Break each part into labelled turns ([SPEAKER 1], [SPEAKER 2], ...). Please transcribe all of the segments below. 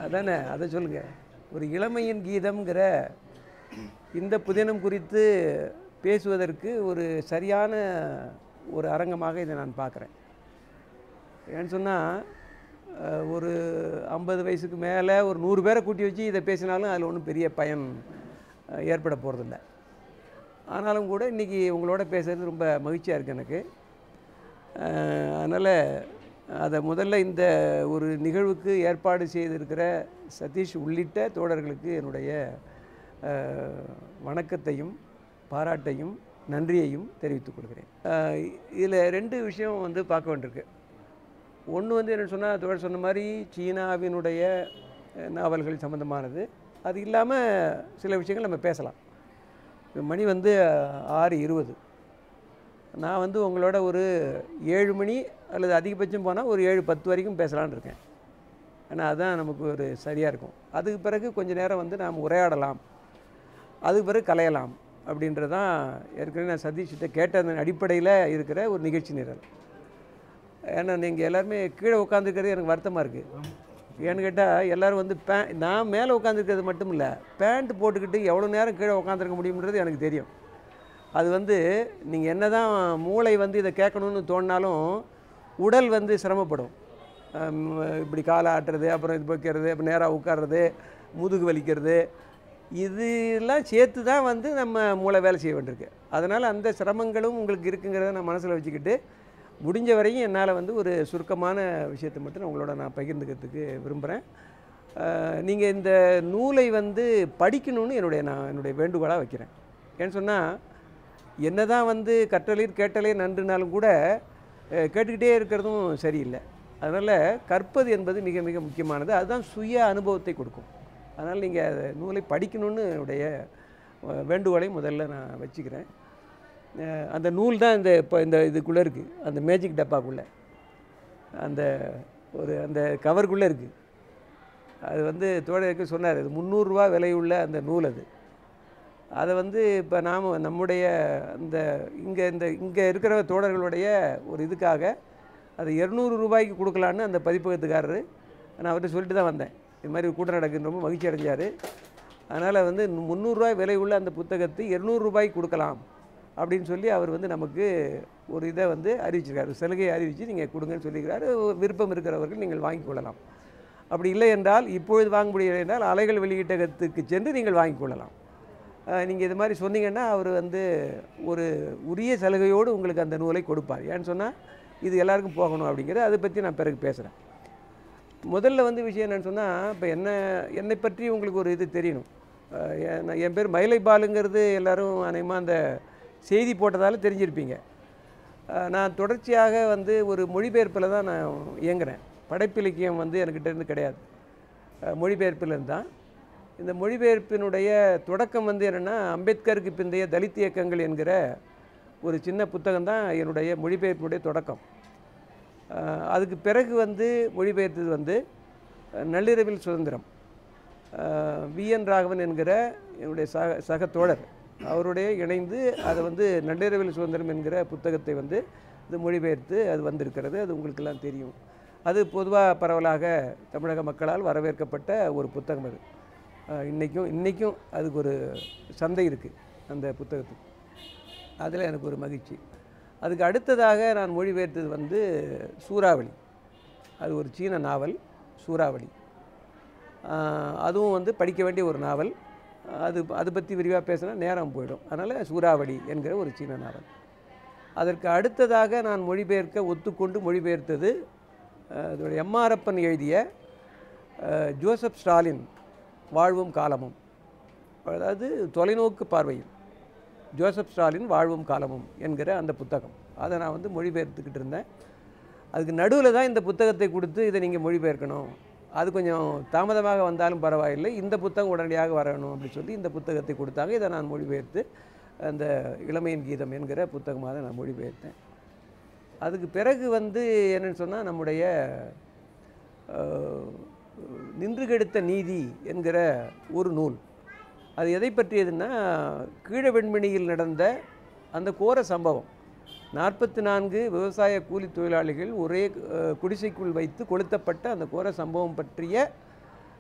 [SPEAKER 1] அதானே அதை சொல்லுங்க ஒரு இளமையின் கீதம்ங்கிற இந்த புதினம் குறித்து பேசுவதற்கு ஒரு சரியான ஒரு அரங்கமாக இதை நான் பார்க்குறேன் ஏன்னு சொன்னால் ஒரு ஐம்பது வயசுக்கு மேலே ஒரு நூறு பேரை கூட்டி வச்சு இதை பேசினாலும் அதில் ஒன்றும் பெரிய பயன் அஹ், ஏற்பட போகிறதில்ல ஆனாலும் கூட இன்றைக்கி உங்களோட பேசுறது ரொம்ப மகிழ்ச்சியாக இருக்குது எனக்கு அதனால் அதை முதல்ல இந்த ஒரு நிகழ்வுக்கு ஏற்பாடு செய்திருக்கிற சதீஷ் உள்ளிட்ட தோழர்களுக்கு என்னுடைய அஹ், வணக்கத்தையும் பாராட்டையும் நன்றியையும் தெரிவித்துக் கொள்கிறேன் இதில் ரெண்டு விஷயம் வந்து பார்க்க வேண்டியிருக்கு ஒன்று வந்து என்ன சொன்னால் தோழர் சொன்ன மாதிரி சீனாவினுடைய அஹ், நாவல்கள் சம்மந்தமானது அது இல்லாமல் சில விஷயங்கள் நம்ம பேசலாம் இப்ப மணி வந்து ஆறு இருபது நான் வந்து உங்களோட ஒரு ஏழு மணி அல்லது அதிகபட்சம் போனால் ஒரு ஏழு பத்து வரைக்கும் பேசலான்னு இருக்கேன் ஏன்னா அதுதான் நமக்கு ஒரு சரியாக இருக்கும் அதுக்கு பிறகு கொஞ்ச நேரம் வந்து நாம் உரையாடலாம் அதுக்கு பிறகு கலையலாம் அப்படின்றதான் ஏற்கனவே நான் சதீஷ்கிட்ட கேட்டதன் அடிப்படையில் இருக்கிற ஒரு நிகழ்ச்சி நிரல் ஏன்னா நீங்கள் எல்லாருமே கீழே உட்காந்துருக்கிறது எனக்கு வருத்தமாக இருக்குது ஏன்னு கேட்டால் எல்லோரும் வந்து பே நான் மேலே உட்காந்துருக்கிறது மட்டும் இல்லை பேண்ட் போட்டுக்கிட்டு எவ்வளோ நேரம் கீழே உட்காந்துருக்க முடியுன்றது எனக்கு தெரியும் அது வந்து நீங்கள் என்ன தான் மூளை வந்து இதை கேட்கணும்னு தோணினாலும் உடல் வந்து சிரமப்படும் ஹம், இப்படி காலை ஆட்டுறது அப்புறம் இது வைக்கிறது அப்புறம் நேராக உட்கார்றது முதுகு வலிக்கிறது இதெல்லாம் சேர்த்து தான் வந்து நம்ம மூளை வேலை செய்ய வேண்டியிருக்கு அதனால் அந்த சிரமங்களும் உங்களுக்கு இருக்குங்கிறத நான் மனசில் வச்சுக்கிட்டு முடிஞ்ச வரையும் என்னால் வந்து ஒரு சுருக்கமான விஷயத்தை மட்டும் நான் உங்களோட நான் பகிர்ந்துக்கிறதுக்கு விரும்புகிறேன் நீங்கள் இந்த நூலை வந்து படிக்கணும்னு என்னுடைய நான் என்னுடைய வேண்டுகோளாக வைக்கிறேன் ஏன்னு சொன்னால் என்னதான் வந்து கற்றலில் கேட்டலே நன்றுனாலும் கூட அஹ், கேட்டுக்கிட்டே இருக்கிறதும் சரியில்லை அதனால் கற்பது என்பது மிக மிக முக்கியமானது அதுதான் சுய அனுபவத்தை கொடுக்கும் அதனால் நீங்கள் அதை நூலை படிக்கணும்னு என்னுடைய அஹ், வேண்டுகோளை முதல்ல நான் வச்சுக்கிறேன் அஹ், அந்த நூல் தான் இந்த இப்போ இந்த இதுக்குள்ளே இருக்குது அந்த மேஜிக் டப்பாக்குள்ளே அந்த ஒரு அந்த கவருக்குள்ளே இருக்குது அது வந்து தோழருக்கு சொன்னார் இது முந்நூறுரூவா விலையுள்ள அந்த நூல் அது அதை வந்து இப்போ நாம் நம்முடைய அந்த இங்கே இந்த இங்கே இருக்கிற தோழர்களுடைய ஒரு இதுக்காக அது இரநூறு ரூபாய்க்கு கொடுக்கலான்னு அந்த பதிப்பகத்துக்காரரு நான் அவர்கிட்ட சொல்லிட்டு தான் வந்தேன் இது மாதிரி ஒரு கூட்டம் நடக்குன்னு ரொம்ப மகிழ்ச்சி அடைஞ்சார் அதனால் வந்து முந்நூறுரூவாய் விலை உள்ள அந்த புத்தகத்தை இரநூறு ரூபாய்க்கு கொடுக்கலாம் அப்படின்னு சொல்லி அவர் வந்து நமக்கு ஒரு இதை வந்து அறிவிச்சிருக்காரு சலுகையை அறிவித்து நீங்கள் கொடுங்கன்னு சொல்லியிருக்கிறாரு விருப்பம் இருக்கிறவர்கள் நீங்கள் வாங்கிக் கொள்ளலாம் அப்படி இல்லை என்றால் இப்பொழுது வாங்க முடியவில்லை என்றால் அலைகள் வெளியீட்டகத்துக்கு சென்று நீங்கள் வாங்கிக் கொள்ளலாம் நீங்கள் இது மாதிரி சொன்னீங்கன்னா அவர் வந்து ஒரு உரிய சலுகையோடு உங்களுக்கு அந்த நூலை கொடுப்பார் ஏன்னு சொன்னால் இது எல்லாருக்கும் போகணும் அப்படிங்கிறது அதை பற்றி நான் பிறகு பேசுகிறேன் முதல்ல வந்து விஷயம் என்னன்னு சொன்னால் இப்போ என்ன என்னை பற்றி உங்களுக்கு ஒரு இது தெரியணும் அஹ் என் நான் என் பேர் மயிலை பாலுங்கிறது எல்லாரும் அநேகமாக அந்த செய்தி போட்டதால் தெரிஞ்சிருப்பீங்க அஹ் நான் தொடர்ச்சியாக வந்து ஒரு மொழிபெயர்ப்பில் தான் நான் இயங்குறேன் படைப்பிலக்கியம் வந்து என்கிட்ட இருந்து கிடையாது அஹ் மொழிபெயர்ப்பில் தான் இந்த மொழிபெயர்ப்பினுடைய தொடக்கம் வந்து என்னென்னா அம்பேத்கருக்கு பிந்தைய தலித் இயக்கங்கள் என்கிற ஒரு சின்ன புத்தகம் தான் என்னுடைய மொழிபெயர்ப்பினுடைய தொடக்கம் அஹ் அதுக்கு பிறகு வந்து மொழிபெயர்த்தது வந்து அஹ் நள்ளிரவில் சுதந்திரம் வி என் ராகவன் என்கிற என்னுடைய சக சக தோழர் அவருடைய இணைந்து அதை வந்து நள்ளிரவில் சுதந்திரம் என்கிற புத்தகத்தை வந்து இது மொழிபெயர்த்து அது வந்திருக்கிறது அது உங்களுக்கெல்லாம் தெரியும் அது பொதுவாக பரவலாக தமிழக மக்களால் வரவேற்கப்பட்ட ஒரு புத்தகம் அது அஹ் இன்னைக்கும் இன்றைக்கும் அதுக்கு ஒரு சந்தை இருக்குது அந்த புத்தகத்துக்கு அதில் எனக்கு ஒரு மகிழ்ச்சி அதுக்கு அடுத்ததாக நான் மொழிபெயர்த்தது வந்து சூறாவளி அது ஒரு சீன நாவல் சூறாவளி ஆஹ் அதுவும் வந்து படிக்க வேண்டிய ஒரு நாவல் அது அதை பற்றி விரிவாக பேசினா நேரம் போயிடும் அதனால் சூறாவளி என்கிற ஒரு சீன நாவல் அதற்கு அடுத்ததாக நான் மொழிபெயர்க்க ஒத்துக்கொண்டு மொழிபெயர்த்தது அஹ், அதோடைய எம்ஆரப்பன் எழுதிய அஹ், ஜோசப் ஸ்டாலின் வாழ்வும் காலமும் அதாவது தொலைநோக்கு பார்வையில் ஜோசப் ஸ்டாலின் வாழ்வும் காலமும் என்கிற அந்த புத்தகம் அதை நான் வந்து மொழிபெயர்த்துக்கிட்டு இருந்தேன் அதுக்கு நடுவில் தான் இந்த புத்தகத்தை கொடுத்து இதை நீங்கள் மொழிபெயர்க்கணும் அது கொஞ்சம் தாமதமாக வந்தாலும் பரவாயில்லை இந்த புத்தகம் உடனடியாக வரணும் அப்படின்னு சொல்லி இந்த புத்தகத்தை கொடுத்தாங்க இதை நான் மொழிபெயர்த்து அந்த இளமையின் கீதம் என்கிற புத்தகமாக நான் மொழிபெயர்த்தேன் அதுக்கு பிறகு வந்து என்னன்னு சொன்னால் நம்முடைய அஹ், நின்று கெடுத்த நீதி என்கிற ஒரு நூல் அது எதை பற்றியதுன்னா கீழ வெண்மணியில் நடந்த அந்த கோர சம்பவம் நாற்பத்தி நான்கு விவசாய கூலி தொழிலாளிகள் ஒரே அஹ், குடிசைக்குள் வைத்து கொளுத்தப்பட்ட அந்த கோர சம்பவம் பற்றிய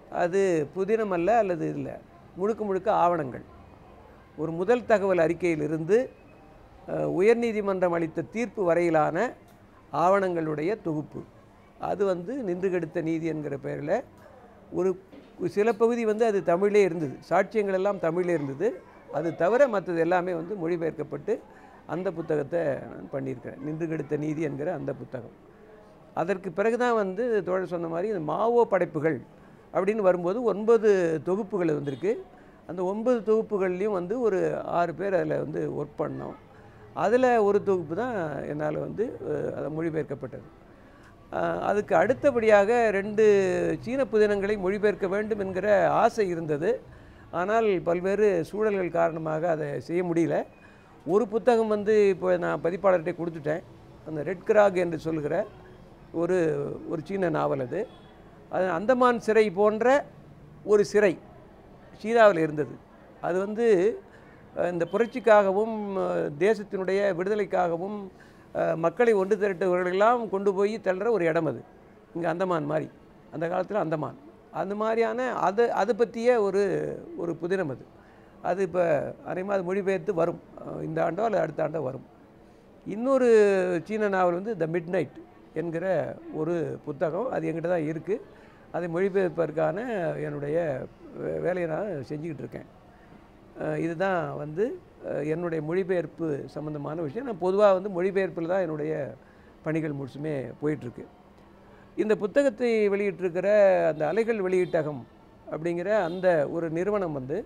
[SPEAKER 1] அது புதினம் அல்ல அல்லது இல்லை முழுக்க முழுக்க ஆவணங்கள் ஒரு முதல் தகவல் அறிக்கையிலிருந்து அஹ், உயர்நீதிமன்றம் அளித்த தீர்ப்பு வரையிலான ஆவணங்களுடைய தொகுப்பு அது வந்து நின்று கெடுத்த நீதி என்கிற பெயரில் ஒரு சில பகுதி வந்து அது தமிழே இருந்தது சாட்சியங்கள் எல்லாம் தமிழே இருந்தது அது தவிர மற்றது எல்லாமே வந்து மொழிபெயர்க்கப்பட்டு அந்த புத்தகத்தை நான் பண்ணியிருக்கிறேன் நின்று கெடுத்த நீதி என்கிற அந்த புத்தகம் அதற்கு பிறகு தான் வந்து தோழர் சொன்ன மாதிரி இந்த மாவோ படைப்புகள் அப்படின்னு வரும்போது ஒன்பது தொகுப்புகள் வந்திருக்கு அந்த ஒன்பது தொகுப்புகள்லையும் வந்து ஒரு ஆறு பேர் அதில் வந்து ஒர்க் பண்ணோம் அதில் ஒரு தொகுப்பு தான் என்னால் வந்து அஹ், அது மொழிபெயர்க்கப்பட்டது அஹ், அதுக்கு அடுத்தபடியாக ரெண்டு சீன புதினங்களை மொழிபெயர்க்க வேண்டும் என்கிற ஆசை இருந்தது ஆனால் பல்வேறு சூழல்கள் காரணமாக அதை செய்ய முடியல ஒரு புத்தகம் வந்து இப்போ நான் பதிப்பாளர்கிட்ட கொடுத்துட்டேன் அந்த ரெட் கிராக் என்று சொல்கிற ஒரு ஒரு சீன நாவல் அது அது அந்தமான் சிறை போன்ற ஒரு சிறை சீனாவில் இருந்தது அது வந்து அஹ், இந்த புரட்சிக்காகவும் அஹ், தேசத்தினுடைய விடுதலைக்காகவும் அஹ், மக்களை ஒன்று திரட்டுவர்களெல்லாம் கொண்டு போய் தள்ளுற ஒரு இடம் அது இங்கே அந்தமான் மாதிரி அந்த காலத்தில் அந்தமான் அந்த மாதிரியான அது அது பற்றிய ஒரு ஒரு புதினம் அது அது இப்போ அரைமா அது மொழிபெயர்த்து வரும் அஹ், இந்த ஆண்டோ அல்லது அடுத்த ஆண்டோ வரும் இன்னொரு சீன நாவல் வந்து த மிட் நைட் என்கிற ஒரு புத்தகம் அது என்கிட்ட தான் இருக்குது அதை மொழிபெயர்ப்பதற்கான என்னுடைய வே- வேலையை நான் செஞ்சுக்கிட்டு இருக்கேன் அஹ் இதுதான் வந்து அஹ், என்னுடைய மொழிபெயர்ப்பு சம்மந்தமான விஷயம் நான் பொதுவாக வந்து மொழிபெயர்ப்பில் தான் என்னுடைய பணிகள் முழுசுமே போயிட்டுருக்கு இந்த புத்தகத்தை வெளியிட்டிருக்கிற அந்த அலைகள் வெளியீட்டகம் அப்படிங்கிற அந்த ஒரு நிறுவனம் வந்து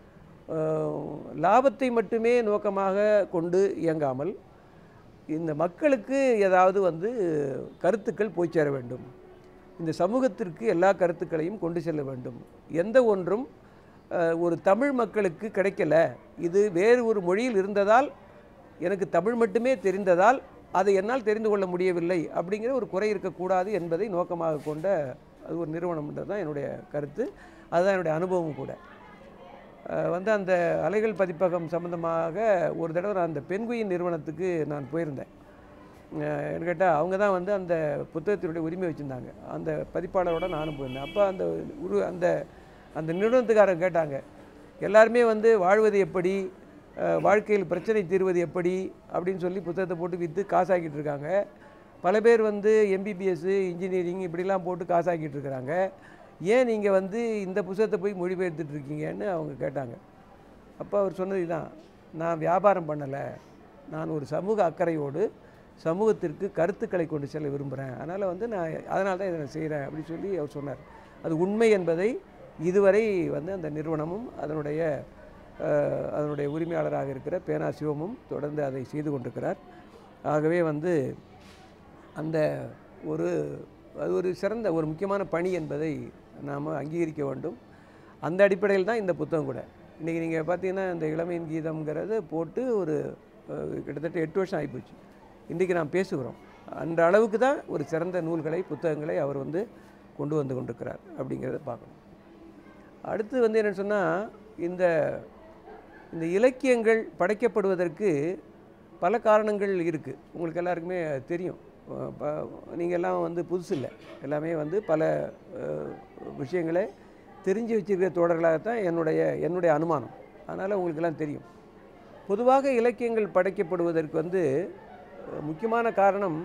[SPEAKER 1] அஹ், லாபத்தை மட்டுமே நோக்கமாக கொண்டு இயங்காமல் இந்த மக்களுக்கு ஏதாவது வந்து கருத்துக்கள் போய் சேர வேண்டும் இந்த சமூகத்திற்கு எல்லா கருத்துக்களையும் கொண்டு செல்ல வேண்டும் எந்த ஒன்றும் அஹ், ஒரு தமிழ் மக்களுக்கு கிடைக்கல இது வேறு ஒரு மொழியில் இருந்ததால் எனக்கு தமிழ் மட்டுமே தெரிந்ததால் அதை என்னால் தெரிந்து கொள்ள முடியவில்லை அப்படிங்கிற ஒரு குறை இருக்கக்கூடாது என்பதை நோக்கமாக கொண்ட அது ஒரு நிறுவனம்ன்றது தான் என்னுடைய கருத்து அதுதான் என்னுடைய அனுபவம் கூட அஹ் வந்து அந்த அலைகள் பதிப்பகம் சம்மந்தமாக ஒரு தடவை நான் அந்த பெண்குயின் நிறுவனத்துக்கு நான் போயிருந்தேன் அஹ் என்ன கேட்டால் அவங்க தான் வந்து அந்த புத்தகத்தினுடைய உரிமை வச்சுருந்தாங்க அந்த பதிப்பாளரோட நானும் போயிருந்தேன் அப்போ அந்த உரு அந்த அந்த நிறுவனத்துக்காரங்க கேட்டாங்க எல்லாருமே வந்து வாழ்வது எப்படி அஹ் வாழ்க்கையில் பிரச்சனை தீர்வது எப்படி அப்படின்னு சொல்லி புத்தகத்தை போட்டு விற்று காசாக்கிட்டு இருக்காங்க பல பேர் வந்து எம்பிபிஎஸ் இன்ஜினியரிங் இப்படிலாம் போட்டு காசாக்கிட்டு இருக்கிறாங்க ஏன் நீங்கள் வந்து இந்த புத்தகத்தை போய் மொழிபெயர்த்துட்டு இருக்கீங்கன்னு அவங்க கேட்டாங்க அப்போ அவர் சொன்னது இதான் நான் வியாபாரம் பண்ணலை நான் ஒரு சமூக அக்கறையோடு சமூகத்திற்கு கருத்துக்களை கொண்டு செல்ல விரும்புகிறேன் அதனால் வந்து நான் அதனால தான் இதை நான் செய்கிறேன் அப்படின்னு சொல்லி அவர் சொன்னார் அது உண்மை என்பதை இதுவரை வந்து அந்த நிறுவனமும் அதனுடைய அஹ், அதனுடைய உரிமையாளராக இருக்கிற பேனா சிவமும் தொடர்ந்து அதை செய்து கொண்டிருக்கிறார் ஆகவே வந்து அந்த ஒரு அது ஒரு சிறந்த ஒரு முக்கியமான பணி என்பதை நாம் அங்கீகரிக்க வேண்டும் அந்த அடிப்படையில் தான் இந்த புத்தகம் கூட இன்றைக்கி நீங்கள் பார்த்தீங்கன்னா இந்த இளமையின் கீதம்ங்கிறத போட்டு ஒரு அஹ், கிட்டத்தட்ட எட்டு வருஷம் ஆகிப்போச்சு இன்றைக்கி நாம் பேசுகிறோம் அந்த அளவுக்கு தான் ஒரு சிறந்த நூல்களை புத்தகங்களை அவர் வந்து கொண்டு வந்து கொண்டிருக்கிறார் அப்படிங்கிறத பார்க்கணும் அடுத்து வந்து என்னன்னு சொன்னால் இந்த இந்த இலக்கியங்கள் படைக்கப்படுவதற்கு பல காரணங்கள் இருக்குது உங்களுக்கு எல்லாருக்குமே தெரியும் நீங்கள் எல்லாம் வந்து புதுசு இல்லை எல்லாமே வந்து பல அஹ், விஷயங்களை தெரிஞ்சு வச்சிருக்கிற தோழர்களாகத்தான் என்னுடைய என்னுடைய அனுமானம் அதனால் உங்களுக்கெல்லாம் தெரியும் பொதுவாக இலக்கியங்கள் படைக்கப்படுவதற்கு வந்து அஹ், முக்கியமான காரணம்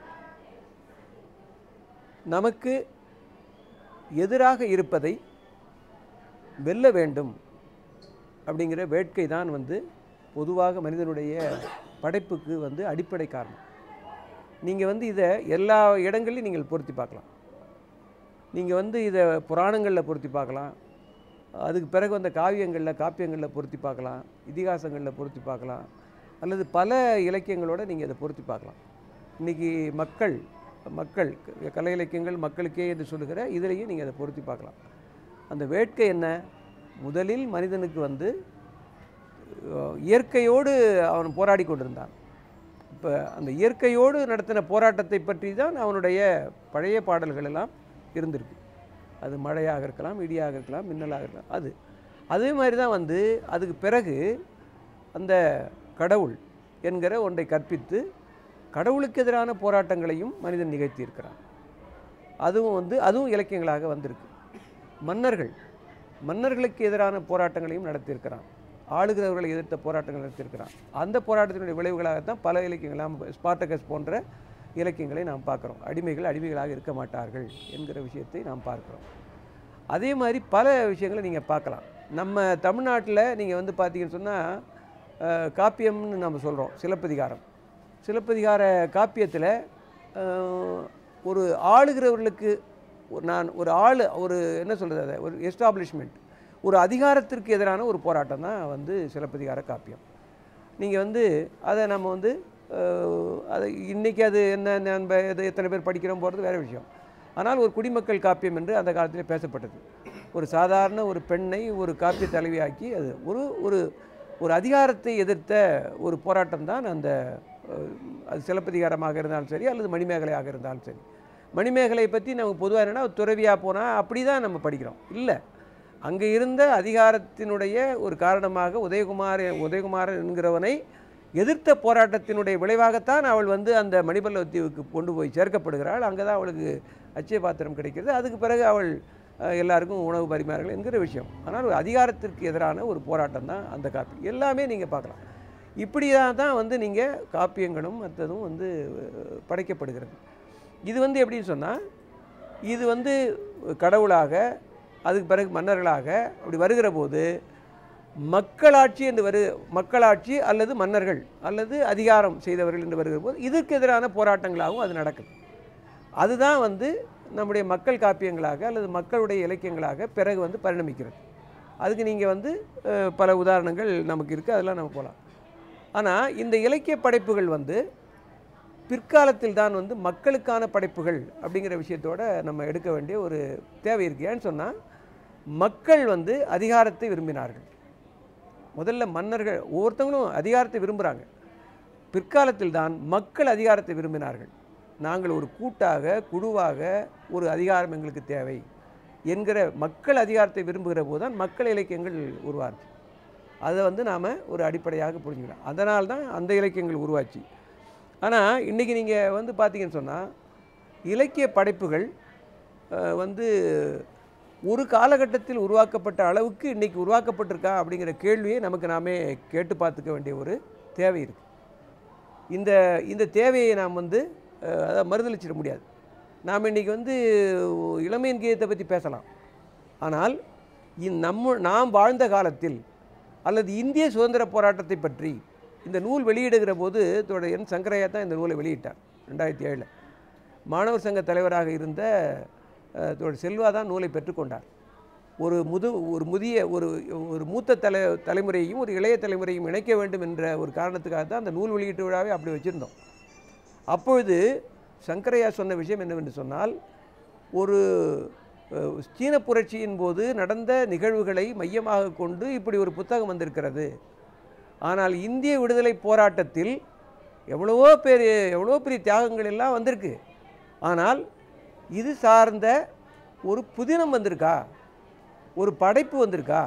[SPEAKER 1] நமக்கு எதிராக இருப்பதை வெல்ல வேண்டும் அப்படிங்கிற வேட்கை தான் வந்து பொதுவாக மனிதனுடைய படைப்புக்கு வந்து அடிப்படை காரணம் நீங்கள் வந்து இதை எல்லா இடங்கள்லையும் நீங்கள் பொருத்தி பார்க்கலாம் நீங்கள் வந்து இதை புராணங்களில் பொருத்தி பார்க்கலாம் அதுக்கு பிறகு வந்த காவியங்களில் காப்பியங்களில் பொருத்தி பார்க்கலாம் இதிகாசங்களில் பொருத்தி பார்க்கலாம் அல்லது பல இலக்கியங்களோட நீங்கள் இதை பொருத்தி பார்க்கலாம் இன்றைக்கி மக்கள் மக்கள் க- கலை இலக்கியங்கள் மக்களுக்கே என்று சொல்லுகிற இதுலேயும் நீங்கள் அதை பொருத்தி பார்க்கலாம் அந்த வேட்கை என்ன முதலில் மனிதனுக்கு வந்து அஹ், இயற்கையோடு அவன் போராடி கொண்டிருந்தான் இப்போ அந்த இயற்கையோடு நடத்தின போராட்டத்தை பற்றி தான் அவனுடைய பழைய பாடல்கள் எல்லாம் இருந்திருக்கு அது மழையாக இருக்கலாம் இடியாக இருக்கலாம் மின்னலாக இருக்கலாம் அது அதே மாதிரி தான் வந்து அதுக்கு பிறகு அந்த கடவுள் என்கிற ஒன்றை கற்பித்து கடவுளுக்கு எதிரான போராட்டங்களையும் மனிதன் நிகழ்த்தியிருக்கிறான் அதுவும் வந்து அதுவும் இலக்கியங்களாக வந்திருக்கு மன்னர்கள் மன்னர்களுக்கு எதிரான போராட்டங்களையும் நடத்தியிருக்கிறான் ஆளுகிறவர்களை எதிர்த்த போராட்டங்கள் நடத்தியிருக்கிறான் அந்த போராட்டத்தினுடைய விளைவுகளாகத்தான் பல இலக்கியங்கள் நாம் ஸ்பார்டகஸ் போன்ற இலக்கியங்களை நாம் பார்க்குறோம் அடிமைகள் அடிமைகளாக இருக்க மாட்டார்கள் என்கிற விஷயத்தை நாம் பார்க்குறோம் அதே மாதிரி பல விஷயங்களை நீங்கள் பார்க்கலாம் நம்ம தமிழ்நாட்டில் நீங்கள் வந்து பார்த்தீங்கன்னு சொன்னால் காப்பியம்னு நம்ம சொல்கிறோம் சிலப்பதிகாரம் சிலப்பதிகார காப்பியத்தில் ஒரு ஆளுகிறவர்களுக்கு ஒரு நான் ஒரு ஆள் ஒரு என்ன சொல்கிறது அதை ஒரு எஸ்டாப்ளிஷ்மெண்ட் ஒரு அதிகாரத்திற்கு எதிரான ஒரு போராட்டம் தான் வந்து சிலப்பதிகார காப்பியம் நீங்கள் வந்து அதை நம்ம வந்து அஹ், அது இன்றைக்கி அது என்ன நம்ம இது எத்தனை பேர் படிக்கிறோம் போகிறது வேறு விஷயம் ஆனால் ஒரு குடிமக்கள் காப்பியம் என்று அந்த காலத்திலே பேசப்பட்டது ஒரு சாதாரண ஒரு பெண்ணை ஒரு காப்பிய தலைவியாக்கி அது ஒரு ஒரு ஒரு அதிகாரத்தை எதிர்த்த ஒரு போராட்டம் தான் அந்த அஹ், அது சிலப்பதிகாரமாக இருந்தாலும் சரி அல்லது மணிமேகலையாக இருந்தாலும் சரி மணிமேகலை பற்றி நமக்கு பொதுவாக என்னென்னா துறவியாக போனால் அப்படி தான் நம்ம படிக்கிறோம் இல்லை அங்கே இருந்த அதிகாரத்தினுடைய ஒரு காரணமாக உதயகுமார் உதயகுமார் என்கிறவனை எதிர்த்த போராட்டத்தினுடைய விளைவாகத்தான் அவள் வந்து அந்த மணிபல்லவத்தீவுக்கு கொண்டு போய் சேர்க்கப்படுகிறாள் அங்கே தான் அவளுக்கு அச்சய பாத்திரம் கிடைக்கிறது அதுக்கு பிறகு அவள் அஹ், எல்லாருக்கும் உணவு பரிமாறுகள் என்கிற விஷயம் ஆனால் ஒரு அதிகாரத்திற்கு எதிரான ஒரு போராட்டம் தான் அந்த காப்பி எல்லாமே நீங்கள் பார்க்கலாம் இப்படியாக தான் வந்து நீங்கள் காப்பியங்களும் மற்றதும் வந்து அஹ், படைக்கப்படுகிறது இது வந்து எப்படின்னு சொன்னால் இது வந்து கடவுளாக அதுக்கு பிறகு மன்னர்களாக அப்படி வருகிற போது மக்களாட்சி என்று வரு மக்களாட்சி அல்லது மன்னர்கள் அல்லது அதிகாரம் செய்தவர்கள் என்று வருகிற போது இதற்கு எதிரான போராட்டங்களாகவும் அது நடக்குது அதுதான் வந்து நம்முடைய மக்கள் காப்பியங்களாக அல்லது மக்களுடைய இலக்கியங்களாக பிறகு வந்து பரிணமிக்கிறது அதுக்கு நீங்கள் வந்து அஹ், பல உதாரணங்கள் நமக்கு இருக்குது அதெல்லாம் நம்ம போகலாம் ஆனால் இந்த இலக்கிய படைப்புகள் வந்து பிற்காலத்தில் தான் வந்து மக்களுக்கான படைப்புகள் அப்படிங்கிற விஷயத்தோட நம்ம எடுக்க வேண்டிய ஒரு தேவை இருக்கு ஏன்னு சொன்னால் மக்கள் வந்து அதிகாரத்தை விரும்பினார்கள் முதல்ல மன்னர்கள் ஒவ்வொருத்தவங்களும் அதிகாரத்தை விரும்புகிறாங்க பிற்காலத்தில் தான் மக்கள் அதிகாரத்தை விரும்பினார்கள் நாங்கள் ஒரு கூட்டாக குழுவாக ஒரு அதிகாரம் எங்களுக்கு தேவை என்கிற மக்கள் அதிகாரத்தை விரும்புகிற போது தான் மக்கள் இலக்கியங்கள் உருவாச்சு அதை வந்து நாம் ஒரு அடிப்படையாக புரிஞ்சுக்கலாம் அதனால் தான் அந்த இலக்கியங்கள் உருவாச்சு ஆனால் இன்றைக்கி நீங்கள் வந்து பார்த்தீங்கன்னு சொன்னால் இலக்கிய படைப்புகள் அஹ், வந்து ஒரு காலகட்டத்தில் உருவாக்கப்பட்ட அளவுக்கு இன்றைக்கி உருவாக்கப்பட்டிருக்கா அப்படிங்கிற கேள்வியை நமக்கு நாமே கேட்டு பார்த்துக்க வேண்டிய ஒரு தேவை இருக்குது இந்த இந்த தேவையை நாம் வந்து அஹ், அதை மறுதளிச்சிட முடியாது நாம் இன்றைக்கி வந்து இளமையின் கீதத்தை பற்றி பேசலாம் ஆனால் இந் நம்ம நாம் வாழ்ந்த காலத்தில் அல்லது இந்திய சுதந்திர போராட்டத்தை பற்றி இந்த நூல் வெளியிடுகிற போது தோட என் சங்கரையா தான் இந்த நூலை வெளியிட்டார் ரெண்டாயிரத்தி ஏழில் மாணவர் சங்க தலைவராக இருந்த அஹ், தோழர் செல்வா தான் நூலை பெற்றுக்கொண்டார் ஒரு முது ஒரு முதிய ஒரு ஒரு மூத்த தலை தலைமுறையையும் ஒரு இளைய தலைமுறையும் இணைக்க வேண்டும் என்ற ஒரு காரணத்துக்காக தான் அந்த நூல் வெளியீட்டு விழாவை அப்படி வச்சுருந்தோம் அப்பொழுது சங்கரையா சொன்ன விஷயம் என்னவென்று சொன்னால் ஒரு அஹ், சீன புரட்சியின் போது நடந்த நிகழ்வுகளை மையமாக கொண்டு இப்படி ஒரு புத்தகம் வந்திருக்கிறது ஆனால் இந்திய விடுதலை போராட்டத்தில் எவ்வளவோ பேர் எவ்வளவோ பெரிய தியாகங்கள் எல்லாம் வந்திருக்கு ஆனால் இது சார்ந்த ஒரு புதினம் வந்திருக்கா ஒரு படைப்பு வந்திருக்கா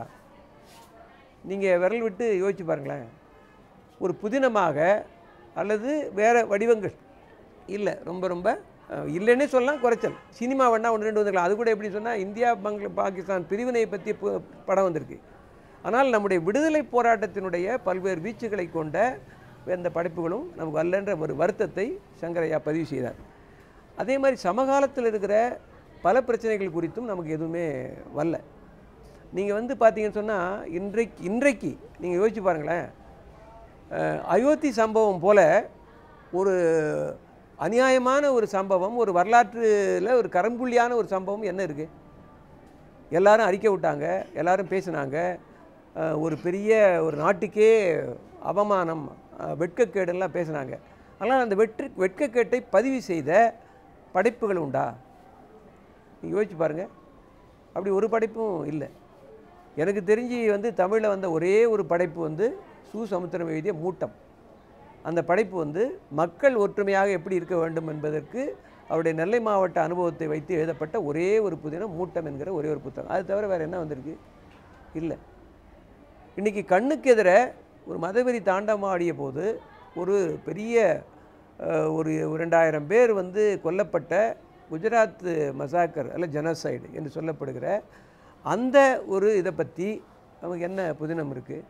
[SPEAKER 1] நீங்கள் விரல் விட்டு யோசிச்சு பாருங்களேன் ஒரு புதினமாக அல்லது வேறு வடிவங்கள் இல்லை ரொம்ப ரொம்ப அஹ், இல்லைன்னே சொல்லலாம் குறைச்சல் சினிமா வேணா ஒன்று ரெண்டு வந்துருக்கலாம் அது கூட எப்படி சொன்னால் இந்தியா பங்கள பாகிஸ்தான் பிரிவினை பற்றி பு- படம் வந்திருக்கு ஆனால் நம்முடைய விடுதலை போராட்டத்தினுடைய பல்வேறு வீச்சுகளை கொண்ட இந்த படைப்புகளும் நமக்கு வரலன்ற ஒரு வருத்தத்தை சங்கரையா பதிவு செய்தார் அதே மாதிரி சமகாலத்தில் இருக்கிற பல பிரச்சனைகள் குறித்தும் நமக்கு எதுவுமே வரல நீங்கள் வந்து பார்த்தீங்கன்னு சொன்னால் இன்றைக்கு இன்றைக்கு நீங்கள் யோசிச்சு பாருங்களேன் அஹ், அயோத்தி சம்பவம் போல ஒரு அநியாயமான ஒரு சம்பவம் ஒரு வரலாற்றில் ஒரு கரம்புள்ளியான ஒரு சம்பவம் என்ன இருக்குது எல்லாரும் அறிக்கை விட்டாங்க எல்லாரும் பேசினாங்க அஹ், ஒரு பெரிய ஒரு நாட்டுக்கே அவமானம் அஹ், வெட்கக்கேடுலாம் பேசினாங்க ஆனால் அந்த வெற்று வெட்கக்கேட்டை பதிவு செய்த படைப்புகள் உண்டா நீங்கள் யோசிச்சு பாருங்கள் அப்படி ஒரு படைப்பும் இல்லை எனக்கு தெரிஞ்சு வந்து தமிழில் வந்த ஒரே ஒரு படைப்பு வந்து சு சமுத்திரம் எழுதிய மூட்டம் அந்த படைப்பு வந்து மக்கள் ஒற்றுமையாக எப்படி இருக்க வேண்டும் என்பதற்கு அவருடைய நெல்லை மாவட்ட அனுபவத்தை வைத்து எழுதப்பட்ட ஒரே ஒரு புதினம் மூட்டம் என்கிற ஒரே ஒரு புத்தகம் அது தவிர வேறு என்ன வந்திருக்கு இல்லை இன்றைக்கி கண்ணுக்கு எதிர ஒரு மதவெறி தாண்டமாடிய போது ஒரு பெரிய அஹ், ஒரு ஒரு ரெண்டாயிரம் பேர் வந்து கொல்லப்பட்ட குஜராத் மசாக்கர் அல்ல ஜெனசைடு என்று சொல்லப்படுகிற அந்த ஒரு இதை பற்றி நமக்கு என்ன புதினம் இருக்குது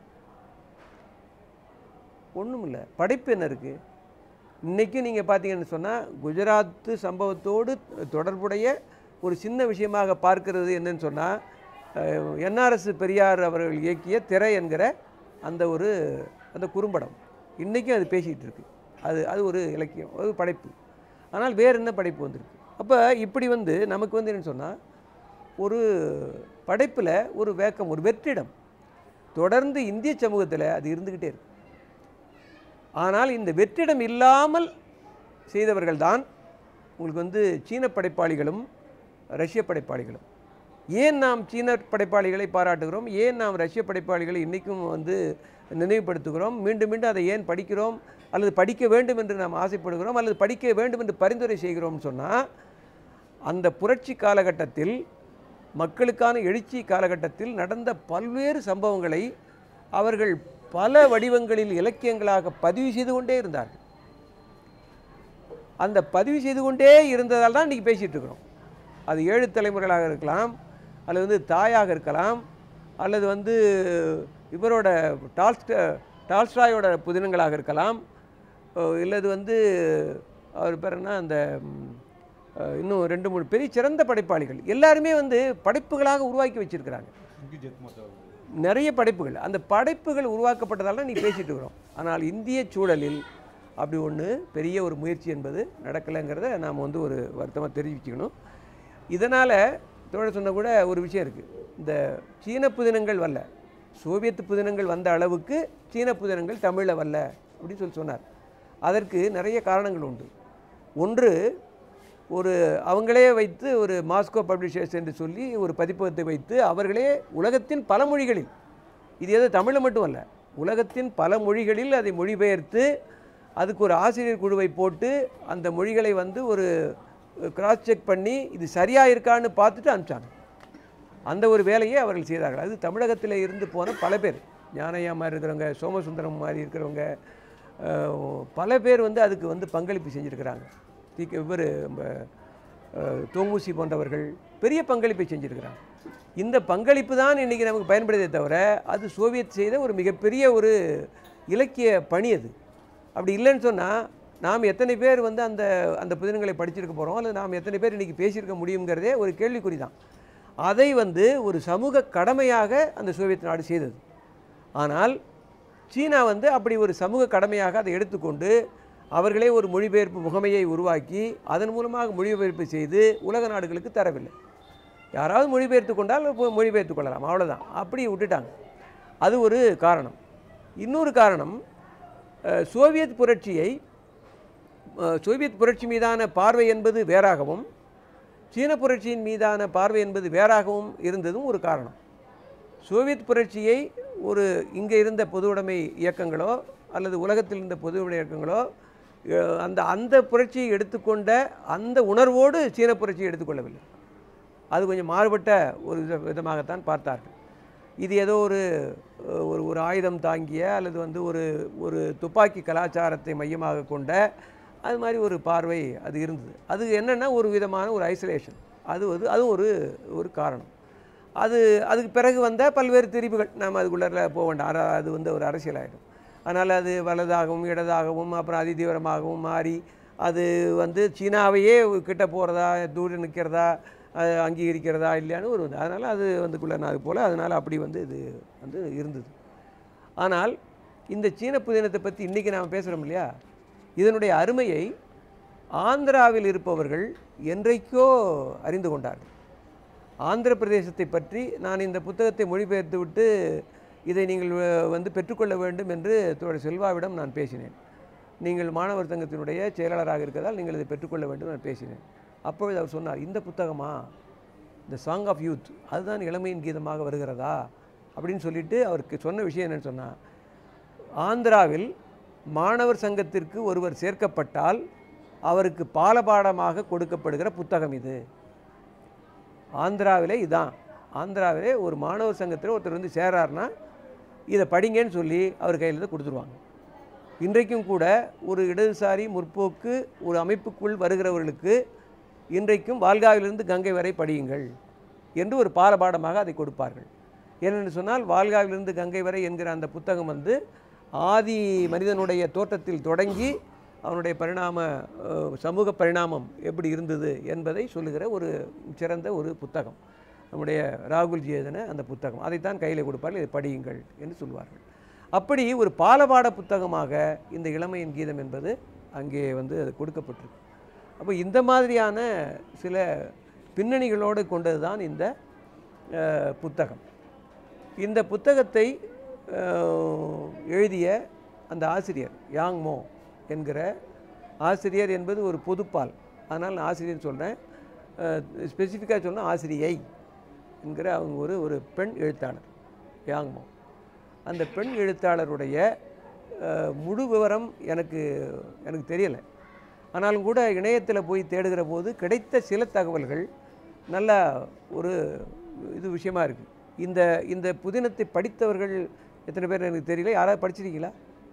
[SPEAKER 1] ஒன்றும் இல்லை படைப்பு என்ன இருக்குது இன்றைக்கும் நீங்கள் பார்த்தீங்கன்னு சொன்னால் குஜராத்து சம்பவத்தோடு தொடர்புடைய ஒரு சின்ன விஷயமாக பார்க்கிறது என்னன்னு சொன்னால் என்ஆர்எஸ் பெரியார் அவர்கள் இயக்கிய திரை என்கிற அந்த ஒரு அந்த குறும்படம் இன்றைக்கும் அது பேசிகிட்டு இருக்கு அது அது ஒரு இலக்கியம் ஒரு படைப்பு ஆனால் வேறு என்ன படைப்பு வந்திருக்கு அப்போ இப்படி வந்து நமக்கு வந்து என்ன சொன்னால் ஒரு படைப்பில் ஒரு வேக்கம் ஒரு வெற்றிடம் தொடர்ந்து இந்திய சமூகத்தில் அது இருந்துக்கிட்டே இருக்கு ஆனால் இந்த வெற்றிடம் இல்லாமல் செய்தவர்கள் தான் உங்களுக்கு வந்து சீன படைப்பாளிகளும் ரஷ்ய படைப்பாளிகளும் ஏன் நாம் சீன படைப்பாளிகளை பாராட்டுகிறோம் ஏன் நாம் ரஷ்ய படைப்பாளிகளை இன்றைக்கும் வந்து நினைவுபடுத்துகிறோம் மீண்டும் மீண்டும் அதை ஏன் படிக்கிறோம் அல்லது படிக்க வேண்டும் என்று நாம் ஆசைப்படுகிறோம் அல்லது படிக்க வேண்டும் என்று பரிந்துரை செய்கிறோம்னு சொன்னால் அந்த புரட்சி காலகட்டத்தில் மக்களுக்கான எழுச்சி காலகட்டத்தில் நடந்த பல்வேறு சம்பவங்களை அவர்கள் பல வடிவங்களில் இலக்கியங்களாக பதிவு செய்து கொண்டே இருந்தார்கள் அந்த பதிவு செய்து கொண்டே இருந்ததால் தான் இன்றைக்கி பேசிகிட்டு இருக்கிறோம் அது ஏழு தலைமுறைகளாக இருக்கலாம் அல்லது வந்து தாயாக இருக்கலாம் அல்லது வந்து இவரோட டால்ஸ்ட டால்ஸ்டாயோட புதினங்களாக இருக்கலாம் அஹ் இல்லது வந்து அவர் பேர் என்ன அந்த ம், அஹ் இன்னும் ரெண்டு மூணு பெரிய சிறந்த படைப்பாளிகள் எல்லாருமே வந்து படைப்புகளாக உருவாக்கி வச்சிருக்கிறாங்க நிறைய படைப்புகள் அந்த படைப்புகள் உருவாக்கப்பட்டதால நீ பேசிட்டு இருக்கிறோம் ஆனால் இந்திய சூழலில் அப்படி ஒன்று பெரிய ஒரு முயற்சி என்பது நடக்கலைங்கிறத நாம் வந்து ஒரு வருத்தமாக தெரிவிச்சுக்கணும் இதனால் தோழர் சொன்ன கூட ஒரு விஷயம் இருக்குது இந்த சீன புதினங்கள் வரல சோவியத் புதினங்கள் வந்த அளவுக்கு சீன புதினங்கள் தமிழில் வரல அப்படின்னு சொல்லி சொன்னார் அதற்கு நிறைய காரணங்கள் உண்டு ஒன்று ஒரு அவங்களே வைத்து ஒரு மாஸ்கோ பப்ளிஷர்ஸ் என்று சொல்லி ஒரு பதிப்பகத்தை வைத்து அவர்களே உலகத்தின் பல மொழிகளில் இது ஏதோ தமிழில் மட்டும் அல்ல உலகத்தின் பல மொழிகளில் அதை மொழிபெயர்த்து அதுக்கு ஒரு ஆசிரியர் குழுவை போட்டு அந்த மொழிகளை வந்து ஒரு கிராஸ் செக் பண்ணி இது சரியாக இருக்கான்னு பார்த்துட்டு அனுப்பிச்சாங்க அந்த ஒரு வேலையை அவர்கள் செய்தார்கள் அது தமிழகத்தில் இருந்து போன பல பேர் ஞானையா மாதிரி இருக்கிறவங்க சோமசுந்தரம் மாதிரி இருக்கிறவங்க அஹ், பல பேர் வந்து அதுக்கு வந்து பங்களிப்பு செஞ்சுருக்கிறாங்க தீக்க இவர் தோங்கூசி போன்றவர்கள் பெரிய பங்களிப்பை செஞ்சுருக்கிறாங்க இந்த பங்களிப்பு தான் இன்றைக்கி நமக்கு பயன்படுதே தவிர அது சோவியத் செய்த ஒரு மிகப்பெரிய ஒரு இலக்கிய பணி அது அப்படி இல்லைன்னு சொன்னால் நாம் எத்தனை பேர் வந்து அந்த அந்த புதினங்களை படிச்சிருக்க போகிறோம் அல்லது நாம் எத்தனை பேர் இன்றைக்கி பேசியிருக்க முடியுங்கிறதே ஒரு கேள்விக்குறி தான் அதை வந்து ஒரு சமூக கடமையாக அந்த சோவியத் நாடு செய்தது ஆனால் சீனா வந்து அப்படி ஒரு சமூக கடமையாக அதை எடுத்துக்கொண்டு அவர்களே ஒரு மொழிபெயர்ப்பு முகமையை உருவாக்கி அதன் மூலமாக மொழிபெயர்ப்பு செய்து உலக நாடுகளுக்கு தரவில்லை யாராவது மொழிபெயர்த்து கொண்டால் இப்போ மொழிபெயர்த்து கொள்ளலாம் அவ்வளோதான் அப்படி விட்டுட்டாங்க அது ஒரு காரணம் இன்னொரு காரணம் அஹ், சோவியத் புரட்சியை அஹ், சோவியத் புரட்சி மீதான பார்வை என்பது வேறாகவும் சீன புரட்சியின் மீதான பார்வை என்பது வேறாகவும் இருந்ததும் ஒரு காரணம் சோவியத் புரட்சியை ஒரு இங்கே இருந்த பொது உடைமை இயக்கங்களோ அல்லது உலகத்தில் இருந்த பொது உடைமை இயக்கங்களோ அஹ், அந்த அந்த புரட்சியை எடுத்துக்கொண்ட அந்த உணர்வோடு சீன புரட்சியை எடுத்துக்கொள்ளவில்லை அது கொஞ்சம் மாறுபட்ட ஒரு வித விதமாகத்தான் பார்த்தார்கள் இது ஏதோ ஒரு அஹ், ஒரு ஒரு ஆயுதம் தாங்கிய அல்லது வந்து ஒரு ஒரு துப்பாக்கி கலாச்சாரத்தை மையமாக கொண்ட அது மாதிரி ஒரு பார்வை அது இருந்தது அது என்னென்னா ஒரு விதமான ஒரு ஐசோலேஷன் அது வந்து அதுவும் ஒரு ஒரு காரணம் அது அதுக்கு பிறகு வந்த பல்வேறு திரிவுகள் நாம் அதுக்குள்ளே போக வேண்டாம் அர- அது வந்து ஒரு அரசியலாயிடும் அதனால் அது வலதாகவும் இடதாகவும் அப்புறம் அதிதீவிரமாகவும் மாறி அது வந்து சீனாவையே கிட்ட போகிறதா தூர நிற்கிறதா அது அங்கீகரிக்கிறதா இல்லையான்னு ஒரு அதனால் அது வந்துக்குள்ளே அது போல் அதனால் அப்படி வந்து இது வந்து இருந்தது ஆனால் இந்த சீன புதினத்தை பற்றி இன்றைக்கி நாம் பேசுகிறோம் இல்லையா இதனுடைய அருமையை ஆந்திராவில் இருப்பவர்கள் என்றைக்கோ அறிந்து கொண்டார்கள் ஆந்திர பிரதேசத்தை பற்றி நான் இந்த புத்தகத்தை மொழிபெயர்த்து விட்டு இதை நீங்கள் வ- வந்து பெற்றுக்கொள்ள வேண்டும் என்று தோழர் செல்வாவிடம் நான் பேசினேன் நீங்கள் மாணவர் சங்கத்தினுடைய செயலாளராக இருக்கிறதால் நீங்கள் இதை பெற்றுக்கொள்ள வேண்டும் நான் பேசினேன் அப்பொழுது அவர் சொன்னார் இந்த புத்தகமா இந்த சாங் ஆஃப் யூத் அதுதான் இளமையின் கீதமாக வருகிறதா அப்படின்னு சொல்லிட்டு அவருக்கு சொன்ன விஷயம் என்னன்னு சொன்னால் ஆந்திராவில் மாணவர் சங்கத்திற்கு ஒருவர் சேர்க்கப்பட்டால் அவருக்கு பாலபாடமாக கொடுக்கப்படுகிற புத்தகம் இது ஆந்திராவிலே இதான் ஆந்திராவிலே ஒரு மாணவர் சங்கத்தில் ஒருத்தர் வந்து சேரார்னா இதை படிங்கன்னு சொல்லி அவர் கையில் இருந்து கொடுத்துருவாங்க இன்றைக்கும் கூட ஒரு இடதுசாரி முற்போக்கு ஒரு அமைப்புக்குள் வருகிறவர்களுக்கு இன்றைக்கும் வால்காவிலிருந்து கங்கை வரை படியுங்கள் என்று ஒரு பாலபாடமாக அதை கொடுப்பார்கள் ஏனென்று சொன்னால் வால்காவிலிருந்து கங்கை வரை என்கிற அந்த புத்தகம் வந்து ஆதி மனிதனுடைய தோற்றத்தில் தொடங்கி அவனுடைய பரிணாம அஹ், சமூக பரிணாமம் எப்படி இருந்தது என்பதை சொல்லுகிற ஒரு சிறந்த ஒரு புத்தகம் நம்முடைய ராகுல்ஜி எழுதின அந்த புத்தகம் அதைத்தான் கையில் கொடுப்பார்கள் இதை படியுங்கள் என்று சொல்வார்கள் அப்படி ஒரு பாலபாட புத்தகமாக இந்த இளமையின் கீதம் என்பது அங்கே வந்து அது கொடுக்கப்பட்டிருக்கு அப்போ இந்த மாதிரியான சில பின்னணிகளோடு கொண்டது தான் இந்த அஹ், புத்தகம் இந்த புத்தகத்தை அஹ், எழுதிய அந்த ஆசிரியர் யாங் மோ என்கிற ஆசிரியர் என்பது ஒரு பொதுப்பால் அதனால் நான் ஆசிரியர் சொல்கிறேன் ஸ்பெசிஃபிக்காக சொன்னால் ஆசிரியை என்கிற அவங்க ஒரு ஒரு பெண் எழுத்தாளர் யாங் மோ அந்த பெண் எழுத்தாளருடைய அஹ், முழு விவரம் எனக்கு எனக்கு தெரியலை ஆனாலும் கூட இணையத்தில் போய் தேடுகிற போது கிடைத்த சில தகவல்கள் நல்ல ஒரு இது விஷயமா இருக்குது இந்த இந்த புதினத்தை படித்தவர்கள் எத்தனை பேர் எனக்கு தெரியல யாராவது படிச்சிருக்கீங்களா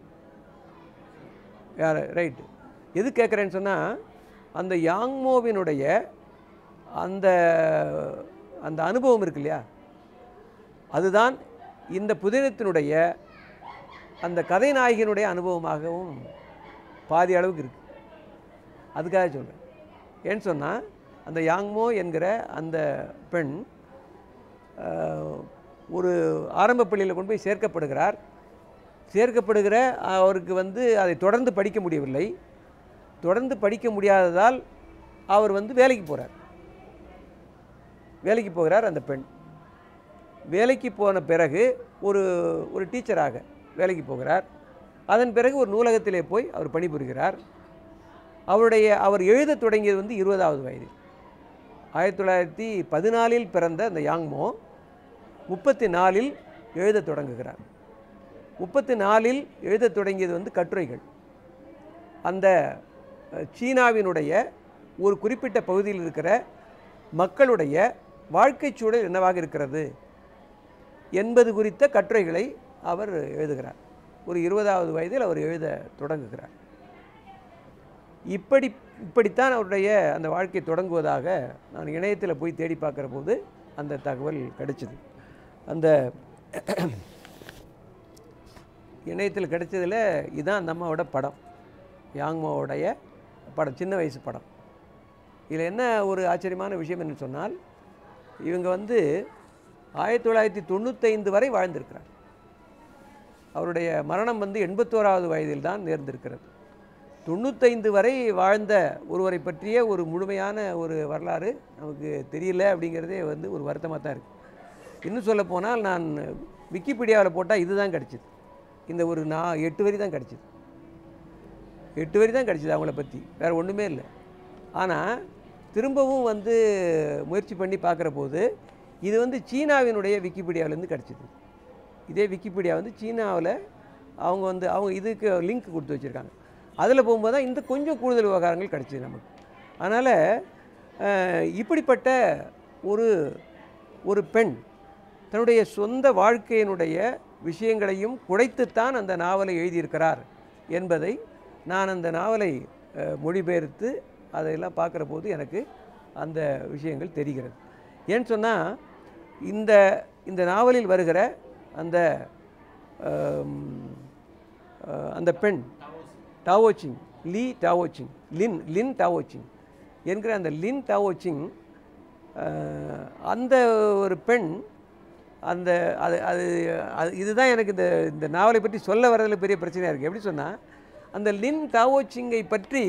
[SPEAKER 1] யார் ரைட்டு எது கேட்குறேன்னு சொன்னால் அந்த யாங்மோவினுடைய அந்த அந்த அனுபவம் இருக்கு இல்லையா அதுதான் இந்த புதினத்தினுடைய அந்த கதை நாயகியினுடைய அனுபவமாகவும் பாதி அளவுக்கு இருக்குது அதுக்காக சொல்கிறேன் ஏன்னு சொன்னால் அந்த யாங்மோ என்கிற அந்த பெண் ஆஹ், ஒரு ஆரம்ப பள்ளியில் கொண்டு போய் சேர்க்கப்படுகிறார் சேர்க்கப்படுகிற அவருக்கு வந்து அதை தொடர்ந்து படிக்க முடியவில்லை தொடர்ந்து படிக்க முடியாததால் அவர் வந்து வேலைக்கு போகிறார் வேலைக்கு போகிறார் அந்த பெண் வேலைக்கு போன பிறகு ஒரு ஒரு டீச்சராக வேலைக்கு போகிறார் அதன் பிறகு ஒரு நூலகத்திலே போய் அவர் பணிபுரிகிறார் அவருடைய அவர் எழுதத் தொடங்கியது வந்து இருபதாவது வயது ஆயிரத்தி தொள்ளாயிரத்தி பதினாலில் பிறந்த அந்த யாங்மோ முப்பத்தி நாலில் எழுதத் தொடங்குகிறார் முப்பத்தி நாலில் எழுதத் தொடங்கியது வந்து கட்டுரைகள் அந்த அஹ், சீனாவினுடைய ஒரு குறிப்பிட்ட பகுதியில் இருக்கிற மக்களுடைய வாழ்க்கைச் சூழல் என்னவாக இருக்கிறது என்பது குறித்த கட்டுரைகளை அவர் எழுதுகிறார் ஒரு இருபதாவது வயதில் அவர் எழுத தொடங்குகிறார் இப்படி இப்படித்தான் அவருடைய அந்த வாழ்க்கை தொடங்குவதாக நான் இணையத்தில் போய் தேடி பார்க்குற போது அந்த தகவல் கிடைச்சிது அந்த இணையத்தில் கிடைச்சதில் இதுதான் அந்த அம்மாவோட படம் யாங்மாவோடைய படம் சின்ன வயசு படம் இதில் என்ன ஒரு ஆச்சரியமான விஷயம் என்று சொன்னால் இவங்க வந்து ஆயிரத்தி தொள்ளாயிரத்தி தொண்ணூத்தைந்து வரை வாழ்ந்திருக்கிறார் அவருடைய மரணம் வந்து எண்பத்தோராவது வயதில் தான் நேர்ந்திருக்கிறது தொண்ணூத்தைந்து வரை வாழ்ந்த ஒருவரை பற்றிய ஒரு முழுமையான ஒரு வரலாறு நமக்கு தெரியல அப்படிங்கிறதே வந்து ஒரு வருத்தமாக தான் இருக்குது இன்னும் சொல்ல போனால் நான் விக்கிபீடியாவில் போட்டால் இதுதான் கிடச்சிது இந்த ஒரு நான் எட்டு வரி தான் கிடச்சிது எட்டு வரி தான் கிடச்சிது அவங்கள பற்றி வேறு ஒன்றுமே இல்லை ஆனால் திரும்பவும் வந்து முயற்சி பண்ணி பார்க்குற போது இது வந்து சீனாவினுடைய விக்கிபீடியாவிலேருந்து கிடச்சிது இதே விக்கிபீடியா வந்து சீனாவில் அவங்க வந்து அவங்க இதுக்கு லிங்க் கொடுத்து வச்சுருக்காங்க அதில் போகும்போது தான் இந்த கொஞ்சம் கூடுதல் விவகாரங்கள் கிடச்சிது நமக்கு அதனால் இப்படிப்பட்ட ஒரு ஒரு பெண் தன்னுடைய சொந்த வாழ்க்கையினுடைய விஷயங்களையும் குடைத்துத்தான் அந்த நாவலை எழுதியிருக்கிறார் என்பதை நான் அந்த நாவலை அஹ், மொழிபெயர்த்து அதையெல்லாம் பார்க்குற போது எனக்கு அந்த விஷயங்கள் தெரிகிறது ஏன்னு சொன்னால் இந்த இந்த நாவலில் வருகிற அந்த ஆம், அஹ், அந்த பெண் டாவோச்சிங் லீ டாவோச்சிங் லின் லின் டாவோச்சிங் என்கிற அந்த லின் டாவோச்சிங் அஹ், அந்த ஒரு பெண் அந்த அது அது அது இதுதான் எனக்கு இந்த இந்த நாவலை பற்றி சொல்ல வரதில் பெரிய பிரச்சனையாக இருக்குது எப்படி சொன்னால் அந்த லின் டாவோச்சிங்கை பற்றி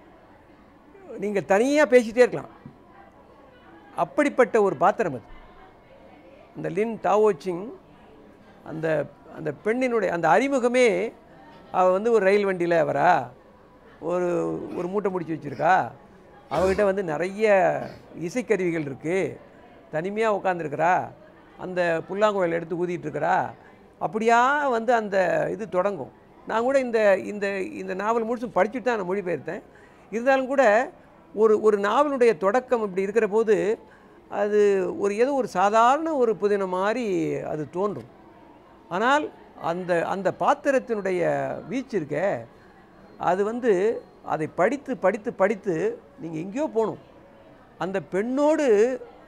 [SPEAKER 1] நீங்கள் தனியாக பேசிகிட்டே இருக்கலாம் அப்படிப்பட்ட ஒரு பாத்திரம் அது அந்த லின் டாவோச்சிங் அந்த அந்த பெண்ணினுடைய அந்த அறிமுகமே அவள் வந்து ஒரு ரயில் வண்டியில் வரா ஒரு ஒரு மூட்டை முடிச்சு வச்சுருக்கா அவகிட்ட வந்து நிறைய இசைக்கருவிகள் இருக்குது தனிமையாக உட்காந்துருக்கிறா அந்த புல்லாங்குழல் எடுத்து ஊதிட்டு இருக்கிறா அப்படியா வந்து அந்த இது தொடங்கும் நான் கூட இந்த இந்த இந்த நாவல் முழுசும் படிச்சுட்டு தான் நான் மொழிபெயர்த்தேன் இருந்தாலும் கூட ஒரு ஒரு நாவலுடைய தொடக்கம் இப்படி இருக்கிற போது அது ஒரு ஏதோ ஒரு சாதாரண ஒரு புதினம் மாதிரி அது தோன்றும் ஆனால் அந்த அந்த பாத்திரத்தினுடைய வீச்சு இருக்கே அது வந்து அதை படித்து படித்து படித்து நீங்கள் எங்கேயோ போகணும் அந்த பெண்ணோடு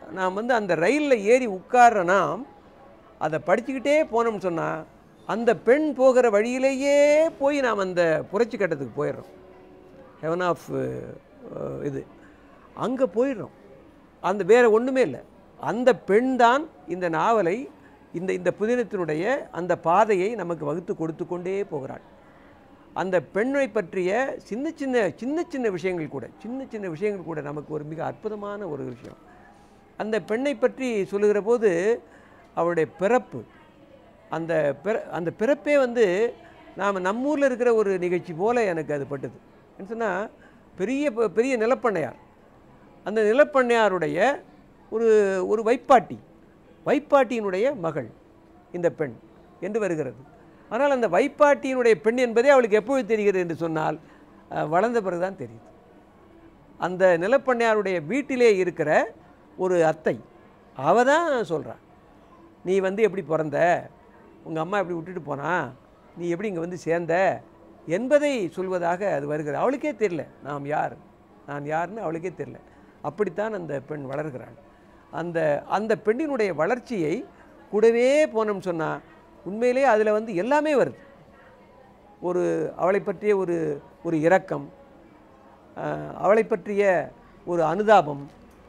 [SPEAKER 1] நாம் வந்து அந்த ரயிலில் ஏறி உட்கார்ற நாம் அதை படிச்சுக்கிட்டே போனோம்னு சொன்னால் அந்த பெண் போகிற வழியிலேயே போய் நாம் அந்த புரட்சி கட்டத்துக்கு போயிடுறோம் ஹெவன் ஆஃப் இது அங்கே போயிடுறோம் அந்த வேறு ஒன்றுமே இல்லை அந்த பெண் தான் இந்த நாவலை இந்த இந்த புதினத்தினுடைய அந்த பாதையை நமக்கு வகுத்து கொடுத்து கொண்டே போகிறாள் அந்த பெண்ணை பற்றிய சின்ன சின்ன சின்ன சின்ன விஷயங்கள் கூட சின்ன சின்ன விஷயங்கள் கூட நமக்கு ஒரு மிக அற்புதமான ஒரு விஷயம் அந்த பெண்ணை பற்றி சொல்லுகிற போது அவளுடைய பிறப்பு அந்த பிற அந்த பிறப்பே வந்து நாம் நம்ம ஊரில் இருக்கிற ஒரு நிகழ்ச்சி போல எனக்கு அது பட்டுது என்ன சொன்னால் பெரிய ப- பெரிய நிலப்பண்ணையார் அந்த நிலப்பண்ணையாருடைய ஒரு ஒரு வைப்பாட்டி வைப்பாட்டியினுடைய மகள் இந்த பெண் என்று வருகிறது ஆனால் அந்த வைப்பாட்டியினுடைய பெண் என்பதே அவளுக்கு எப்பொழுது தெரிகிறது என்று சொன்னால் அஹ், வளர்ந்த பிறகு தான் தெரியுது அந்த நிலப்பண்ணையாருடைய வீட்டிலே இருக்கிற ஒரு அத்தை அவ தான் சொல்கிறா நீ வந்து எப்படி பிறந்த உங்கள் அம்மா எப்படி விட்டுட்டு போனா நீ எப்படி இங்கே வந்து சேர்ந்த என்பதை சொல்வதாக அது வருகிறது அவளுக்கே தெரியல நாம் யார் நான் யாருன்னு அவளுக்கே தெரியல அப்படித்தான் அந்த பெண் வளர்கிறாள் அந்த அந்த பெண்ணினுடைய வளர்ச்சியை கூடவே போனோம்னு சொன்னால் உண்மையிலே அதில் வந்து எல்லாமே வருது ஒரு அவளை பற்றிய ஒரு ஒரு இரக்கம் ஆஹ், அவளை பற்றிய ஒரு அனுதாபம்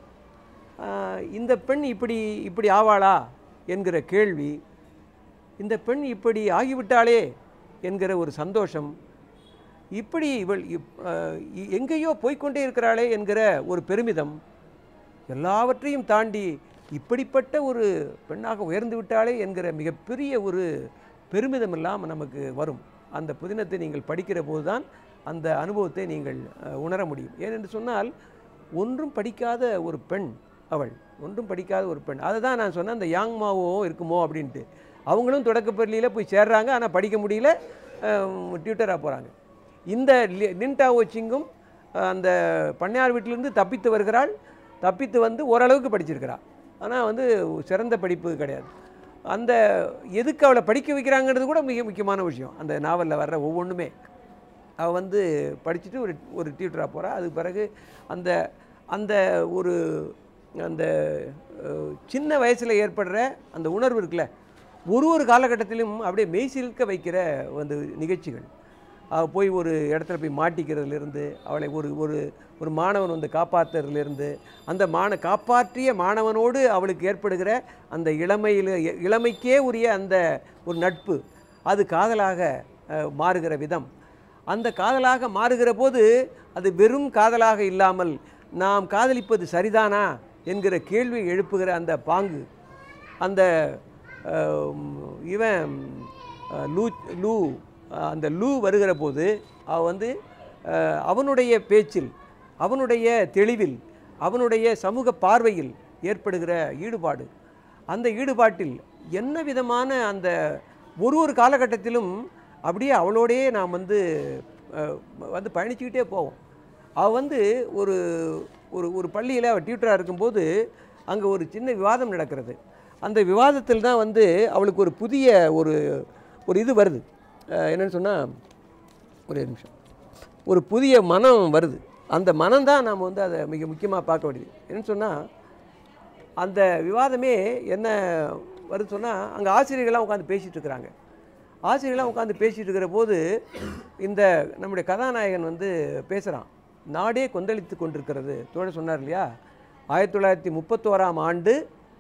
[SPEAKER 1] ஆஹ், இந்த பெண் இப்படி இப்படி ஆவாளா என்கிற கேள்வி இந்த பெண் இப்படி ஆகிவிட்டாளே என்கிற ஒரு சந்தோஷம் இப்படி இவள் இப்- ஆஹ், இ- எங்கேயோ போய்க்கொண்டே இருக்கிறாளே என்கிற ஒரு பெருமிதம் எல்லாவற்றையும் தாண்டி இப்படிப்பட்ட ஒரு பெண்ணாக உயர்ந்து விட்டாளே என்கிற மிகப்பெரிய ஒரு பெருமிதம் இல்லாமல் நமக்கு வரும் அந்த புதினத்தை நீங்கள் படிக்கிற போதுதான் அந்த அனுபவத்தை நீங்கள் அஹ், உணர முடியும் ஏனென்று சொன்னால் ஒன்றும் படிக்காத ஒரு பெண் அவள் ஒன்றும் படிக்காத ஒரு பெண் அதை தான் நான் சொன்னேன் அந்த யாங்மாவோ இருக்குமோ அப்படின்ட்டு அவங்களும் தொடக்கப் பள்ளியில் போய் சேர்றாங்க ஆனால் படிக்க முடியல டியூட்டராக போகிறாங்க இந்த லி- லின்டாவோ சிங்கும் அஹ், அந்த பண்ணையார் வீட்டிலிருந்து தப்பித்து வருகிறாள் தப்பித்து வந்து ஓரளவுக்கு படிச்சிருக்கிறாள் ஆனால் வந்து சிறந்த படிப்பு கிடையாது அந்த எதுக்கு அவளை படிக்க வைக்கிறாங்கிறது கூட மிக முக்கியமான விஷயம் அந்த நாவலில் வர்ற ஒவ்வொன்றுமே அவள் வந்து படிச்சுட்டு ஒரு ஒரு டியூட்டராக போகிறா அதுக்கு பிறகு அந்த அந்த ஒரு அந்த அஹ், சின்ன வயசில் ஏற்படுற அந்த உணர்வு இருக்குல்ல ஒரு ஒரு காலகட்டத்திலும் அப்படியே மெய்சிலிர்க்க வைக்கிற வந்து நிகழ்ச்சிகள் அவள் போய் ஒரு இடத்துல போய் மாட்டிக்கிறதுலேருந்து அவளை ஒரு ஒரு ஒரு மாணவன் வந்து காப்பாற்றுறதுலேருந்து அந்த மான காப்பாற்றிய மாணவனோடு அவளுக்கு ஏற்படுகிற அந்த இளமையில் இளமைக்கே உரிய அந்த ஒரு நட்பு அது காதலாக அஹ், மாறுகிற விதம் அந்த காதலாக மாறுகிற போது அது வெறும் காதலாக இல்லாமல் நாம் காதலிப்பது சரிதானா என்கிற கேள்வி எழுப்புகிற அந்த பாங்கு அந்த அஹ், இவன் அஹ், லூ லூ அஹ், அந்த லூ வருகிற போது அவ வந்து அஹ், அவனுடைய பேச்சில் அவனுடைய தெளிவில் அவனுடைய சமூக பார்வையில் ஏற்படுகிற ஈடுபாடு அந்த ஈடுபாட்டில் என்ன விதமான அந்த ஒரு ஒரு காலகட்டத்திலும் அப்படியே அவளோடையே நாம் வந்து அஹ், வந்து பயணிச்சுக்கிட்டே போவோம் அவள் வந்து ஒரு ஒரு ஒரு பள்ளியில் அவள் டியூட்டராக இருக்கும்போது அங்கே ஒரு சின்ன விவாதம் நடக்கிறது அந்த விவாதத்தில் தான் வந்து அவளுக்கு ஒரு புதிய ஒரு ஒரு இது வருது அஹ், என்னன்னு சொன்னால் ஒரே நிமிஷம் ஒரு புதிய மனம் வருது அந்த மனம் தான் நாம் வந்து அதை மிக முக்கியமாக பார்க்க வேண்டியது என்னன்னு சொன்னால் அந்த விவாதமே என்ன வருது சொன்னால் அங்கே ஆசிரியர்கள்லாம் உட்காந்து பேசிகிட்டு இருக்கிறாங்க ஆசிரியர்கள்லாம் உட்காந்து பேசிகிட்டு இருக்கிற போது இந்த நம்முடைய கதாநாயகன் வந்து பேசுகிறான் நாடே கொந்தளித்து கொண்டிருக்கிறது தோழர் சொன்னார் இல்லையா ஆயிரத்தி தொள்ளாயிரத்தி முப்பத்தோராம் ஆண்டு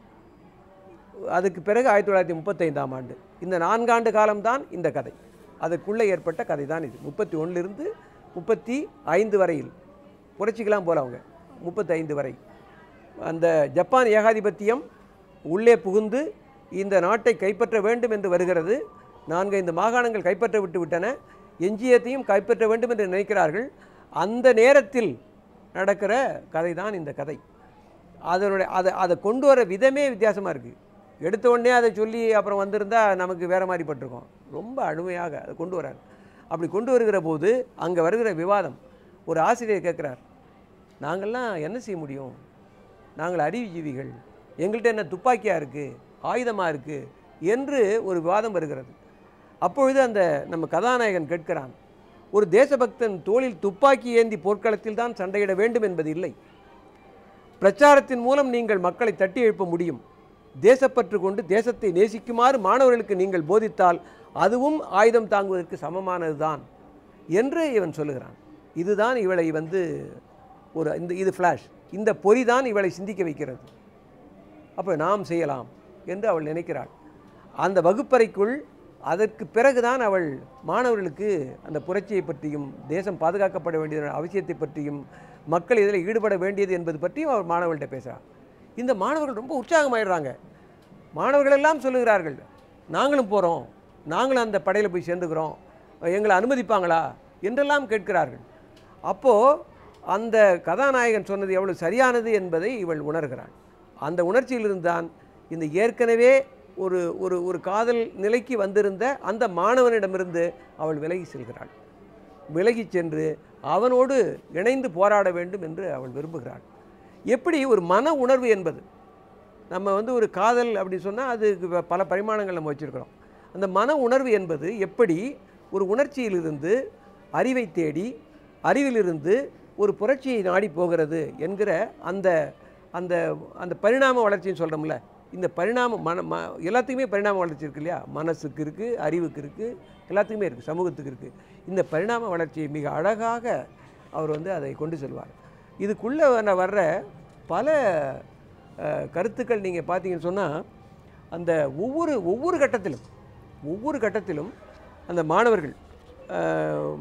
[SPEAKER 1] அதுக்கு பிறகு ஆயிரத்தி தொள்ளாயிரத்தி முப்பத்தைந்தாம் ஆண்டு இந்த நான்காண்டு காலம்தான் இந்த கதை அதுக்குள்ளே ஏற்பட்ட கதை தான் இது முப்பத்தி ஒன்றிலிருந்து முப்பத்தி ஐந்து வரையில் புரட்சிக்கெல்லாம் போல அவங்க முப்பத்தைந்து வரை அந்த ஜப்பான் ஏகாதிபத்தியம் உள்ளே புகுந்து இந்த நாட்டை கைப்பற்ற வேண்டும் என்று வருகிறது நான்கைந்து மாகாணங்கள் கைப்பற்ற விட்டு விட்டன எஞ்சியத்தையும் கைப்பற்ற வேண்டும் என்று நினைக்கிறார்கள் அந்த நேரத்தில் நடக்கிற கதை தான் இந்த கதை அதனுடைய அதை அதை கொண்டு வர விதமே வித்தியாசமாக இருக்குது எடுத்த உடனே அதை சொல்லி அப்புறம் வந்திருந்தா நமக்கு வேறு மாதிரி பட்டிருக்கோம் ரொம்ப அழுமையாக அதை கொண்டு வரார் அப்படி கொண்டு வருகிற போது அங்கே வருகிற விவாதம் ஒரு ஆசிரியர் கேட்குறார் நாங்கள்லாம் என்ன செய்ய முடியும் நாங்கள் அறிவுஜீவிகள் எங்கள்கிட்ட என்ன துப்பாக்கியாக இருக்குது ஆயுதமாக இருக்குது என்று ஒரு விவாதம் வருகிறது அப்பொழுது அந்த நம்ம கதாநாயகன் கேட்கிறான் ஒரு தேசபக்தன் தோளில் துப்பாக்கி ஏந்தி போர்க்களத்தில் தான் சண்டையிட வேண்டும் என்பது இல்லை பிரச்சாரத்தின் மூலம் நீங்கள் மக்களை தட்டி எழுப்ப முடியும் தேசப்பற்று கொண்டு தேசத்தை நேசிக்குமாறு மாணவர்களுக்கு நீங்கள் போதித்தால் அதுவும் ஆயுதம் தாங்குவதற்கு சமமானதுதான் என்று இவன் சொல்லுகிறான் இதுதான் இவளை வந்து ஒரு இந்த இது ஃப்ளாஷ் இந்த பொறி தான் இவளை சிந்திக்க வைக்கிறது அப்போ நாம் செய்யலாம் என்று அவள் நினைக்கிறாள் அந்த வகுப்பறைக்குள் அதற்கு பிறகுதான் அவள் மாணவர்களுக்கு அந்த புரட்சியை பற்றியும் தேசம் பாதுகாக்கப்பட வேண்டியது அவசியத்தை பற்றியும் மக்கள் இதில் ஈடுபட வேண்டியது என்பது பற்றியும் அவள் மாணவர்கள்ட்ட பேசுகிறாள் இந்த மாணவர்கள் ரொம்ப உற்சாகமாயிடுறாங்க மாணவர்கள் எல்லாம் சொல்லுகிறார்கள் நாங்களும் போகிறோம் நாங்களும் அந்த படையில் போய் சேர்ந்துக்கிறோம் எங்களை அனுமதிப்பாங்களா என்றெல்லாம் கேட்கிறார்கள் அப்போது அந்த கதாநாயகன் சொன்னது எவ்வளவு சரியானது என்பதை இவள் உணர்கிறாள் அந்த உணர்ச்சியிலிருந்து தான் இந்த ஏற்கனவே ஒரு ஒரு ஒரு காதல் நிலைக்கு வந்திருந்த அந்த மாணவனிடமிருந்து அவள் விலகி செல்கிறாள் விலகி சென்று அவனோடு இணைந்து போராட வேண்டும் என்று அவள் விரும்புகிறாள் எப்படி ஒரு மன உணர்வு என்பது நம்ம வந்து ஒரு காதல் அப்படி சொன்னால் அது பல பரிமாணங்கள் நம்ம வச்சுருக்கிறோம் அந்த மன உணர்வு என்பது எப்படி ஒரு உணர்ச்சியிலிருந்து அறிவை தேடி அறிவிலிருந்து ஒரு புரட்சியை நாடி போகிறது என்கிற அந்த அந்த அந்த பரிணாம வளர்ச்சின்னு சொல்கிறோம்ல இந்த பரிணாம மன ம எல்லாத்துக்குமே பரிணாம வளர்ச்சி இருக்கு இல்லையா மனசுக்கு இருக்குது அறிவுக்கு இருக்குது எல்லாத்துக்குமே இருக்குது சமூகத்துக்கு இருக்குது இந்த பரிணாம வளர்ச்சியை மிக அழகாக அவர் வந்து அதை கொண்டு செல்வார் இதுக்குள்ளே வர்ற பல அஹ், கருத்துக்கள் நீங்கள் பார்த்தீங்கன்னு சொன்னால் அந்த ஒவ்வொரு ஒவ்வொரு கட்டத்திலும் ஒவ்வொரு கட்டத்திலும் அந்த மாணவர்கள் அஹ்,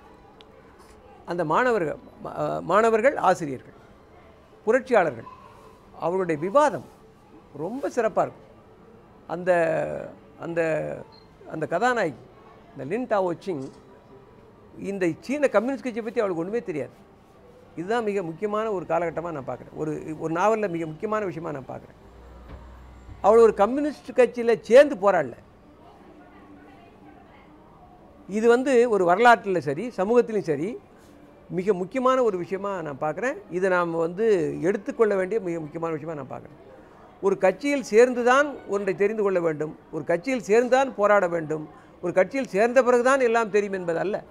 [SPEAKER 1] அந்த மாணவர்கள் மா- அஹ், மாணவர்கள் ஆசிரியர்கள் புரட்சியாளர்கள் அவருடைய விவாதம் ரொம்ப சிறப்பாக இருக்கும் அந்த அந்த அந்த கதாநாயகி இந்த லின் டாவோ சிங் இந்த சீன கம்யூனிஸ்ட் கட்சியை பற்றி அவளுக்கு ஒன்றுமே தெரியாது இதுதான் மிக முக்கியமான ஒரு காலகட்டமாக நான் பார்க்குறேன் ஒரு ஒரு நாவலில் மிக முக்கியமான விஷயமா நான் பார்க்குறேன் அவள் ஒரு கம்யூனிஸ்ட் கட்சியில் சேர்ந்து போராடல இது வந்து ஒரு வரலாற்றில் சரி சமூகத்திலும் சரி மிக முக்கியமான ஒரு விஷயமா நான் பார்க்குறேன் இதை நாம் வந்து எடுத்துக்கொள்ள வேண்டிய மிக முக்கியமான விஷயமா நான் பார்க்குறேன் ஒரு கட்சியில் சேர்ந்து தான் ஒன்றை தெரிந்து கொள்ள வேண்டும் ஒரு கட்சியில் சேர்ந்துதான் போராட வேண்டும் ஒரு கட்சியில் சேர்ந்த பிறகுதான் எல்லாம் தெரியும் என்பது அல்ல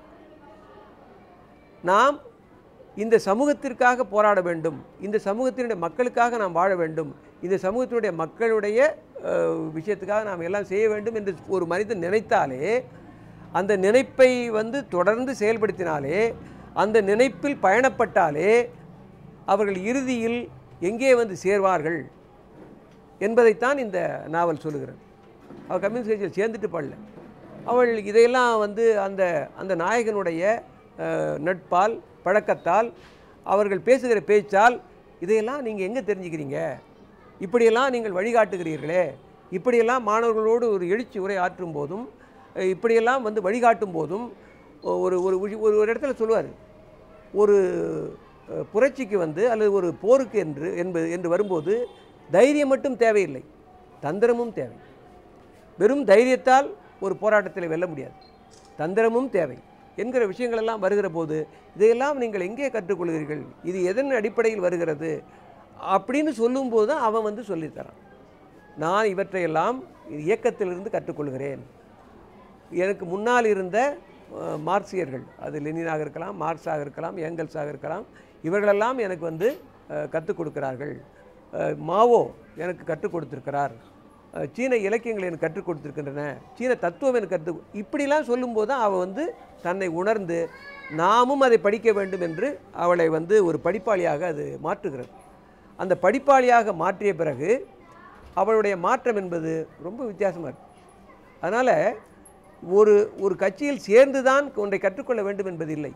[SPEAKER 1] நாம் இந்த சமூகத்திற்காக போராட வேண்டும் இந்த சமூகத்தினுடைய மக்களுக்காக நாம் வாழ வேண்டும் இந்த சமூகத்தினுடைய மக்களுடைய அஹ், விஷயத்துக்காக நாம் எல்லாம் செய்ய வேண்டும் என்று ஒரு மனிதன் நினைத்தாலே அந்த நினைப்பை வந்து தொடர்ந்து செயல்படுத்தினாலே அந்த நினைப்பில் பயணப்பட்டாலே அவர்கள் இறுதியில் எங்கே வந்து சேர்வார்கள் என்பதைத்தான் இந்த நாவல் சொல்லுகிறது அவள் கம்யூனிஸ்ட் கட்சியில் சேர்ந்துட்டு பாடல அவள் இதையெல்லாம் வந்து அந்த அந்த நாயகனுடைய அஹ், நட்பால் பழக்கத்தால் அவர்கள் பேசுகிற பேச்சால் இதையெல்லாம் நீங்கள் எங்கே தெரிஞ்சுக்கிறீங்க இப்படியெல்லாம் நீங்கள் வழிகாட்டுகிறீர்களே இப்படியெல்லாம் மாணவர்களோடு ஒரு எழுச்சி உரை ஆற்றும் போதும் அஹ், இப்படியெல்லாம் வந்து வழிகாட்டும் போதும் ஒரு ஒரு விஷ- ஒரு ஒரு இடத்துல சொல்லுவார் ஒரு அஹ், புரட்சிக்கு வந்து அல்லது ஒரு போருக்கு என்று என்பது என்று வரும்போது தைரியம் மட்டும் தேவையில்லை தந்திரமும் தேவை வெறும் தைரியத்தால் ஒரு போராட்டத்தில் வெல்ல முடியாது தந்திரமும் தேவை என்கிற விஷயங்கள் எல்லாம் வருகிற போது இதையெல்லாம் நீங்கள் எங்கே கற்றுக்கொள்கிறீர்கள் இது எதன் அடிப்படையில் வருகிறது அப்படின்னு சொல்லும்போது தான் அவன் வந்து சொல்லித்தரான் நான் இவற்றையெல்லாம் இயக்கத்திலிருந்து கற்றுக்கொள்கிறேன் எனக்கு முன்னால் இருந்த அஹ், மார்க்சியர்கள் அது லெனினாக இருக்கலாம் மார்க்ஸாக இருக்கலாம் ஏங்கல்ஸாக இருக்கலாம் இவர்களெல்லாம் எனக்கு வந்து அஹ், கற்றுக் கொடுக்கிறார்கள் அஹ், மாவோ எனக்கு கற்றுக் கொடுத்திருக்கிறார் அஹ், சீன இலக்கியங்கள் எனக்கு கற்றுக் கொடுத்திருக்கின்றன சீன தத்துவம் எனக்கு கற்று இப்படிலாம் சொல்லும்போது தான் அவள் வந்து தன்னை உணர்ந்து நாமும் அதை படிக்க வேண்டும் என்று அவளை வந்து ஒரு படிப்பாளியாக அது மாற்றுகிறது அந்த படிப்பாளியாக மாற்றிய பிறகு அவளுடைய மாற்றம் என்பது ரொம்ப வித்தியாசமாக இருக்கு அதனால் ஒரு ஒரு கட்சியில் சேர்ந்து தான் ஒன்றை கற்றுக்கொள்ள வேண்டும் என்பதில்லை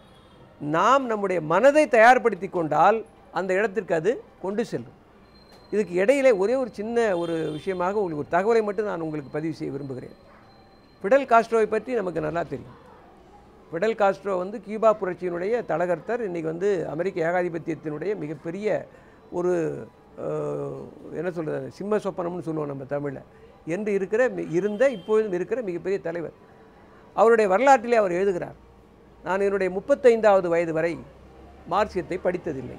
[SPEAKER 1] நாம் நம்முடைய மனதை தயார்படுத்தி கொண்டால் அந்த இடத்திற்கு அது கொண்டு செல்லும் இதுக்கு இடையிலே ஒரே ஒரு சின்ன ஒரு விஷயமாக உங்களுக்கு ஒரு தகவலை மட்டும் நான் உங்களுக்கு பதிவு செய்ய விரும்புகிறேன் ஃபிடல் காஸ்ட்ரோவை பற்றி நமக்கு நல்லா தெரியும் ஃபிடல் காஸ்ட்ரோ வந்து கியூபா புரட்சியினுடைய தலகர்த்தர் இன்றைக்கி வந்து அமெரிக்க ஏகாதிபத்தியத்தினுடைய மிகப்பெரிய ஒரு அஹ், என்ன சொல்கிறது சிம்ம சொப்பனம்னு சொல்லுவோம் நம்ம தமிழில் என்று இருக்கிற மி- இருந்த இப்பொழுதும் இருக்கிற மிகப்பெரிய தலைவர் அவருடைய வரலாற்றிலே அவர் எழுதுகிறார் நான் என்னுடைய முப்பத்தைந்தாவது வயது வரை மார்க்சியத்தை படித்ததில்லை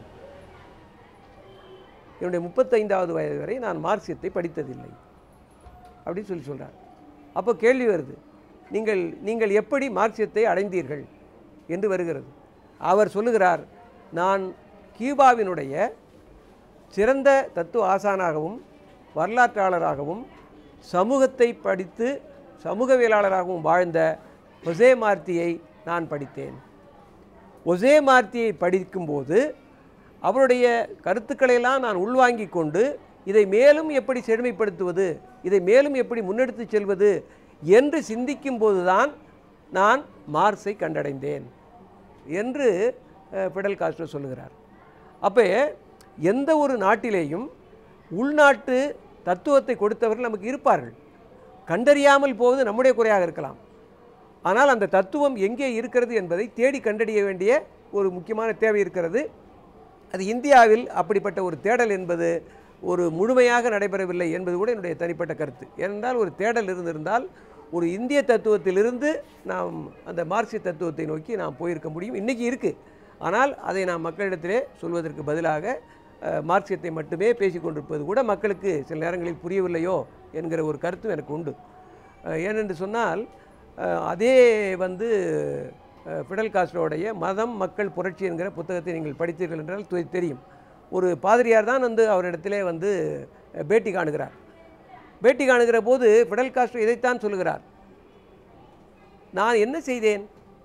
[SPEAKER 1] என்னுடைய முப்பத்தைந்தாவது வயது வரை நான் மார்க்சியத்தை படித்ததில்லை அப்படின்னு சொல்லி சொல்கிறார் அப்போ கேள்வி வருது நீங்கள் நீங்கள் எப்படி மார்க்சியத்தை அடைந்தீர்கள் என்று வருகிறது அவர் சொல்லுகிறார் நான் கியூபாவினுடைய சிறந்த தத்துவ ஆசானாகவும் வரலாற்றாளராகவும் சமூகத்தை படித்து சமூகவியலாளராகவும் வாழ்ந்த ஒசே மார்த்தியை நான் படித்தேன் ஒசே மார்த்தியை படிக்கும்போது அவருடைய கருத்துக்களையெல்லாம் நான் உள்வாங்கிக் கொண்டு இதை மேலும் எப்படி செழுமைப்படுத்துவது இதை மேலும் எப்படி முன்னெடுத்துச் செல்வது என்று சிந்திக்கும் போதுதான் நான் மார்க்ஸை கண்டடைந்தேன் என்று அஹ், பிடல் காஸ்ட்ரோ சொல்லுகிறார் அப்போ எந்த ஒரு நாட்டிலேயும் உள்நாட்டு தத்துவத்தை கொடுத்தவர்கள் நமக்கு இருப்பார்கள் கண்டறியாமல் போவது நம்முடைய குறையாக இருக்கலாம் ஆனால் அந்த தத்துவம் எங்கே இருக்கிறது என்பதை தேடி கண்டறிய வேண்டிய ஒரு முக்கியமான தேவை இருக்கிறது அது இந்தியாவில் அப்படிப்பட்ட ஒரு தேடல் என்பது ஒரு முழுமையாக நடைபெறவில்லை என்பது கூட என்னுடைய தனிப்பட்ட கருத்து ஏனென்றால் ஒரு தேடல் இருந்திருந்தால் ஒரு இந்திய தத்துவத்திலிருந்து நாம் அந்த மார்க்சிய தத்துவத்தை நோக்கி நாம் போயிருக்க முடியும் இன்றைக்கி இருக்குது ஆனால் அதை நாம் மக்களிடத்திலே சொல்வதற்கு பதிலாக அஹ், மார்க்சியத்தை மட்டுமே பேசிக் கொண்டிருப்பது கூட மக்களுக்கு சில நேரங்களில் புரியவில்லையோ என்கிற ஒரு கருத்தும் எனக்கு உண்டு அஹ், ஏனென்று சொன்னால் அஹ், அதே வந்து அஹ், பிடல் காஸ்ட்ரோடைய மதம் மக்கள் புரட்சி என்கிற புத்தகத்தை நீங்கள் படித்தீர்கள் என்றால் தெ- தெரியும் ஒரு பாதிரியார் தான் வந்து அவரிடத்திலே வந்து அஹ், பேட்டி காணுகிறார் பேட்டி காணுகிற போது பிடல் காஸ்ட்ரோ இதைத்தான் சொல்லுகிறார் நான் என்ன செய்தேன்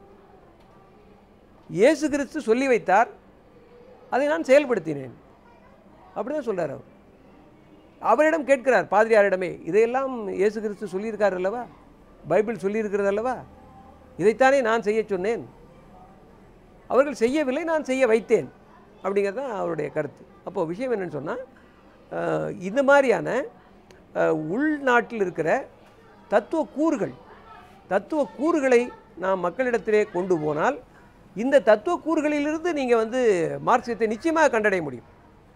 [SPEAKER 1] இயேசு கிறிஸ்து சொல்லி வைத்தார் அதை நான் செயல்படுத்தினேன் அப்படிதான் சொல்றார் அவர் அவரிடம் கேட்கிறார் பாதிரியாரிடமே இதையெல்லாம் இயேசு கிறிஸ்து சொல்லியிருக்கார் அல்லவா பைபிள் சொல்லியிருக்கிறது அல்லவா இதைத்தானே நான் செய்ய சொன்னேன் அவர்கள் செய்யவில்லை நான் செய்ய வைத்தேன் அப்படிங்கிறது தான் அவருடைய கருத்து அப்போது விஷயம் என்னன்னு சொன்னால் இந்த மாதிரியான அஹ், உள்நாட்டில் இருக்கிற தத்துவ கூறுகள் தத்துவ கூறுகளை நாம் மக்களிடத்திலே கொண்டு போனால் இந்த தத்துவ கூறுகளிலிருந்து நீங்கள் வந்து மார்க்சியத்தை நிச்சயமாக கண்டடைய முடியும்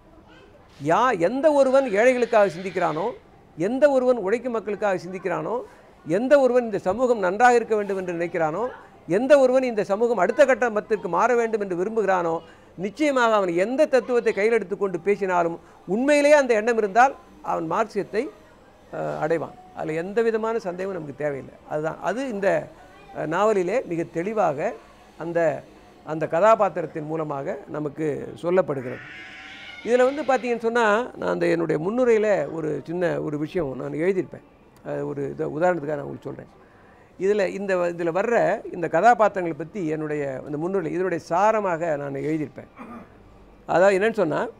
[SPEAKER 1] யா எந்த ஒருவன் ஏழைகளுக்காக சிந்திக்கிறானோ எந்த ஒருவன் உழைக்கும் மக்களுக்காக சிந்திக்கிறானோ எந்த ஒருவன் இந்த சமூகம் நன்றாக இருக்க வேண்டும் என்று நினைக்கிறானோ எந்த ஒருவன் இந்த சமூகம் அடுத்த கட்டத்திற்கு மாற வேண்டும் என்று விரும்புகிறானோ நிச்சயமாக அவன் எந்த தத்துவத்தை கையில் எடுத்துக்கொண்டு பேசினாலும் உண்மையிலேயே அந்த எண்ணம் இருந்தால் அவன் மார்க்சியத்தை அஹ், அடைவான் அதில் எந்த விதமான சந்தேகமும் நமக்கு தேவையில்லை அதுதான் அது இந்த அஹ், நாவலிலே மிக தெளிவாக அந்த அந்த கதாபாத்திரத்தின் மூலமாக நமக்கு சொல்லப்படுகிறது இதில் வந்து பார்த்தீங்கன்னு சொன்னால் நான் அந்த என்னுடைய முன்னுரையில் ஒரு சின்ன ஒரு விஷயம் நான் எழுதியிருப்பேன் அது ஒரு இதை உதாரணத்துக்காக நான் உங்களுக்கு சொல்கிறேன் இதில் இந்த இதில் வர்ற இந்த கதாபாத்திரங்களை பற்றி என்னுடைய அந்த முன்னுரை இதனுடைய சாரமாக நான் எழுதியிருப்பேன் அதாவது என்னன்னு சொன்னால்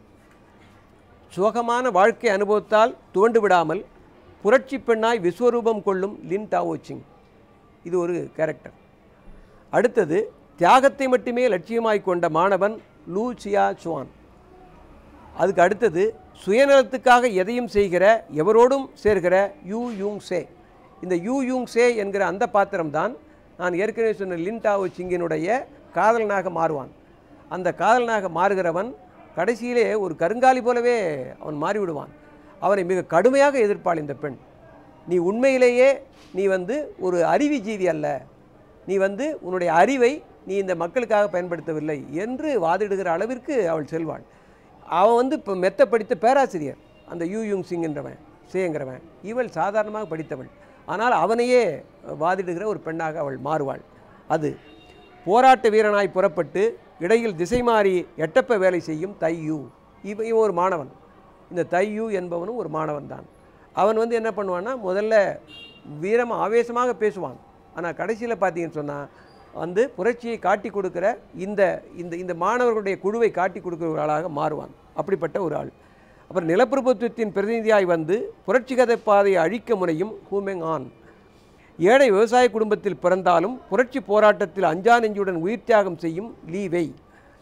[SPEAKER 1] சுகமான வாழ்க்கை அனுபவத்தால் துவண்டு விடாமல் புரட்சி பெண்ணாய் விஸ்வரூபம் கொள்ளும் லின் டாவோச்சிங் இது ஒரு கேரக்டர் அடுத்தது தியாகத்தை மட்டுமே லட்சியமாய் கொண்ட மாணவன் லூ சியா சுவான் அதுக்கு அடுத்தது சுயநலத்துக்காக எதையும் செய்கிற எவரோடும் சேர்கிற யூ யூங் சே இந்த யூ யூங் சே என்கிற அந்த பாத்திரம்தான் நான் ஏற்கனவே சொன்ன லின்டாவோ சிங்கினுடைய காதலனாக மாறுவான் அந்த காதலனாக மாறுகிறவன் கடைசியிலே ஒரு கருங்காலி போலவே அவன் மாறிவிடுவான் அவனை மிக கடுமையாக எதிர்ப்பாள் இந்த பெண் நீ உண்மையிலேயே நீ வந்து ஒரு அறிவி ஜீவி அல்ல நீ வந்து உன்னுடைய அறிவை நீ இந்த மக்களுக்காக பயன்படுத்தவில்லை என்று வாதிடுகிற அளவிற்கு அவள் செல்வாள் அவன் வந்து இப்போ மெத்த படித்த பேராசிரியர் அந்த யூ யூங் சிங்ன்றவன் சேங்கிறவன் இவள் சாதாரணமாக படித்தவள் ஆனால் அவனையே வாதிடுகிற ஒரு பெண்ணாக அவள் மாறுவாள் அது போராட்ட வீரனாய் புறப்பட்டு இடையில் திசை மாறி எட்டப்ப வேலை செய்யும் தையூ இவ இவன் ஒரு மாணவன் இந்த தையூ என்பவனும் ஒரு மாணவன் தான் அவன் வந்து என்ன பண்ணுவான்னா முதல்ல வீரம் ஆவேசமாக பேசுவான் ஆனால் கடைசியில் பார்த்தீங்கன்னு சொன்னால் வந்து புரட்சியை காட்டி கொடுக்கிற இந்த இந்த இந்த மாணவர்களுடைய குழுவை காட்டி கொடுக்கிற ஒரு ஆளாக மாறுவான் அப்படிப்பட்ட ஒரு ஆள் அப்புறம் நிலப்பிரபுத்துவத்தின் பிரதிநிதியாய் வந்து புரட்சிகத பாதையை அழிக்க முனையும் ஹூமெங் ஆன் ஏழை விவசாய குடும்பத்தில் பிறந்தாலும் புரட்சி போராட்டத்தில் அஞ்சா நெஞ்சுடன் உயிர் தியாகம் செய்யும் லீ வெய்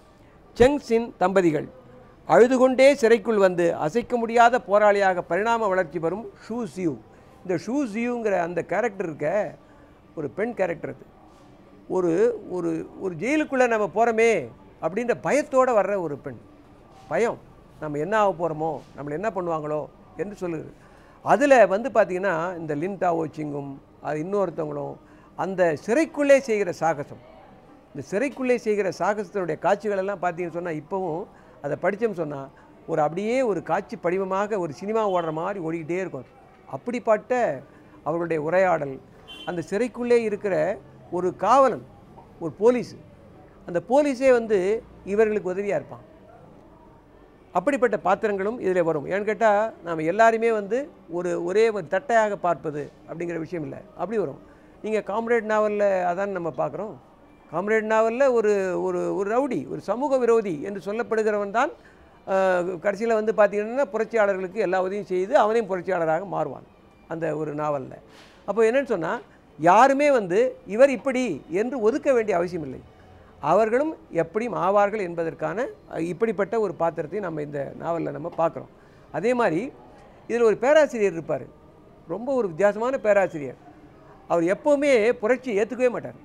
[SPEAKER 1] செங் சின் தம்பதிகள் அழுதுகொண்டே சிறைக்குள் வந்து அசைக்க முடியாத போராளியாக பரிணாம வளர்ச்சி பெறும் ஷூ சியூ இந்த ஷூ சியூங்கிற அந்த கேரக்டர் இருக்க ஒரு பெண் கேரக்டர் அது ஒரு ஒரு ஒரு ஜெயிலுக்குள்ளே நம்ம போகிறோமே அப்படின்ற பயத்தோடு வர்ற ஒரு பெண் பயம் நம்ம என்ன ஆக போகிறோமோ நம்மளை என்ன பண்ணுவாங்களோ என்று சொல்லுது அதில் வந்து பார்த்திங்கன்னா இந்த லின் டாவோ சிங்கும் அது இன்னொருத்தவங்களும் அந்த சிறைக்குள்ளே செய்கிற சாகசம் இந்த சிறைக்குள்ளே செய்கிற சாகசத்தினுடைய காட்சிகள் எல்லாம் பார்த்தீங்கன்னு சொன்னால் இப்போவும் அதை படித்தோம்னு சொன்னால் ஒரு அப்படியே ஒரு காட்சி படிவமாக ஒரு சினிமா ஓடுற மாதிரி ஓடிக்கிட்டே இருக்கும் அப்படிப்பட்ட அவர்களுடைய உரையாடல் அந்த சிறைக்குள்ளே இருக்கிற ஒரு காவலன் ஒரு போலீஸ் அந்த போலீஸே வந்து இவர்களுக்கு உதவியாக இருப்பான் அப்படிப்பட்ட பாத்திரங்களும் இதில் வரும் ஏன்னு கேட்டால் நாம் எல்லாருமே வந்து ஒரு ஒரே ஒரு தட்டையாக பார்ப்பது அப்படிங்கிற விஷயம் இல்லை அப்படி வரும் நீங்கள் காம்ரேட் நாவலில் அதான் நம்ம பார்க்குறோம் காம்ரேட் நாவலில் ஒரு ஒரு ஒரு ரவுடி ஒரு சமூக விரோதி என்று சொல்லப்படுகிறவன் தான் கடைசியில் வந்து பார்த்திங்கன்னா புரட்சியாளர்களுக்கு எல்லா உதவியும் செய்து அவனையும் புரட்சியாளராக மாறுவான் அந்த ஒரு நாவலில் அப்போ என்னன்னு சொன்னால் யாருமே வந்து இவர் இப்படி என்று ஒதுக்க வேண்டிய அவசியம் இல்லை அவர்களும் எப்படியும் ஆவார்கள் என்பதற்கான அஹ், இப்படிப்பட்ட ஒரு பாத்திரத்தை நம்ம இந்த நாவலில் நம்ம பார்க்குறோம் அதே மாதிரி இதில் ஒரு பேராசிரியர் இருப்பார் ரொம்ப ஒரு வித்தியாசமான பேராசிரியர் அவர் எப்போவுமே புரட்சி ஏற்றுக்கவே மாட்டார்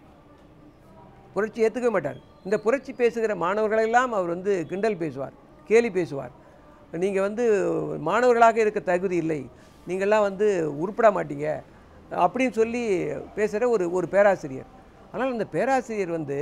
[SPEAKER 1] புரட்சி ஏற்றுக்கவே மாட்டார் இந்த புரட்சி பேசுகிற மாணவர்களெல்லாம் அவர் வந்து கிண்டல் பேசுவார் கேலி பேசுவார் நீங்கள் வந்து மாணவர்களாக இருக்க தகுதி இல்லை நீங்கள்லாம் வந்து உருப்பட மாட்டீங்க அப்படின்னு சொல்லி பேசுகிற ஒரு ஒரு பேராசிரியர் ஆனால் அந்த பேராசிரியர் வந்து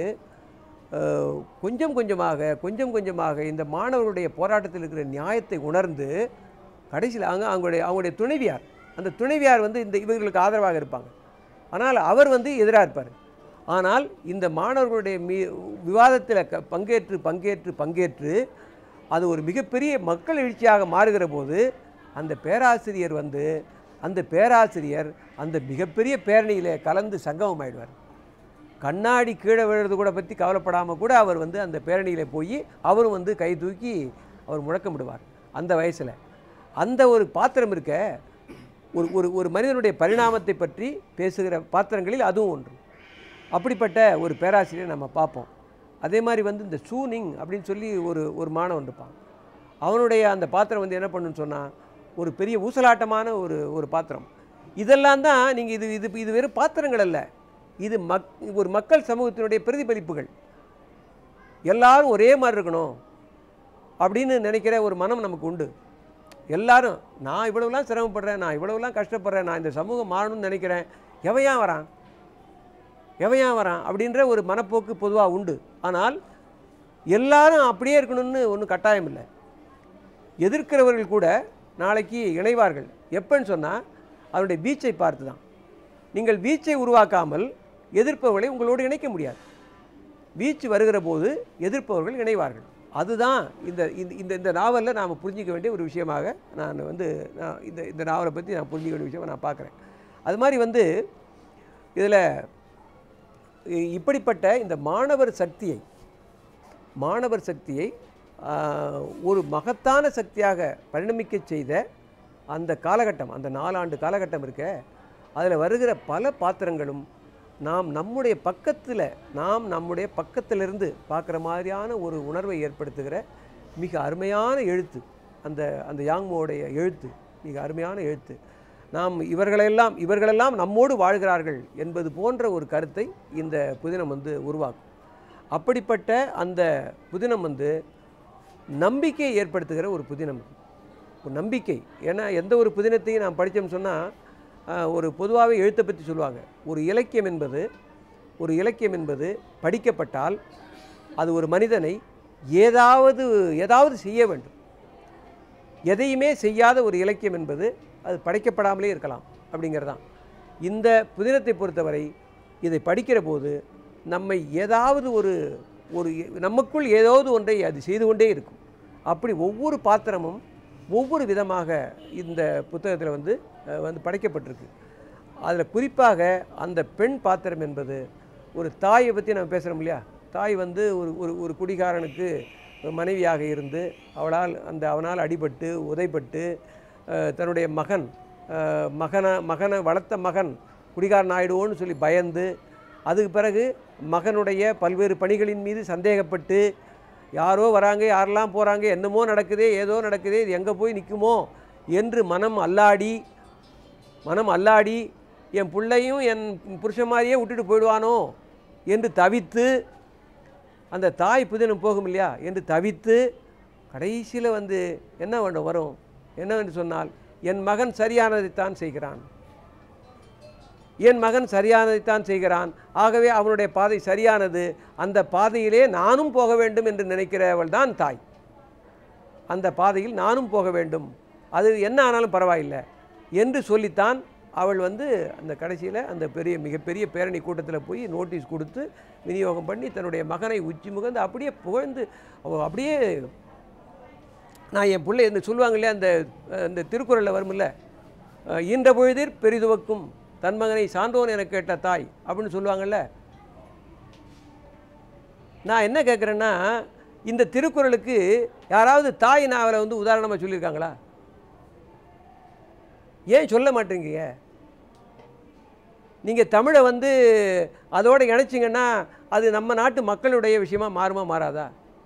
[SPEAKER 1] அஹ், கொஞ்சம் கொஞ்சமாக கொஞ்சம் கொஞ்சமாக இந்த மாணவர்களுடைய போராட்டத்தில் இருக்கிற நியாயத்தை உணர்ந்து கடைசியில் அங்கே அவங்களுடைய அவங்களுடைய துணைவியார் அந்த துணைவியார் வந்து இந்த இவர்களுக்கு ஆதரவாக இருப்பாங்க ஆனால் அவர் வந்து எதிராக இருப்பார் ஆனால் இந்த மாணவர்களுடைய மீ விவாதத்தில் க பங்கேற்று பங்கேற்று பங்கேற்று அது ஒரு மிகப்பெரிய மக்கள் எழுச்சியாக மாறுகிற போது அந்த பேராசிரியர் வந்து அந்த பேராசிரியர் அந்த மிகப்பெரிய பேரணியில் கலந்து சங்கமம் ஆயிடுவார் கண்ணாடி கீழே விழுறது கூட பற்றி கவலைப்படாமல் கூட அவர் வந்து அந்த பேரணியில் போய் அவரும் வந்து கை தூக்கி அவர் முழக்கமிடுவார் அந்த வயசில் அந்த ஒரு பாத்திரம் இருக்க ஒரு ஒரு ஒரு மனிதனுடைய பரிணாமத்தை பற்றி பேசுகிற பாத்திரங்களில் அதுவும் ஒன்று அப்படிப்பட்ட ஒரு பேராசிரியர் நம்ம பார்ப்போம் அதே மாதிரி வந்து இந்த சூனிங் அப்படின்னு சொல்லி ஒரு ஒரு மாணவன் இருப்பான் அவனுடைய அந்த பாத்திரம் வந்து என்ன பண்ணுன்னு சொன்னால் ஒரு பெரிய ஊசலாட்டமான ஒரு ஒரு பாத்திரம் இதெல்லாம் தான் நீங்கள் இது இது இது வெறும் பாத்திரங்கள் அல்ல இது மக் ஒரு மக்கள் சமூகத்தினுடைய பிரதிபலிப்புகள் எல்லாரும் ஒரே மாதிரி இருக்கணும் அப்படின்னு நினைக்கிற ஒரு மனம் நமக்கு உண்டு எல்லாரும் நான் இவ்வளவுலாம் சிரமப்படுறேன் நான் இவ்வளவுலாம் கஷ்டப்படுறேன் நான் இந்த சமூகம் மாறணும்னு நினைக்கிறேன் எவன் ஏன் வரான் எவன் ஏன் வரான் அப்படின்ற ஒரு மனப்போக்கு பொதுவாக உண்டு ஆனால் எல்லாரும் அப்படியே இருக்கணும்னு ஒன்றும் கட்டாயம் இல்லை எதிர்க்கிறவர்கள் கூட நாளைக்கு இணைவார்கள் எப்பன்னு சொன்னால் அவருடைய வீச்சை பார்த்து தான் நீங்கள் வீச்சை உருவாக்காமல் எதிர்ப்பவர்களை உங்களோடு இணைக்க முடியாது வீச்சு வருகிற போது எதிர்ப்பவர்கள் இணைவார்கள் அதுதான் இந்த இந்த இந்த இந்த நாவலில் நாம் புரிஞ்சிக்க வேண்டிய ஒரு விஷயமாக நான் வந்து நான் இந்த இந்த நாவலை பற்றி நான் புரிஞ்சிக்க வேண்டிய விஷயமா நான் பார்க்குறேன் அது மாதிரி வந்து இதில் இப்படிப்பட்ட இந்த மாணவர் சக்தியை மாணவர் சக்தியை ஆஹ், ஒரு மகத்தான சக்தியாக பரிணமிக்க செய்த அந்த காலகட்டம் அந்த நாலாண்டு காலகட்டம் இருக்க அதில் வருகிற பல பாத்திரங்களும் நாம் நம்முடைய பக்கத்தில் நாம் நம்முடைய பக்கத்திலிருந்து பார்க்குற மாதிரியான ஒரு உணர்வை ஏற்படுத்துகிற மிக அருமையான எழுத்து அந்த அந்த யாங்மோடைய எழுத்து மிக அருமையான எழுத்து நாம் இவர்களெல்லாம் இவர்களெல்லாம் நம்மோடு வாழ்கிறார்கள் என்பது போன்ற ஒரு கருத்தை இந்த புதினம் வந்து உருவாக்கும் அப்படிப்பட்ட அந்த புதினம் வந்து நம்பிக்கையை ஏற்படுத்துகிற ஒரு புதினம் இது. ஒரு நம்பிக்கை ஏன்னா எந்த ஒரு புதினத்தையும் நான் படித்தோம்னு சொன்னால் ஒரு பொதுவாகவே எழுத்தை பற்றி சொல்லுவாங்க ஒரு இலக்கியம் என்பது ஒரு இலக்கியம் என்பது படிக்கப்பட்டால் அது ஒரு மனிதனை ஏதாவது ஏதாவது செய்ய வேண்டும் எதையுமே செய்யாத ஒரு இலக்கியம் என்பது அது படைக்கப்படாமலே இருக்கலாம் அப்படிங்கிறதான் இந்த புதினத்தை பொறுத்தவரை இதை படிக்கிற போது நம்மை ஏதாவது ஒரு ஒரு நமக்குள் ஏதாவது ஒன்றை அது செய்து கொண்டே இருக்கும் அப்படி ஒவ்வொரு பாத்திரமும் ஒவ்வொரு விதமாக இந்த புத்தகத்தில் வந்து அஹ், வந்து படைக்கப்பட்டிருக்கு அதில் குறிப்பாக அந்த பெண் பாத்திரம் என்பது ஒரு தாயை பற்றி நம்ம பேசுகிறோம் இல்லையா தாய் வந்து ஒரு ஒரு ஒரு குடிகாரனுக்கு மனைவியாக இருந்து அவளால் அந்த அவனால் அடிபட்டு உதைப்பட்டு அஹ், தன்னுடைய மகன் அஹ், மகனை மகனை வளர்த்த மகன் குடிகாரன் ஆயிடுவோன்னு சொல்லி பயந்து அதுக்கு பிறகு மகனுடைய பல்வேறு பணிகளின் மீது சந்தேகப்பட்டு யாரோ வராங்க யாரெல்லாம் போகிறாங்க என்னமோ நடக்குதே ஏதோ நடக்குதே இது எங்கே போய் நிற்குமோ என்று மனம் அல்லாடி மனம் அல்லாடி என் பிள்ளையும் என் புருஷன் மாதிரியே விட்டுட்டு போயிடுவானோ என்று தவித்து அந்த தாய் புதினம் போகும் இல்லையா என்று தவித்து கடைசியில் வந்து என்ன வேண்டும் வரும் என்னவென்று சொன்னால் என் மகன் சரியானதைத்தான் செய்கிறான் என் மகன் சரியானதைத்தான் செய்கிறான் ஆகவே அவனுடைய பாதை சரியானது அந்த பாதையிலே நானும் போக வேண்டும் என்று நினைக்கிறவள் தான் தாய் அந்த பாதையில் நானும் போக வேண்டும் அது என்ன ஆனாலும் பரவாயில்லை என்று சொல்லித்தான் அவள் வந்து அந்த கடைசியில் அந்த பெரிய மிகப்பெரிய பேரணி கூட்டத்தில் போய் நோட்டீஸ் கொடுத்து விநியோகம் பண்ணி தன்னுடைய மகனை உச்சி முகந்து அப்படியே புகழ்ந்து அவ அப்படியே நான் என் பிள்ளை இந்த சொல்லுவாங்க இல்லையா அந்த அஹ், இந்த திருக்குறளில் வரும்ல அஹ், ஈன்ற பொழுதிற் பெரிதுவக்கும் தன் மகனை சான்றோன் என கேட்ட தாய் அப்படின்னு சொல்லுவாங்கல்ல நான் என்ன கேட்குறேன்னா இந்த திருக்குறளுக்கு யாராவது தாய் நாவலை வந்து உதாரணமாக சொல்லியிருக்காங்களா ஏன் சொல்ல மாட்டேங்கிறீங்க நீங்கள் தமிழை வந்து அதோட இணைச்சிங்கன்னா அது நம்ம நாட்டு மக்களுடைய விஷயமா மாறுமா மாறாதா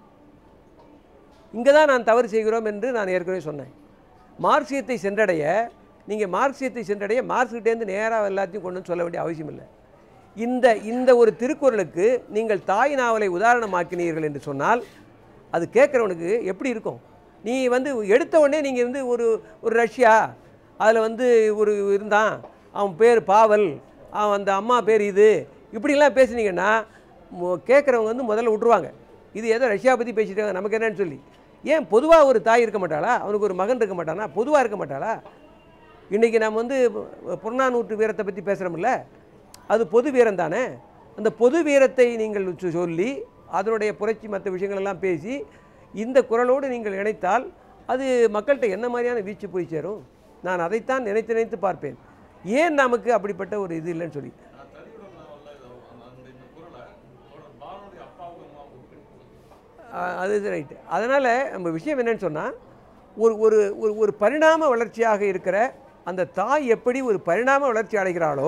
[SPEAKER 1] இங்கே தான் நான் தவறு செய்கிறோம் என்று நான் ஏற்கனவே சொன்னேன் மார்க்சியத்தை சென்றடைய நீங்கள் மார்க்சியத்தை சென்றடைய மார்க்சிட்டேருந்து நேராக எல்லாத்தையும் கொண்டு வந்து சொல்ல வேண்டிய அவசியம் இல்லை இந்த இந்த ஒரு திருக்குறளுக்கு நீங்கள் தாய் நாவலை உதாரணமாக்கினீர்கள் என்று சொன்னால் அது கேட்குறவனுக்கு எப்படி இருக்கும் நீ வந்து எடுத்த உடனே நீங்கள் வந்து ஒரு ஒரு ரஷ்யா அதில் வந்து ஒரு இருந்தான் அவன் பேர் பாவல் அவன் அந்த அம்மா பேர் இது இப்படிலாம் பேசுனீங்கன்னா மு- கேட்குறவங்க வந்து முதல்ல விட்ருவாங்க இது ஏதோ ரஷ்யா பற்றி பேசிட்டாங்க நமக்கு என்னன்னு சொல்லி ஏன் பொதுவாக ஒரு தாய் இருக்க மாட்டாளா அவனுக்கு ஒரு மகன் இருக்க மாட்டானா பொதுவாக இருக்க மாட்டாளா இன்றைக்கி நம்ம வந்து பு- புறநானூற்று வீரத்தை பற்றி பேசுகிறோம்ல அது பொது வீரம் தானே அந்த பொது வீரத்தை நீங்கள் சொ- சொல்லி அதனுடைய புரட்சி மற்ற விஷயங்கள் எல்லாம் பேசி இந்த குரலோடு நீங்கள் இணைத்தால் அது மக்கள்கிட்ட என்ன மாதிரியான வீச்சு போய் சேரும் நான் அதைத்தான் நினைத்து நினைத்து பார்ப்பேன் ஏன் நமக்கு அப்படிப்பட்ட ஒரு இது இல்லைன்னு சொல்லி
[SPEAKER 2] நான் தறியுடன் நாவல்ல இது அந்த அந்த இந்த குரலை தோழர் பாலனுடைய அப்பாவுக்கு அம்மாவுக்கு பிடிக்கும்
[SPEAKER 1] அஹ் அது ரைட்டு அதனால் நம்ம விஷயம் என்னன்னு சொன்னால் ஒரு ஒரு ஒரு ஒரு பரிணாம வளர்ச்சியாக இருக்கிற அந்த தாய் எப்படி ஒரு பரிணாம வளர்ச்சி அடைகிறாளோ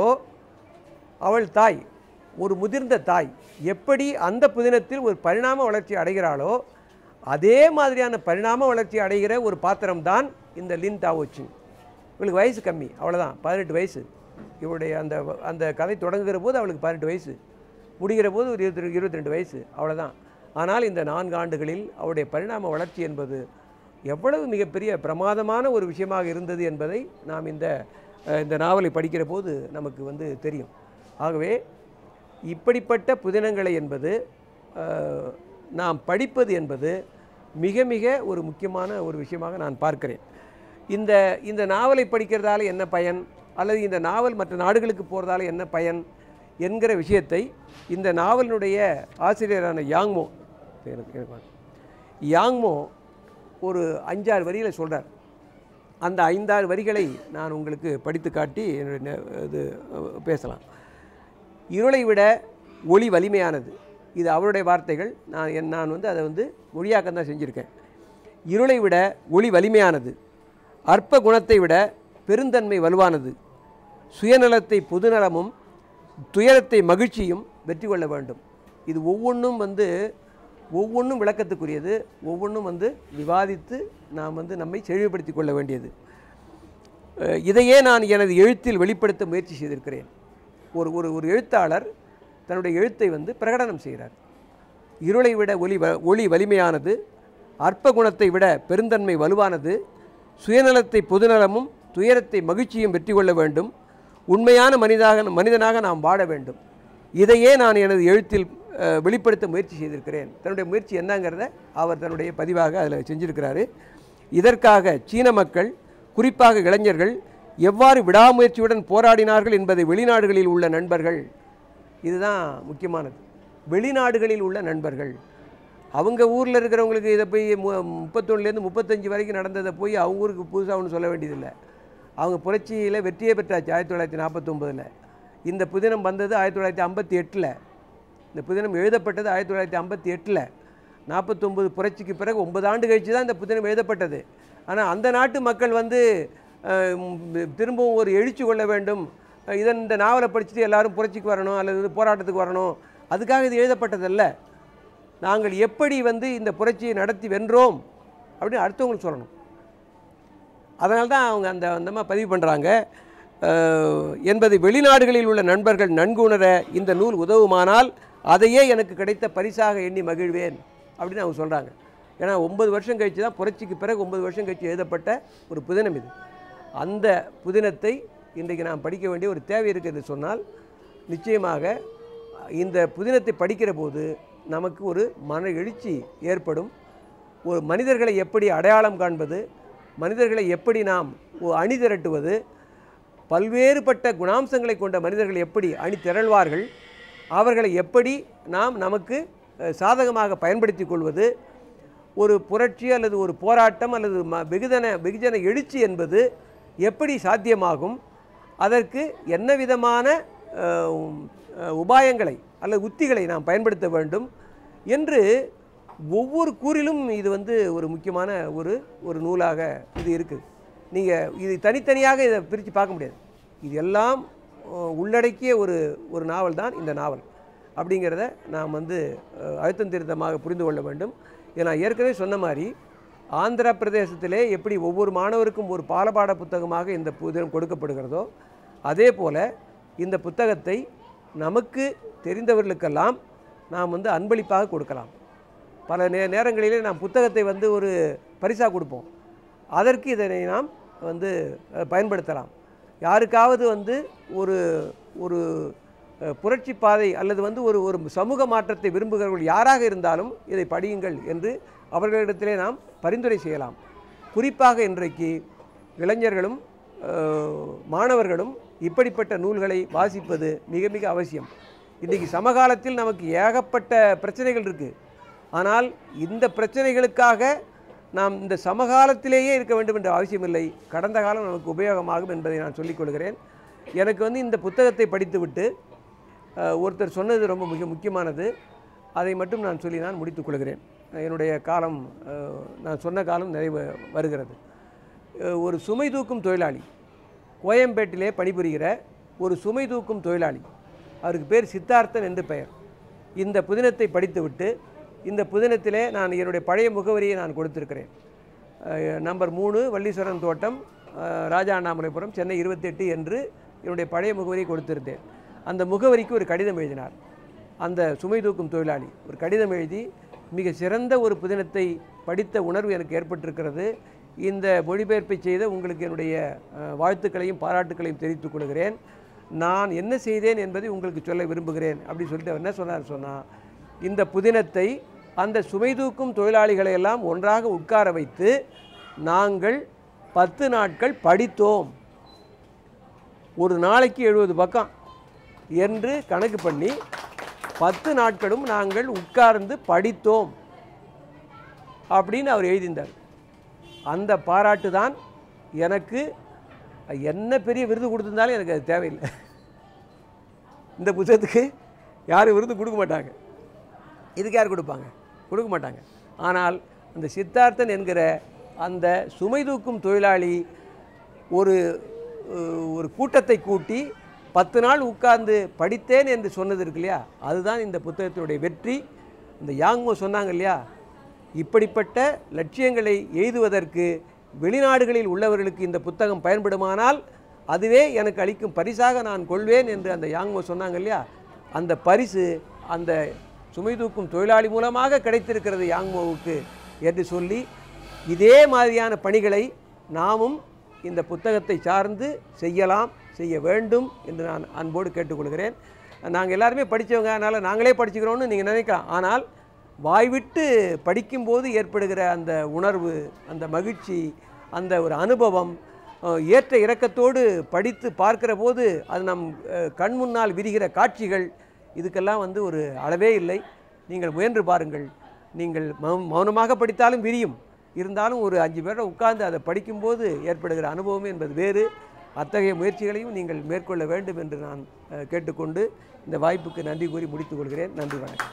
[SPEAKER 1] அவள் தாய் ஒரு முதிர்ந்த தாய் எப்படி அந்த புதினத்தில் ஒரு பரிணாம வளர்ச்சி அடைகிறாளோ அதே மாதிரியான பரிணாம வளர்ச்சி அடைகிற ஒரு பாத்திரம்தான் இந்த லின் டாவோச்சிங் இவளுக்கு வயசு கம்மி அவ்வளோதான் பதினெட்டு வயசு இவளுடைய அந்த அந்த கதை தொடங்குகிற போது அவளுக்கு பதினெட்டு வயசு முடிகிற போது ஒரு இருபத்தி இருபத்தி ரெண்டு வயசு அவ்வளோதான் ஆனால் இந்த நான்கு ஆண்டுகளில் அவருடைய பரிணாம வளர்ச்சி என்பது எவ்வளவு மிகப்பெரிய பிரமாதமான ஒரு விஷயமாக இருந்தது என்பதை நாம் இந்த அஹ், இந்த நாவலை படிக்கிற போது நமக்கு வந்து தெரியும் ஆகவே இப்படிப்பட்ட புதினங்களை என்பது அஹ், நாம் படிப்பது என்பது மிக மிக ஒரு முக்கியமான ஒரு விஷயமாக நான் பார்க்கிறேன் இந்த இந்த நாவலை படிக்கிறதால என்ன பயன் அல்லது இந்த நாவல் மற்ற நாடுகளுக்கு போகிறதால என்ன பயன் என்கிற விஷயத்தை இந்த நாவலினுடைய ஆசிரியரான யாங்மோ எனக்கு எனக்கு வேணும். யாங்மோ ஒரு அஞ்சாறு வரியில் சொல்கிறார் அந்த ஐந்தாறு வரிகளை நான் உங்களுக்கு படித்து காட்டி என்னுடைய நே- இது அஹ், பேசலாம் இருளை விட ஒளி வலிமையானது இது அவருடைய வார்த்தைகள் நான் என் நான் வந்து அதை வந்து மொழியாக்கம் தான் செஞ்சுருக்கேன் இருளை விட ஒளி வலிமையானது அற்ப குணத்தை விட பெருந்தன்மை வலுவானது சுயநலத்தை பொதுநலமும் துயரத்தை மகிழ்ச்சியும் வெற்றி கொள்ள வேண்டும் இது ஒவ்வொன்றும் வந்து ஒவ்வொன்றும் விளக்கத்துக்குரியது ஒவ்வொன்றும் வந்து விவாதித்து நாம் வந்து நம்மை செழிவுபடுத்தி கொள்ள வேண்டியது அஹ் இதையே நான் எனது எழுத்தில் வெளிப்படுத்த முயற்சி செய்திருக்கிறேன் ஒரு ஒரு ஒரு எழுத்தாளர் தன்னுடைய எழுத்தை வந்து பிரகடனம் செய்கிறார் இருளை விட ஒளி வ ஒளி வலிமையானது அற்ப குணத்தை விட பெருந்தன்மை வலுவானது சுயநலத்தை பொதுநலமும் துயரத்தை மகிழ்ச்சியும் வெற்றி கொள்ள வேண்டும் உண்மையான மனிதாக மனிதனாக நாம் வாழ வேண்டும் இதையே நான் எனது எழுத்தில் அஹ், வெளிப்படுத்த முயற்சி செய்திருக்கிறேன் தன்னுடைய முயற்சி என்னங்கிறத அவர் தன்னுடைய பதிவாக அதில் செஞ்சிருக்கிறாரு இதற்காக சீன மக்கள் குறிப்பாக இளைஞர்கள் எவ்வாறு விடாமுயற்சியுடன் போராடினார்கள் என்பதை வெளிநாடுகளில் உள்ள நண்பர்கள் இதுதான் முக்கியமானது வெளிநாடுகளில் உள்ள நண்பர்கள் அவங்க ஊரில் இருக்கிறவங்களுக்கு இதை போய் மு முப்பத்தொன்னுலேருந்து முப்பத்தஞ்சு வரைக்கும் நடந்ததை போய் அவங்க ஊருக்கு புதுசாக ஒன்றும் சொல்ல வேண்டியதில்லை அவங்க புரட்சியில் வெற்றியே பெற்றாச்சு ஆயிரத்தி தொள்ளாயிரத்தி நாற்பத்தொம்பதில் இந்த புதினம் வந்தது ஆயிரத்தி தொள்ளாயிரத்தி ஐம்பத்தி எட்டில் இந்த புதினம் எழுதப்பட்டது ஆயிரத்தி தொள்ளாயிரத்தி ஐம்பத்தி எட்டில் நாற்பத்தொம்பது புரட்சிக்கு பிறகு ஒன்பது ஆண்டு கழிச்சு தான் இந்த புதினம் எழுதப்பட்டது ஆனால் அந்த நாட்டு மக்கள் வந்து அஹ், ம், திரும்பவும் ஒரு எழுச்சி கொள்ள வேண்டும் அஹ், இதன் இந்த நாவலை படிச்சுட்டு எல்லாரும் புரட்சிக்கு வரணும் அல்லது போராட்டத்துக்கு வரணும் அதுக்காக இது எழுதப்பட்டதல்ல நாங்கள் எப்படி வந்து இந்த புரட்சியை நடத்தி வென்றோம் அப்படின்னு அடுத்தவங்களுக்கு சொல்லணும் அதனால தான் அவங்க அந்த அந்த மாதிரி பதிவு பண்ணுறாங்க என்பதை வெளிநாடுகளில் உள்ள நண்பர்கள் நன்கு உணர இந்த நூல் உதவுமானால் அதையே எனக்கு கிடைத்த பரிசாக எண்ணி மகிழ்வேன் அப்படின்னு அவங்க சொல்கிறாங்க ஏன்னா ஒன்பது வருஷம் கழித்து தான் புரட்சிக்கு பிறகு ஒன்பது வருஷம் கழித்து எழுதப்பட்ட ஒரு புதினம் இது அந்த புதினத்தை இன்றைக்கு நாம் படிக்க வேண்டிய ஒரு தேவை இருக்கிறது சொன்னால் நிச்சயமாக இந்த புதினத்தை படிக்கிற போது நமக்கு ஒரு மன எழுச்சி ஏற்படும் ஒரு மனிதர்களை எப்படி அடையாளம் காண்பது மனிதர்களை எப்படி நாம் ஒ- அணி திரட்டுவது பல்வேறுபட்ட குணாம்சங்களை கொண்ட மனிதர்கள் எப்படி அணி திரள்வார்கள் அவர்களை எப்படி நாம் நமக்கு அஹ், சாதகமாக பயன்படுத்தி கொள்வது ஒரு புரட்சி அல்லது ஒரு போராட்டம் அல்லது ம வெகுஜன வெகுஜன எழுச்சி என்பது எப்படி சாத்தியமாகும் அதற்கு என்ன விதமான அஹ், உம், அஹ், உபாயங்களை அல்லது உத்திகளை நாம் பயன்படுத்த வேண்டும் என்று ஒவ்வொரு கூறிலும் இது வந்து ஒரு முக்கியமான ஒரு ஒரு நூலாக இது இருக்குது நீங்கள் இது தனித்தனியாக இதை பிரித்து பார்க்க முடியாது இது எல்லாம் அஹ், உள்ளடக்கிய ஒரு ஒரு நாவல் தான் இந்த நாவல் அப்படிங்கிறத நாம் வந்து அஹ், அழுத்தம் திருத்தமாக புரிந்து கொள்ள வேண்டும் இதை நான் ஏற்கனவே சொன்ன மாதிரி ஆந்திர பிரதேசத்திலே எப்படி ஒவ்வொரு மாணவருக்கும் ஒரு பாலபாட புத்தகமாக இந்த புதினம் கொடுக்கப்படுகிறதோ அதே போல் இந்த புத்தகத்தை நமக்கு தெரிந்தவர்களுக்கெல்லாம் நாம் வந்து அன்பளிப்பாக கொடுக்கலாம் பல நே நேரங்களிலே நாம் புத்தகத்தை வந்து ஒரு பரிசாக கொடுப்போம் அதற்கு இதனை நாம் வந்து அஹ், பயன்படுத்தலாம் யாருக்காவது வந்து ஒரு ஒரு அஹ், புரட்சி பாதை அல்லது வந்து ஒரு ஒரு சமூக மாற்றத்தை விரும்புகிறவர்கள் யாராக இருந்தாலும் இதை படியுங்கள் என்று அவர்களிடத்திலே நாம் பரிந்துரை செய்யலாம் குறிப்பாக இன்றைக்கு இளைஞர்களும் அஹ், மாணவர்களும் இப்படிப்பட்ட நூல்களை வாசிப்பது மிக மிக அவசியம் இன்றைக்கி சமகாலத்தில் நமக்கு ஏகப்பட்ட பிரச்சனைகள் இருக்குது ஆனால் இந்த பிரச்சனைகளுக்காக நாம் இந்த சமகாலத்திலேயே இருக்க வேண்டும் என்ற அவசியமில்லை கடந்த காலம் நமக்கு உபயோகமாகும் என்பதை நான் சொல்லிக் கொள்கிறேன் எனக்கு வந்து இந்த புத்தகத்தை படித்துவிட்டு அஹ், ஒருத்தர் சொன்னது ரொம்ப மிக முக்கியமானது அதை மட்டும் நான் சொல்லி நான் முடித்துக் கொள்கிறேன் என்னுடைய காலம் அஹ், நான் சொன்ன காலம் நிறைவு வருகிறது அஹ், ஒரு சுமை தூக்கும் தொழிலாளி கோயம்பேட்டிலே பணிபுரிகிற ஒரு சுமை தூக்கும் தொழிலாளி அவருக்கு பேர் சித்தார்த்தன் என்று பெயர் இந்த புதினத்தை படித்துவிட்டு இந்த புதினத்திலே நான் என்னுடைய பழைய முகவரியை நான் கொடுத்திருக்கிறேன் அஹ், நம்பர் மூணு வள்ளீஸ்வரன் தோட்டம் அஹ், ராஜா அண்ணாமலைபுரம் சென்னை இருபத்தெட்டு என்று என்னுடைய பழைய முகவரியை கொடுத்திருந்தேன் அந்த முகவரிக்கு ஒரு கடிதம் எழுதினார் அந்த சுமை தூக்கும் தொழிலாளி ஒரு கடிதம் எழுதி மிக சிறந்த ஒரு புதினத்தை படித்த உணர்வு எனக்கு ஏற்பட்டிருக்கிறது இந்த மொழிபெயர்ப்பை செய்த உங்களுக்கு என்னுடைய அஹ், வாழ்த்துக்களையும் பாராட்டுக்களையும் தெரிவித்துக் கொள்கிறேன் நான் என்ன செய்தேன் என்பதை உங்களுக்கு சொல்ல விரும்புகிறேன் அப்படின்னு சொல்லிட்டு அவர் என்ன சொன்னார் சொன்னால் இந்த புதினத்தை அந்த சுமை தூக்கும் தொழிலாளிகளை எல்லாம் ஒன்றாக உட்கார வைத்து நாங்கள் பத்து நாட்கள் படித்தோம் ஒரு நாளைக்கு எழுபது பக்கம் என்று கணக்கு பண்ணி பத்து நாட்களும் நாங்கள் உட்கார்ந்து படித்தோம் அப்படின்னு அவர் எழுதியிருந்தார் அந்த பாராட்டு தான் எனக்கு என்ன பெரிய விருது கொடுத்திருந்தாலும் எனக்கு அது தேவையில்லை இந்த புத்தகத்துக்கு யாரும் விருது கொடுக்க மாட்டாங்க இதுக்கு யார் கொடுப்பாங்க கொடுக்க மாட்டாங்க ஆனால் அந்த சித்தார்த்தன் என்கிற அந்த சுமை தூக்கும் தொழிலாளி ஒரு அஹ், ஒரு கூட்டத்தை கூட்டி பத்து நாள் உட்கார்ந்து படித்தேன் என்று சொன்னது இருக்கு இல்லையா அதுதான் இந்த புத்தகத்தினுடைய வெற்றி இந்த யாங்மோ சொன்னாங்க இல்லையா இப்படிப்பட்ட லட்சியங்களை எய்துவதற்கு வெளிநாடுகளில் உள்ளவர்களுக்கு இந்த புத்தகம் பயன்படுமானால் அதுவே எனக்கு அளிக்கும் பரிசாக நான் கொள்வேன் என்று அந்த யாங்மோ சொன்னாங்க இல்லையா அந்த பரிசு அந்த சுமை தூக்கும் தொழிலாளி மூலமாக கிடைத்திருக்கிறது யாங்மோவுக்கு என்று சொல்லி இதே மாதிரியான பணிகளை நாமும் இந்த புத்தகத்தை சார்ந்து செய்யலாம் செய்ய வேண்டும் என்று நான் அன்போடு கேட்டுக்கொள்கிறேன் நாங்கள் எல்லாருமே படித்தவங்க அதனால் நாங்களே படிச்சுக்கிறோன்னு நீங்கள் நினைக்கலாம் ஆனால் வாய்விட்டு படிக்கும்போது ஏற்படுகிற அந்த உணர்வு அந்த மகிழ்ச்சி அந்த ஒரு அனுபவம் அஹ், ஏற்ற இறக்கத்தோடு படித்து பார்க்கிற போது அது நம் அஹ், கண் முன்னால் விரிகிற காட்சிகள் இதுக்கெல்லாம் வந்து ஒரு அளவே இல்லை நீங்கள் முயன்று பாருங்கள் நீங்கள் மௌ- மௌனமாக படித்தாலும் விரியும் இருந்தாலும் ஒரு அஞ்சு பேரை உட்கார்ந்து அதை படிக்கும்போது ஏற்படுகிற அனுபவம் என்பது வேறு அத்தகைய முயற்சிகளையும் நீங்கள் மேற்கொள்ள வேண்டும் என்று நான் அஹ், கேட்டுக்கொண்டு இந்த வாய்ப்புக்கு நன்றி கூறி முடித்துக் கொள்கிறேன் நன்றி வணக்கம்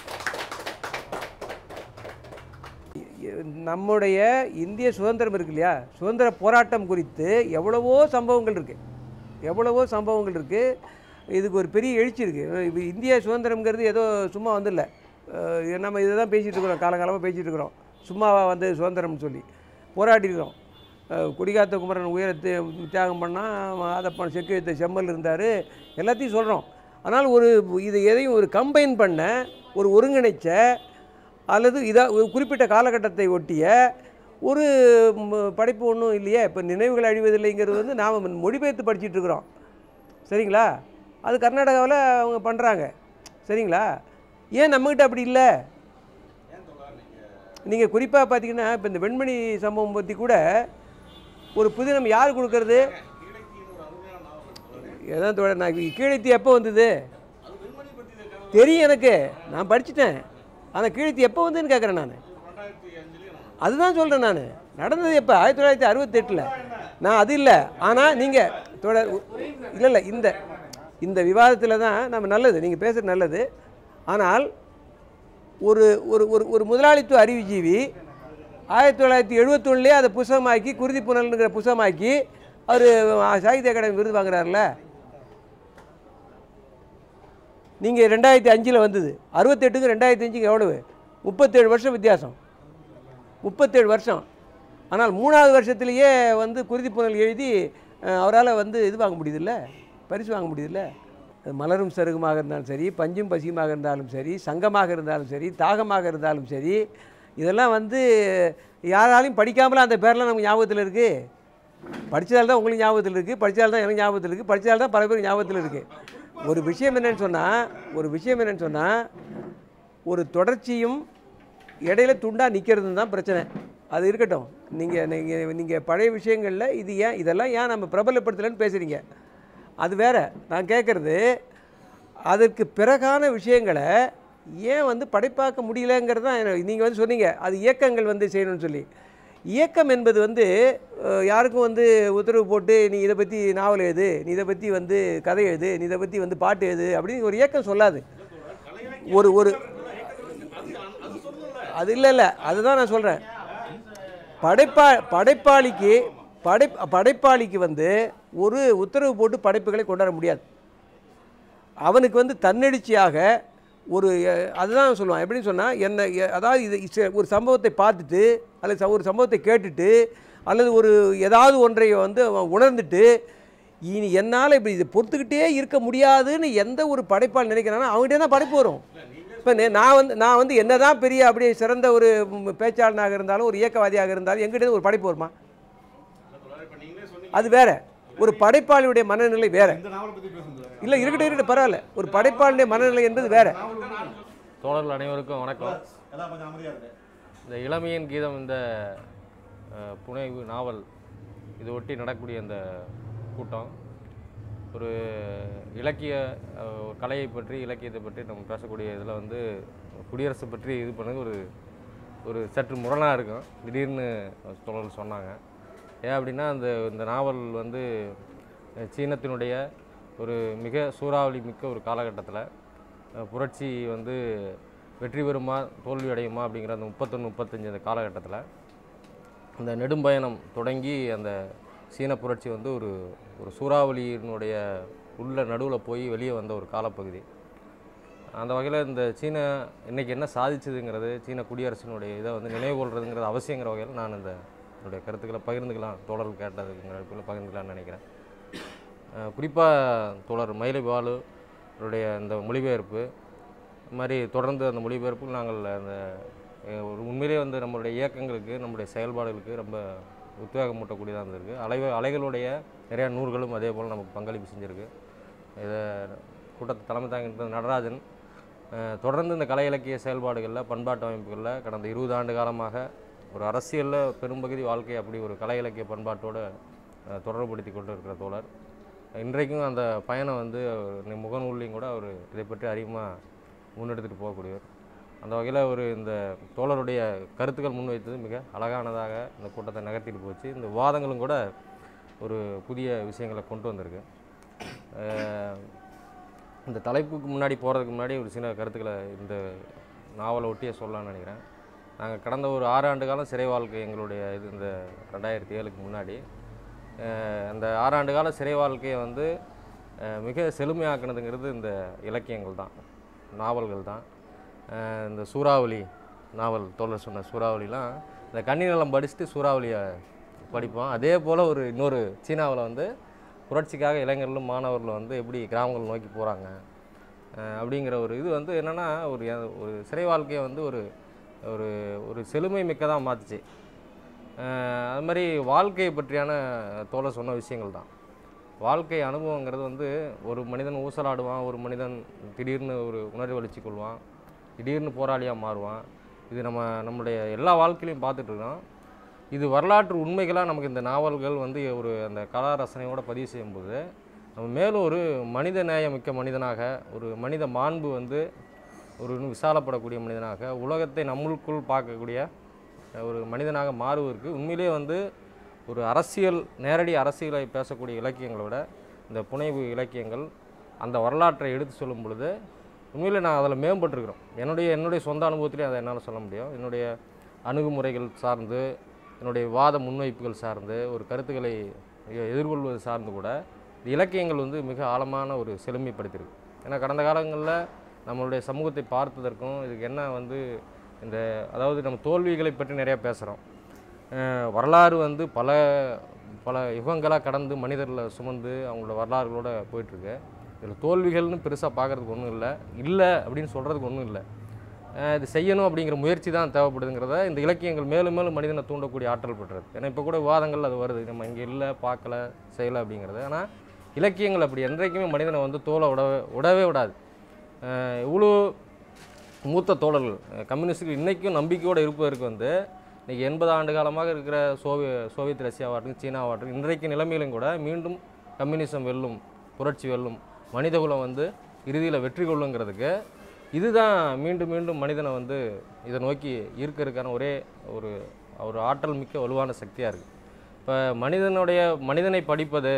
[SPEAKER 1] நம்முடைய இந்திய சுதந்திரம் இருக்கு இல்லையா சுதந்திர போராட்டம் குறித்து எவ்வளவோ சம்பவங்கள் இருக்குது எவ்வளவோ சம்பவங்கள் இருக்குது இதுக்கு ஒரு பெரிய எழுச்சி இருக்குது இப்போ இந்திய சுதந்திரம்ங்கிறது ஏதோ சும்மா வந்துடல அஹ் நம்ம இதை தான் பேசிகிட்டு இருக்கிறோம் காலகாலமாக பேசிகிட்டு இருக்கிறோம் சும்மாவா வந்து சுதந்திரம்னு சொல்லி போராடிக்கிறோம் அஹ் குடிகாத்த குமரன் உயரத்தை தியாகம் பண்ணால் மாதப்பன் செக்கு வைத்த செம்மல் இருந்தார் எல்லாத்தையும் சொல்கிறோம் ஆனால் ஒரு இது எதையும் ஒரு கம்பைன் பண்ண ஒரு ஒருங்கிணைச்ச அல்லது இதா ஒரு குறிப்பிட்ட காலகட்டத்தை ஒட்டிய ஒரு ம், படைப்பு ஒன்றும் இல்லையே இப்போ நினைவுகள் அழிவதில்லைங்கிறது வந்து நாம் மொழிபெயர்த்து படிச்சிட்டு இருக்கிறோம் சரிங்களா அது கர்நாடகாவில் அவங்க பண்ணுறாங்க சரிங்களா ஏன் நம்மக்கிட்ட அப்படி இல்லை நீங்கள் குறிப்பாக பார்த்தீங்கன்னா இப்போ இந்த வெண்மணி சம்பவம் பற்றி கூட ஒரு புதினம் யார் கொடுக்கறது
[SPEAKER 2] இலக்கியம் ஒரு அருமையான நாவல்
[SPEAKER 1] எதான் தோழர் நான் கீழத்தி எப்போ வந்தது
[SPEAKER 2] அது வெண்மணி பற்றி இந்த கதை
[SPEAKER 1] தெரியும் எனக்கு நான் படிச்சிட்டேன் ஆனால் கீழத்தி எப்போ வந்ததுன்னு கேட்குறேன் நான்
[SPEAKER 2] ரெண்டாயிரத்தி அஞ்சு
[SPEAKER 1] அதுதான் சொல்கிறேன் நான் நடந்தது எப்போ ஆயிரத்தி தொள்ளாயிரத்தி அறுபத்தெட்டில் நான் அது இல்லை ஆனால் நீங்கள் தொடர் இல்லை இல்லை இந்த இந்த விவாதத்தில் தான் நம்ம நல்லது நீங்கள் பேசுகிறது நல்லது ஆனால் ஒரு ஒரு ஒரு ஒரு முதலாளித்துவ அறிவுஜீவி ஆயிரத்தி தொள்ளாயிரத்தி எழுபத்தொன்னுலேயே அதை புஸ்தகமாக்கி குருதி புனல்ங்கிற புஸ்தகமாக்கி அவர் சாகித்ய அகாடமி விருது வாங்குறாருல நீங்கள் ரெண்டாயிரத்தி அஞ்சில் வந்தது அறுபத்தெட்டுக்கு ரெண்டாயிரத்தி அஞ்சுக்கு எவ்வளவு முப்பத்தேழு வருஷம் வித்தியாசம் முப்பத்தேழு வருஷம் ஆனால் மூணாவது வருஷத்துலேயே வந்து குருதி புனல் எழுதி அவரால் வந்து இது வாங்க முடியுதுல்ல பரிசு வாங்க முடியுதுல்ல அது மலரும் சருகுமாக இருந்தாலும் சரி பஞ்சும் பசியுமாக இருந்தாலும் சரி சங்கமாக இருந்தாலும் சரி தாகமாக இருந்தாலும் சரி இதெல்லாம் வந்து யாராலையும் படிக்காமலாம் அந்த பேர்லாம் நமக்கு ஞாபகத்தில் இருக்குது படித்ததால் தான் உங்களுக்கு ஞாபகத்தில் இருக்குது படித்ததால் தான் எனக்கு ஞாபகத்தில் இருக்குது படித்ததால் தான் பல பேர் ஞாபகத்தில் இருக்குது ஒரு விஷயம் என்னன்னு சொன்னால் ஒரு விஷயம் என்னன்னு சொன்னால் ஒரு தொடர்ச்சியும் இடையில துண்டாக நிற்கிறது தான் பிரச்சனை அது இருக்கட்டும் நீங்கள் நீங்கள் நீங்கள் பழைய விஷயங்களில் இது ஏன் இதெல்லாம் ஏன் நம்ம பிரபலப்படுத்தலைன்னு பேசுகிறீங்க அது வேற நான் கேட்குறது அதற்கு பிறகான விஷயங்களை ஏன் வந்து படைப்பாக்க முடியலங்கிறது தான் நீங்கள் வந்து சொன்னீங்க அது இயக்கங்கள் வந்து செய்யணும்னு சொல்லி இயக்கம் என்பது வந்து அஹ், யாருக்கும் வந்து உத்தரவு போட்டு நீ இதை பற்றி நாவல் எழுது நீ இதை பற்றி வந்து கதை எழுது நீ இதை பற்றி வந்து பாட்டு எழுது அப்படின்னு ஒரு இயக்கம் சொல்லாது ஒரு ஒரு அது இல்லை இல்லை அதுதான் நான் சொல்கிறேன் படைப்பா படைப்பாளிக்கு படை படைப்பாளிக்கு வந்து ஒரு உத்தரவு போட்டு படைப்புகளை கொண்டாட முடியாது அவனுக்கு வந்து தன்னெழுச்சியாக ஒரு அஹ், அதுதான் சொல்லுவான் எப்படின்னு சொன்னால் என்ன எ- அதாவது இது இச- ஒரு சம்பவத்தை பார்த்துட்டு அல்லது ச- ஒரு சம்பவத்தை கேட்டுட்டு அல்லது ஒரு ஏதாவது ஒன்றை வந்து அவன் உணர்ந்துட்டு இனி என்னால் இப்படி இதை பொறுத்துக்கிட்டே இருக்க முடியாதுன்னு எந்த ஒரு படைப்பால் நினைக்கிறானோ அவங்ககிட்ட தான் படைப்பு வரும் இப்போ நான் வந்து நான் வந்து என்னதான் பெரிய அப்படியே சிறந்த ஒரு ம், பேச்சாளனாக இருந்தாலும் ஒரு இயக்கவாதியாக இருந்தாலும் எங்கிட்ட ஒரு படைப்பு வருமா
[SPEAKER 2] இப்ப நீங்களே சொன்னீங்க
[SPEAKER 1] அது வேற ஒரு படைப்பாளியுடைய மனநிலை வேற
[SPEAKER 3] இந்த நாவலை பத்தி பேசுங்க
[SPEAKER 1] இல்லை இருக்கட்டும் இருக்கட்டும் பரவாயில்ல ஒரு படைப்பாளியுடைய மனநிலை என்பது வேற
[SPEAKER 4] தோழர்கள் அனைவருக்கும் வணக்கம்
[SPEAKER 3] எல்லாம் கொஞ்சம் அமைதியா இருக்கு
[SPEAKER 4] இந்த இளமையின் கீதம் இந்த அஹ், புனைவு நாவல் இது ஒட்டி நடக்கக்கூடிய இந்த கூட்டம் ஒரு இலக்கிய அஹ், ஒரு கலையை பற்றி இலக்கியத்தை பற்றி நம்ம பேசக்கூடிய இதில் வந்து குடியரசு பற்றி இது பண்ணது ஒரு ஒரு சற்று முரணாக இருக்கும் திடீர்னு தோழர்கள் சொன்னாங்க ஏன் அப்படின்னா அந்த இந்த நாவல் வந்து அஹ், சீனத்தினுடைய ஒரு மிக சூறாவளி மிக்க ஒரு காலகட்டத்தில் அஹ், புரட்சி வந்து வெற்றி பெறுமா தோல்வி அடையுமா அப்படிங்கிற அந்த முப்பத்தொன்று முப்பத்தஞ்சு அந்த காலகட்டத்தில் அந்த நெடும்பயணம் தொடங்கி அந்த சீன புரட்சி வந்து ஒரு ஒரு சூறாவளியினுடைய உள்ள நடுவில் போய் வெளியே வந்த ஒரு காலப்பகுதி அந்த வகையில் இந்த சீன இன்னைக்கு என்ன சாதிச்சதுங்கிறது சீன குடியரசினுடைய இதை வந்து நினைவு கொள்றதுங்கிறது அவசியங்கிற வகையில் நான் இந்த என்னுடைய கருத்துக்களை பகிர்ந்துக்கலாம் தோழர்கள் கேட்டதுங்கிற இடத்துல பகிர்ந்துக்கலாம்னு நினைக்கிறேன் குறிப்பாக தோழர் மயிலை பாலு அவருடைய இந்த மொழிபெயர்ப்பு இது மாதிரி தொடர்ந்து அந்த மொழிபெயர்ப்பு நாங்கள் அந்த அஹ், ஒரு உண்மையிலேயே வந்து நம்மளுடைய இயக்கங்களுக்கு நம்மளுடைய செயல்பாடுகளுக்கு ரொம்ப உத்வேகம் மூட்டக்கூடியதாக இருந்திருக்கு அலை அலைகளுடைய நிறையா நூல்களும் அதே போல் நமக்கு பங்களிப்பு செஞ்சுருக்கு இதை கூட்டத்தை தலைமை தாங்கிட்டு நடராஜன் அஹ், தொடர்ந்து இந்த கலை இலக்கிய செயல்பாடுகளில் பண்பாட்டு அமைப்புகளில் கடந்த இருபது ஆண்டு காலமாக ஒரு அரசியலில் பெரும்பகுதி வாழ்க்கை அப்படி ஒரு கலை இலக்கிய பண்பாட்டோடு அஹ், தொடர்புபடுத்தி கொண்டு இருக்கிற தோழர் இன்றைக்கும் அந்த பயணம் வந்து அவர் முகநூல்லையும் கூட அவர் இதை பற்றி அதிகமாக முன்னெடுத்துட்டு போகக்கூடியவர் அந்த வகையில் ஒரு இந்த தோழருடைய கருத்துக்கள் முன்வைத்தது மிக அழகானதாக இந்த கூட்டத்தை நகர்த்திட்டு போச்சு இந்த விவாதங்களும் கூட ஒரு புதிய விஷயங்களை கொண்டு வந்திருக்கு அஹ் இந்த தலைப்புக்கு முன்னாடி போகிறதுக்கு முன்னாடி ஒரு சின்ன கருத்துக்களை இந்த நாவலை ஒட்டியே சொல்லலாம்னு நினைக்கிறேன் நாங்கள் கடந்த ஒரு ஆறு ஆண்டு காலம் சிறை வாழ்க்கை எங்களுடைய இது இந்த ரெண்டாயிரத்தி ஏழுக்கு முன்னாடி அஹ் அந்த ஆறாண்டு கால சிறை வாழ்க்கையை வந்து அஹ் மிக செழுமையாக்குனதுங்கிறது இந்த இலக்கியங்கள் தான் நாவல்கள் தான் அஹ் இந்த சூறாவளி நாவல் தோழர் சொன்ன சூறாவளிலாம் இந்த கன்னிநலம் படிச்சுட்டு சூறாவளியை படிப்போம் அதே போல் ஒரு இன்னொரு சீனாவில் வந்து புரட்சிக்காக இளைஞர்களும் மாணவர்களும் வந்து எப்படி கிராமங்கள் நோக்கி போகிறாங்க அப்படிங்கிற ஒரு இது வந்து என்னென்னா ஒரு எ- ஒரு சிறை வாழ்க்கையை வந்து ஒரு ஒரு ஒரு செழுமை மிக்கதாக மாற்றுச்சு அது மாதிரி வாழ்க்கையை பற்றியான தோழர் சொன்ன விஷயங்கள் தான் வாழ்க்கை அனுபவங்கிறது வந்து ஒரு மனிதன் ஊசலாடுவான் ஒரு மனிதன் திடீர்னு ஒரு உணர்வு வலிச்சு கொள்வான் திடீர்னு போராளியாக மாறுவான் இது நம்ம நம்மளுடைய எல்லா வாழ்க்கையிலையும் பார்த்துட்டு இருக்கோம் இது வரலாற்று உண்மைகளாக நமக்கு இந்த நாவல்கள் வந்து ஒரு அந்த கலா ரசனையோட பதிவு செய்யும்போது நம்ம மேலும் ஒரு மனித நேயமிக்க மனிதனாக ஒரு மனித மாண்பு வந்து ஒரு இன்னும் விசாலப்படக்கூடிய மனிதனாக உலகத்தை நம்மளுக்குள் பார்க்கக்கூடிய ஒரு மனிதனாக மாறுவதற்கு உண்மையிலேயே வந்து ஒரு அரசியல் நேரடி அரசியலை பேசக்கூடிய இலக்கியங்களை விட இந்த புனைவு இலக்கியங்கள் அந்த வரலாற்றை எடுத்து சொல்லும் பொழுது உண்மையிலே நான் அதில் மேம்பட்டிருக்கிறோம் என்னுடைய என்னுடைய சொந்த அனுபவத்திலே அதை என்னால் சொல்ல முடியும் என்னுடைய அணுகுமுறைகள் சார்ந்து என்னுடைய வாத முன்வைப்புகள் சார்ந்து ஒரு கருத்துக்களை எ- எதிர்கொள்வது சார்ந்து கூட இந்த இலக்கியங்கள் வந்து மிக ஆழமான ஒரு செழுமைப்படுத்தியிருக்கு ஏன்னா கடந்த காலங்களில் நம்மளுடைய சமூகத்தை பார்த்ததற்கும் இதுக்கு என்ன வந்து இந்த அதாவது நம்ம தோல்விகளை பற்றி நிறையா பேசுகிறோம் வரலாறு வந்து பல பல யுகங்களாக கடந்து மனிதர்களை சுமந்து அவங்களோட வரலாறுகளோட போயிட்டுருக்கு இதில் தோல்விகள்னு பெருசாக பார்க்குறதுக்கு ஒன்றும் இல்லை இல்லை அப்படின்னு சொல்கிறதுக்கு ஒன்றும் இல்லை அஹ் இது செய்யணும் அப்படிங்கிற முயற்சி தான் தேவைப்படுதுங்கிறத இந்த இலக்கியங்கள் மேலும் மேலும் மனிதனை தூண்டக்கூடிய ஆற்றல் பெற்றது ஏன்னா இப்போ கூட விவாதங்கள் அது வருது நம்ம இங்கே இல்லை பார்க்கல செய்யலை அப்படிங்கிறது ஆனால் இலக்கியங்கள் அப்படி என்றைக்குமே மனிதனை வந்து தோலை விடவே விடவே விடாது அஹ் இவ்வளோ மூத்த தோழர்கள் அஹ் கம்யூனிஸ்டுக்கு இன்றைக்கும் நம்பிக்கையோடு இருப்பதற்கு வந்து இன்றைக்கி எண்பது ஆண்டு காலமாக இருக்கிற சோவிய சோவியத் ரஷ்யாவாகட்டும் சீனாவாகட்டும் இன்றைக்கு நிலைமையிலும் கூட மீண்டும் கம்யூனிசம் வெல்லும் புரட்சி வெல்லும் மனிதகுலம் வந்து இறுதியில் வெற்றி கொள்ளுங்கிறதுக்கு இதுதான் மீண்டும் மீண்டும் மனிதனை வந்து இதை நோக்கி ஈர்க்கறதுக்கான ஒரே ஒரு ஒரு ஆற்றல் மிக்க வலுவான சக்தியாக இருக்குது இப்போ மனிதனுடைய மனிதனை படிப்பது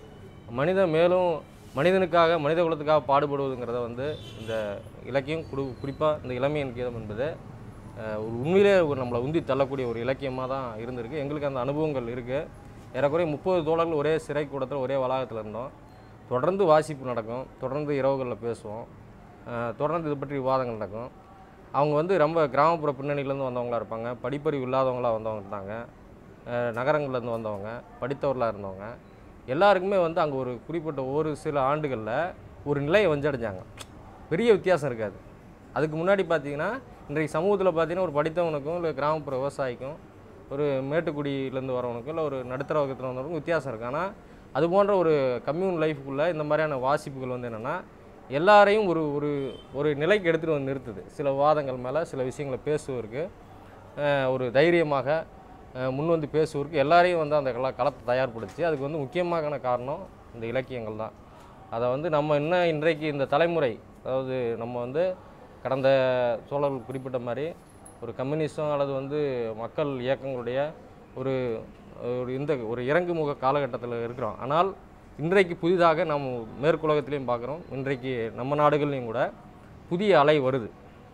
[SPEAKER 4] மனிதன் மேலும் மனிதனுக்காக மனித குலத்துக்காக பாடுபடுவதுங்கிறத வந்து இந்த இலக்கியம் குடு குறிப்பாக இந்த இளமையின் கீதம் என்பது அஹ், ஒரு உண்மையிலே ஒரு நம்மளை உந்தி தள்ளக்கூடிய ஒரு இலக்கியமாக தான் இருந்திருக்கு எங்களுக்கு அந்த அனுபவங்கள் இருக்குது ஏறக்குறைய முப்பது தோழர்கள் ஒரே சிறை கூடத்தில் ஒரே வளாகத்தில் இருந்தோம் தொடர்ந்து வாசிப்பு நடக்கும் தொடர்ந்து இரவுகளில் பேசுவோம் அஹ், தொடர்ந்து இது பற்றி விவாதங்கள் நடக்கும் அவங்க வந்து ரொம்ப கிராமப்புற பின்னணியிலேருந்து வந்தவங்களா இருப்பாங்க படிப்பறிவு இல்லாதவங்களா வந்தவங்க இருந்தாங்க அஹ், நகரங்கள்லேருந்து வந்தவங்க படித்தவர்களாக இருந்தவங்க எல்லாருக்குமே வந்து அங்கே ஒரு குறிப்பிட்ட ஒரு சில ஆண்டுகளில் ஒரு நிலையை வஞ்சடைஞ்சாங்க பெரிய வித்தியாசம் இருக்காது அதுக்கு முன்னாடி பார்த்தீங்கன்னா இன்றைக்கு சமூகத்தில் பார்த்தீங்கன்னா ஒரு படித்தவனுக்கும் இல்லை கிராமப்புற விவசாயிக்கும் ஒரு மேட்டுக்குடியிலேருந்து வரவனுக்கும் இல்லை ஒரு நடுத்தர வகத்தில் வந்தவனுக்கும் வித்தியாசம் இருக்குது ஆனால் அது போன்ற ஒரு கம்யூன் லைஃபுக்குள்ளே இந்த மாதிரியான வாசிப்புகள் வந்து என்னென்னா எல்லாரையும் ஒரு ஒரு ஒரு நிலைக்கு எடுத்துகிட்டு வந்து நிறுத்துது சில வாதங்கள் மேலே சில விஷயங்களை பேசுவதற்கு அஹ், ஒரு தைரியமாக அஹ், முன் வந்து பேசுவதற்கு எல்லாரையும் வந்து அந்த கள களத்தை தயார்படுத்தி அதுக்கு வந்து முக்கியமான காரணம் இந்த இலக்கியங்கள் தான் அதை வந்து நம்ம இன்னும் இன்றைக்கு இந்த தலைமுறை அதாவது நம்ம வந்து கடந்த சோழர்கள் குறிப்பிட்ட மாதிரி ஒரு கம்யூனிசம் அல்லது வந்து மக்கள் இயக்கங்களுடைய ஒரு ஒரு இந்த ஒரு இறங்குமுக காலகட்டத்தில் இருக்கிறோம் ஆனால் இன்றைக்கு புதிதாக நாம் மேற்குலகத்திலையும் பார்க்குறோம் இன்றைக்கு நம்ம நாடுகள்லையும் கூட புதிய அலை வருது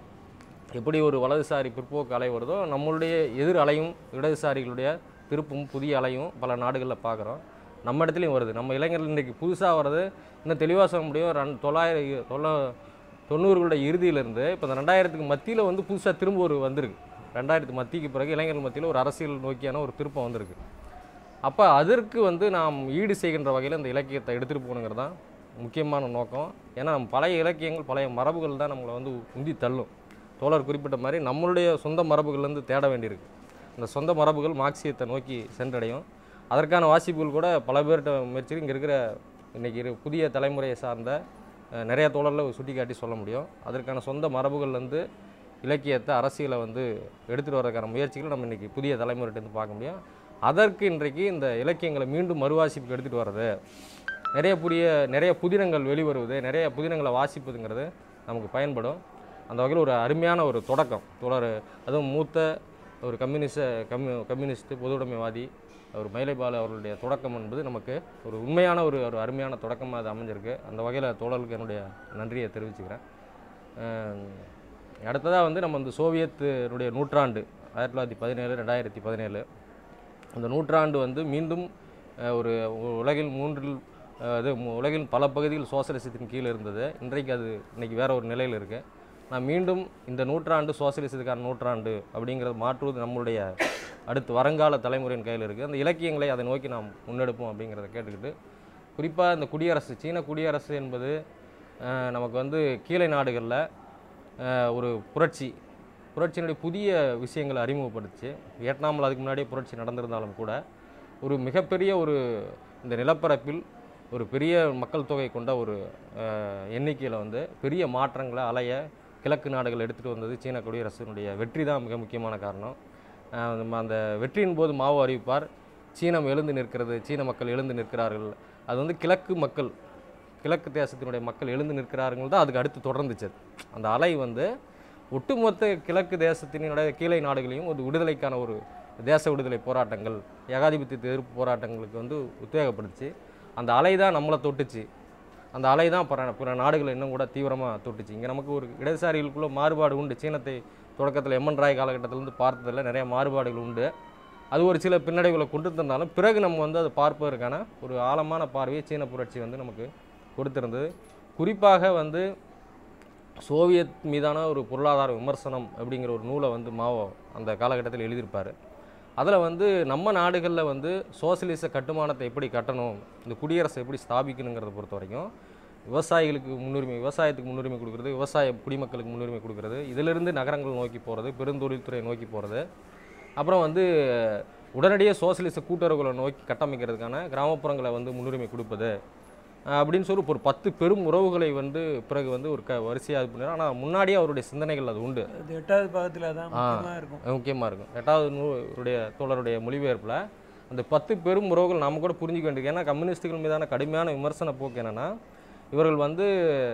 [SPEAKER 4] எப்படி ஒரு வலதுசாரி பிற்போக்கு அலை வருதோ நம்மளுடைய எதிர் அலையும் இடதுசாரிகளுடைய திருப்பும் புதிய அலையும் பல நாடுகளில் பார்க்குறோம் நம்ம இடத்துலையும் வருது நம்ம இளைஞர்கள் இன்றைக்கி புதுசாக வர்றது இன்னும் தெளிவாக சொல்ல முடியும் ரெண் தொள்ளாயிரம் தொள்ளா தொண்ணூறுகளுடைய இறுதியிலேருந்து இப்போ இந்த ரெண்டாயிரத்துக்கு மத்தியில் வந்து புதுசாக திரும்ப ஒரு வந்திருக்கு ரெண்டாயிரத்து மத்திக்கு பிறகு இளைஞர்கள் மத்தியில் ஒரு அரசியல் நோக்கியான ஒரு திருப்பம் வந்திருக்கு அப்போ அதற்கு வந்து நாம் ஈடு செய்கின்ற வகையில் இந்த இலக்கியத்தை எடுத்துகிட்டு போகணுங்கிறது தான் முக்கியமான நோக்கம் ஏன்னா நம்ம பழைய இலக்கியங்கள் பழைய மரபுகள் தான் நம்மளை வந்து உந்தி தள்ளும் தோழர் குறிப்பிட்ட மாதிரி நம்மளுடைய சொந்த மரபுகள்லேருந்து தேட வேண்டியிருக்கு இந்த சொந்த மரபுகள் மார்க்சியத்தை நோக்கி சென்றடையும் அதற்கான வாசிப்புகள் கூட பல பேர்கிட்ட முயற்சி இங்கே இருக்கிற இன்றைக்கி இரு புதிய தலைமுறையை சார்ந்த அஹ், நிறைய தோழர்களை சுட்டி காட்டி சொல்ல முடியும் அதற்கான சொந்த மரபுகள்லேருந்து இலக்கியத்தை அரசியலை வந்து எடுத்துகிட்டு வர்றதுக்கான முயற்சிகளை நம்ம இன்றைக்கி புதிய தலைமுறையிட்டேருந்து பார்க்க முடியும் அதற்கு இன்றைக்கு இந்த இலக்கியங்களை மீண்டும் மறுவாசிப்புக்கு எடுத்துகிட்டு வர்றது நிறைய புதிய நிறைய புதினங்கள் வெளிவருவது நிறைய புதினங்களை வாசிப்பதுங்கிறது நமக்கு பயன்படும் அந்த வகையில் ஒரு அருமையான ஒரு தொடக்கம் தொடர் அதுவும் மூத்த ஒரு கம்யூனிஸ்ட கம்யூ கம்யூனிஸ்ட் பொதுவுடைமைவாதி ஒரு மயிலைபாலு அவர்களுடைய தொடக்கம் என்பது நமக்கு ஒரு உண்மையான ஒரு ஒரு அருமையான தொடக்கமாக அது அமைஞ்சிருக்கு அந்த வகையில் தோழர்களுக்கு என்னுடைய நன்றியை தெரிவிச்சுக்கிறேன் அடுத்ததாக வந்து நம்ம இந்த சோவியத்தினுடைய நூற்றாண்டு ஆயிரத்தி தொள்ளாயிரத்தி பதினேழு ரெண்டாயிரத்தி பதினேழு அந்த நூற்றாண்டு வந்து மீண்டும் அஹ், ஒரு உ- உலகில் மூன்றில் அஹ், இது மு- உலகின் பல பகுதிகள் சோசலிசத்தின் கீழ் இருந்தது இன்றைக்கு அது இன்னைக்கு வேற ஒரு நிலையில் இருக்குது நான் மீண்டும் இந்த நூற்றாண்டு சோசலிசத்துக்கான நூற்றாண்டு அப்படிங்கிறத மாற்றுவது நம்மளுடைய அடுத்து வருங்கால தலைமுறையின் கையில் இருக்குது அந்த இலக்கியங்களை அதை நோக்கி நாம் முன்னெடுப்போம் அப்படிங்கிறத கேட்டுக்கிட்டு குறிப்பாக இந்த குடியரசு சீன குடியரசு என்பது அஹ், நமக்கு வந்து கீழை நாடுகளில் அஹ், ஒரு புரட்சி புரட்சியினுடைய புதிய விஷயங்களை அறிமுகப்படுத்துச்சு வியட்நாமில் அதுக்கு முன்னாடியே புரட்சி நடந்திருந்தாலும் கூட ஒரு மிகப்பெரிய ஒரு இந்த நிலப்பரப்பில் ஒரு பெரிய மக்கள் தொகை கொண்ட ஒரு எண்ணிக்கையில் வந்து பெரிய மாற்றங்களை அலைய கிழக்கு நாடுகள் எடுத்துகிட்டு வந்தது சீன குடியரசினுடைய வெற்றி தான் மிக முக்கியமான காரணம் அஹ் நம்ம அந்த வெற்றியின் போது மாவோ அறிவிப்பார் சீனம் எழுந்து நிற்கிறது சீன மக்கள் எழுந்து நிற்கிறார்கள் அது வந்து கிழக்கு மக்கள் கிழக்கு தேசத்தினுடைய மக்கள் எழுந்து நிற்கிறார்கள் தான் அதுக்கு அடுத்து தொடர்ந்துச்சு அது. அந்த அலை வந்து ஒட்டுமொத்த கிழக்கு தேசத்தினுடைய கீழை நாடுகளையும் ஒரு விடுதலைக்கான ஒரு தேச விடுதலை போராட்டங்கள் ஏகாதிபத்தியத்தை எதிர்ப்பு போராட்டங்களுக்கு வந்து உத்வேகப்படுத்துச்சு அந்த அலை தான் நம்மளை தொட்டுச்சு அந்த அலை தான் பிற பிற நாடுகளை இன்னும் கூட தீவிரமாக தொட்டுச்சு இங்கே நமக்கு ஒரு இடதுசாரிகளுக்குள்ள மாறுபாடு உண்டு சீனத்தை தொடக்கத்தில் எம்என் ராய் காலகட்டத்திலேருந்து பார்த்ததில் நிறைய மாறுபாடுகள் உண்டு அது ஒரு சில பின்னடைவுகளை கொண்டு தந்தாலும் பிறகு நம்ம வந்து அதை பார்ப்பதற்கான ஒரு ஆழமான பார்வையை சீன புரட்சி வந்து நமக்கு கொடுத்திருந்தது குறிப்பாக வந்து சோவியத் மீதான ஒரு பொருளாதார விமர்சனம் அப்படிங்கிற ஒரு நூலை வந்து மாவோ அந்த காலகட்டத்தில் எழுதியிருப்பார் அதில் வந்து நம்ம நாடுகளில் வந்து சோசியலிச கட்டுமானத்தை எப்படி கட்டணும் இந்த குடியரசை எப்படி ஸ்தாபிக்கணுங்கிறத பொறுத்த வரைக்கும் விவசாயிகளுக்கு முன்னுரிமை விவசாயத்துக்கு முன்னுரிமை கொடுக்குறது விவசாய குடிமக்களுக்கு முன்னுரிமை கொடுக்குறது இதிலிருந்து நகரங்கள் நோக்கி போகிறது பெருந்தொழில்துறையை நோக்கி போகிறது அப்புறம் வந்து உடனடியாக சோசியலிச கூட்டுறவுகளை நோக்கி கட்டமைக்கிறதுக்கான கிராமப்புறங்களை வந்து முன்னுரிமை கொடுப்பது அஹ் அப்படின்னு சொல்லி ஒரு பத்து பெரும் உறவுகளை வந்து பிறகு வந்து ஒரு க வரிசையாக இது பண்ணார் ஆனால் முன்னாடியே அவருடைய சிந்தனைகள் அது உண்டு
[SPEAKER 1] அது எட்டாவது பாகத்தில் தான்
[SPEAKER 4] ஆ.
[SPEAKER 1] முக்கியமாக இருக்கும்
[SPEAKER 4] முக்கியமாக இருக்கும் எட்டாவது நூறுடைய தோழருடைய மொழிபெயர்ப்பில் அந்த பத்து பெரும் உறவுகள் நம்ம கூட புரிஞ்சுக்க வேண்டியது ஏன்னா கம்யூனிஸ்டுகள் மீதான கடுமையான விமர்சன போக்கு என்னென்னா இவர்கள் வந்து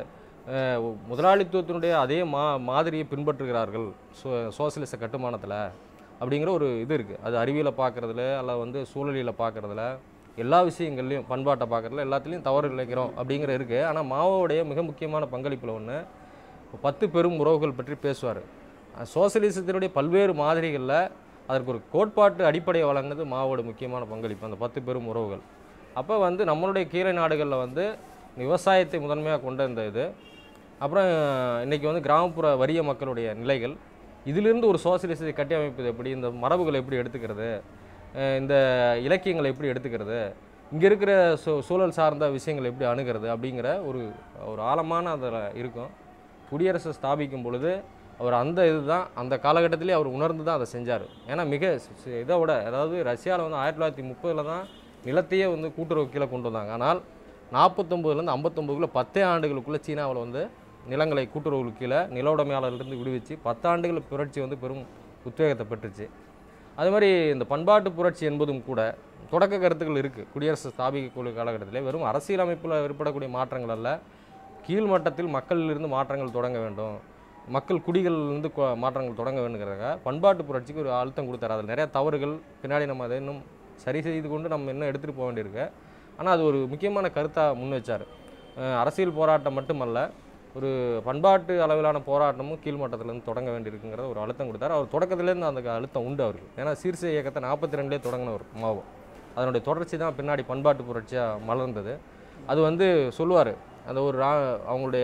[SPEAKER 4] அஹ், முதலாளித்துவத்தினுடைய அதே மா மாதிரியை பின்பற்றுகிறார்கள் சோ சோசியலிச கட்டுமானத்தில் அப்படிங்கிற ஒரு இது இருக்குது அது அறிவியலை பார்க்குறதுல அல்ல வந்து சூழலியலை பார்க்குறதுல எல்லா விஷயங்கள்லையும் பண்பாட்டை பார்க்குறதுல எல்லாத்துலேயும் தவறு இழைக்கிறோம் அப்படிங்கிற இருக்குது ஆனால் மாவோடைய மிக முக்கியமான பங்களிப்பில் ஒன்று பத்து பெரும் உறவுகள் பற்றி பேசுவார் சோசியலிசத்தினுடைய பல்வேறு மாதிரிகளில் அதற்கு ஒரு கோட்பாட்டு அடிப்படையை வழங்குனது மாவோட முக்கியமான பங்களிப்பு அந்த பத்து பெரும் உறவுகள் அப்போ வந்து நம்மளுடைய கீழே நாடுகளில் வந்து விவசாயத்தை முதன்மையாக கொண்ட இந்த இது அப்புறம் இன்றைக்கி வந்து கிராமப்புற வறிய மக்களுடைய நிலைகள் இதிலிருந்து ஒரு சோசியலிசத்தை கட்டியமைப்பது எப்படி இந்த மரபுகளை எப்படி எடுத்துக்கிறது அஹ் இந்த இலக்கியங்களை எப்படி எடுத்துக்கிறது இங்கே இருக்கிற சூ சூழல் சார்ந்த விஷயங்களை எப்படி அணுகிறது அப்படிங்கிற ஒரு ஒரு ஆழமான அதில் இருக்கும் குடியரசை ஸ்தாபிக்கும் பொழுது அவர் அந்த இதுதான் அந்த காலகட்டத்திலே அவர் உணர்ந்து தான் அதை செஞ்சார் ஏன்னா மிக சி- சி- இதை விட அதாவது ரஷ்யாவில் வந்து ஆயிரத்தி தொள்ளாயிரத்தி முப்பதில் தான் நிலத்தையே வந்து கூட்டுறவு கீழே கொண்டு வந்தாங்க ஆனால் நாற்பத்தொம்போதுலேருந்து ஐம்பத்தொம்போதுக்குள்ள பத்தே ஆண்டுகளுக்குள்ளே சீனாவில் வந்து நிலங்களை கூட்டுறவு கீழே நில உடைமையாளர்களிருந்து விடுவிச்சு பத்தாண்டுகள் புரட்சி வந்து பெரும் உத்வேகத்தை பெற்றுச்சு அது மாதிரி இந்த பண்பாட்டு புரட்சி என்பதும் கூட தொடக்க கருத்துக்கள் இருக்குது குடியரசு ஸ்தாபிக்கக்கூடிய காலகட்டத்திலே வெறும் அரசியலமைப்பில் ஏற்படக்கூடிய மாற்றங்கள் அல்ல கீழ்மட்டத்தில் மக்களிலிருந்து மாற்றங்கள் தொடங்க வேண்டும் மக்கள் குடிகளிலிருந்து கொ- மாற்றங்கள் தொடங்க வேண்டுங்கிறதுக்காக பண்பாட்டு புரட்சிக்கு ஒரு அழுத்தம் கொடுத்தாரு அதில் நிறைய தவறுகள் பின்னாடி நம்ம அதை இன்னும் சரி செய்து கொண்டு நம்ம இன்னும் எடுத்துகிட்டு போக வேண்டியிருக்கு ஆனால் அது ஒரு முக்கியமான கருத்தாக முன் வச்சார் அஹ் அரசியல் போராட்டம் மட்டுமல்ல ஒரு பண்பாட்டு அளவிலான போராட்டமும் கீழ்மட்டத்திலேருந்து தொடங்க வேண்டியிருக்குங்கிறத ஒரு அழுத்தம் கொடுத்தாரு அவர் தொடக்கத்துலேருந்து அந்த அழுத்தம் உண்டு அவருக்கு ஏன்னா சீர்ச இயக்கத்தை நாற்பத்தி ரெண்டுலேயே தொடங்கினவர் மாவோ அதனுடைய தொடர்ச்சி தான் பின்னாடி பண்பாட்டு புரட்சியாக மலர்ந்தது அது வந்து சொல்லுவார் அந்த ஒரு ரா- அவங்களுடைய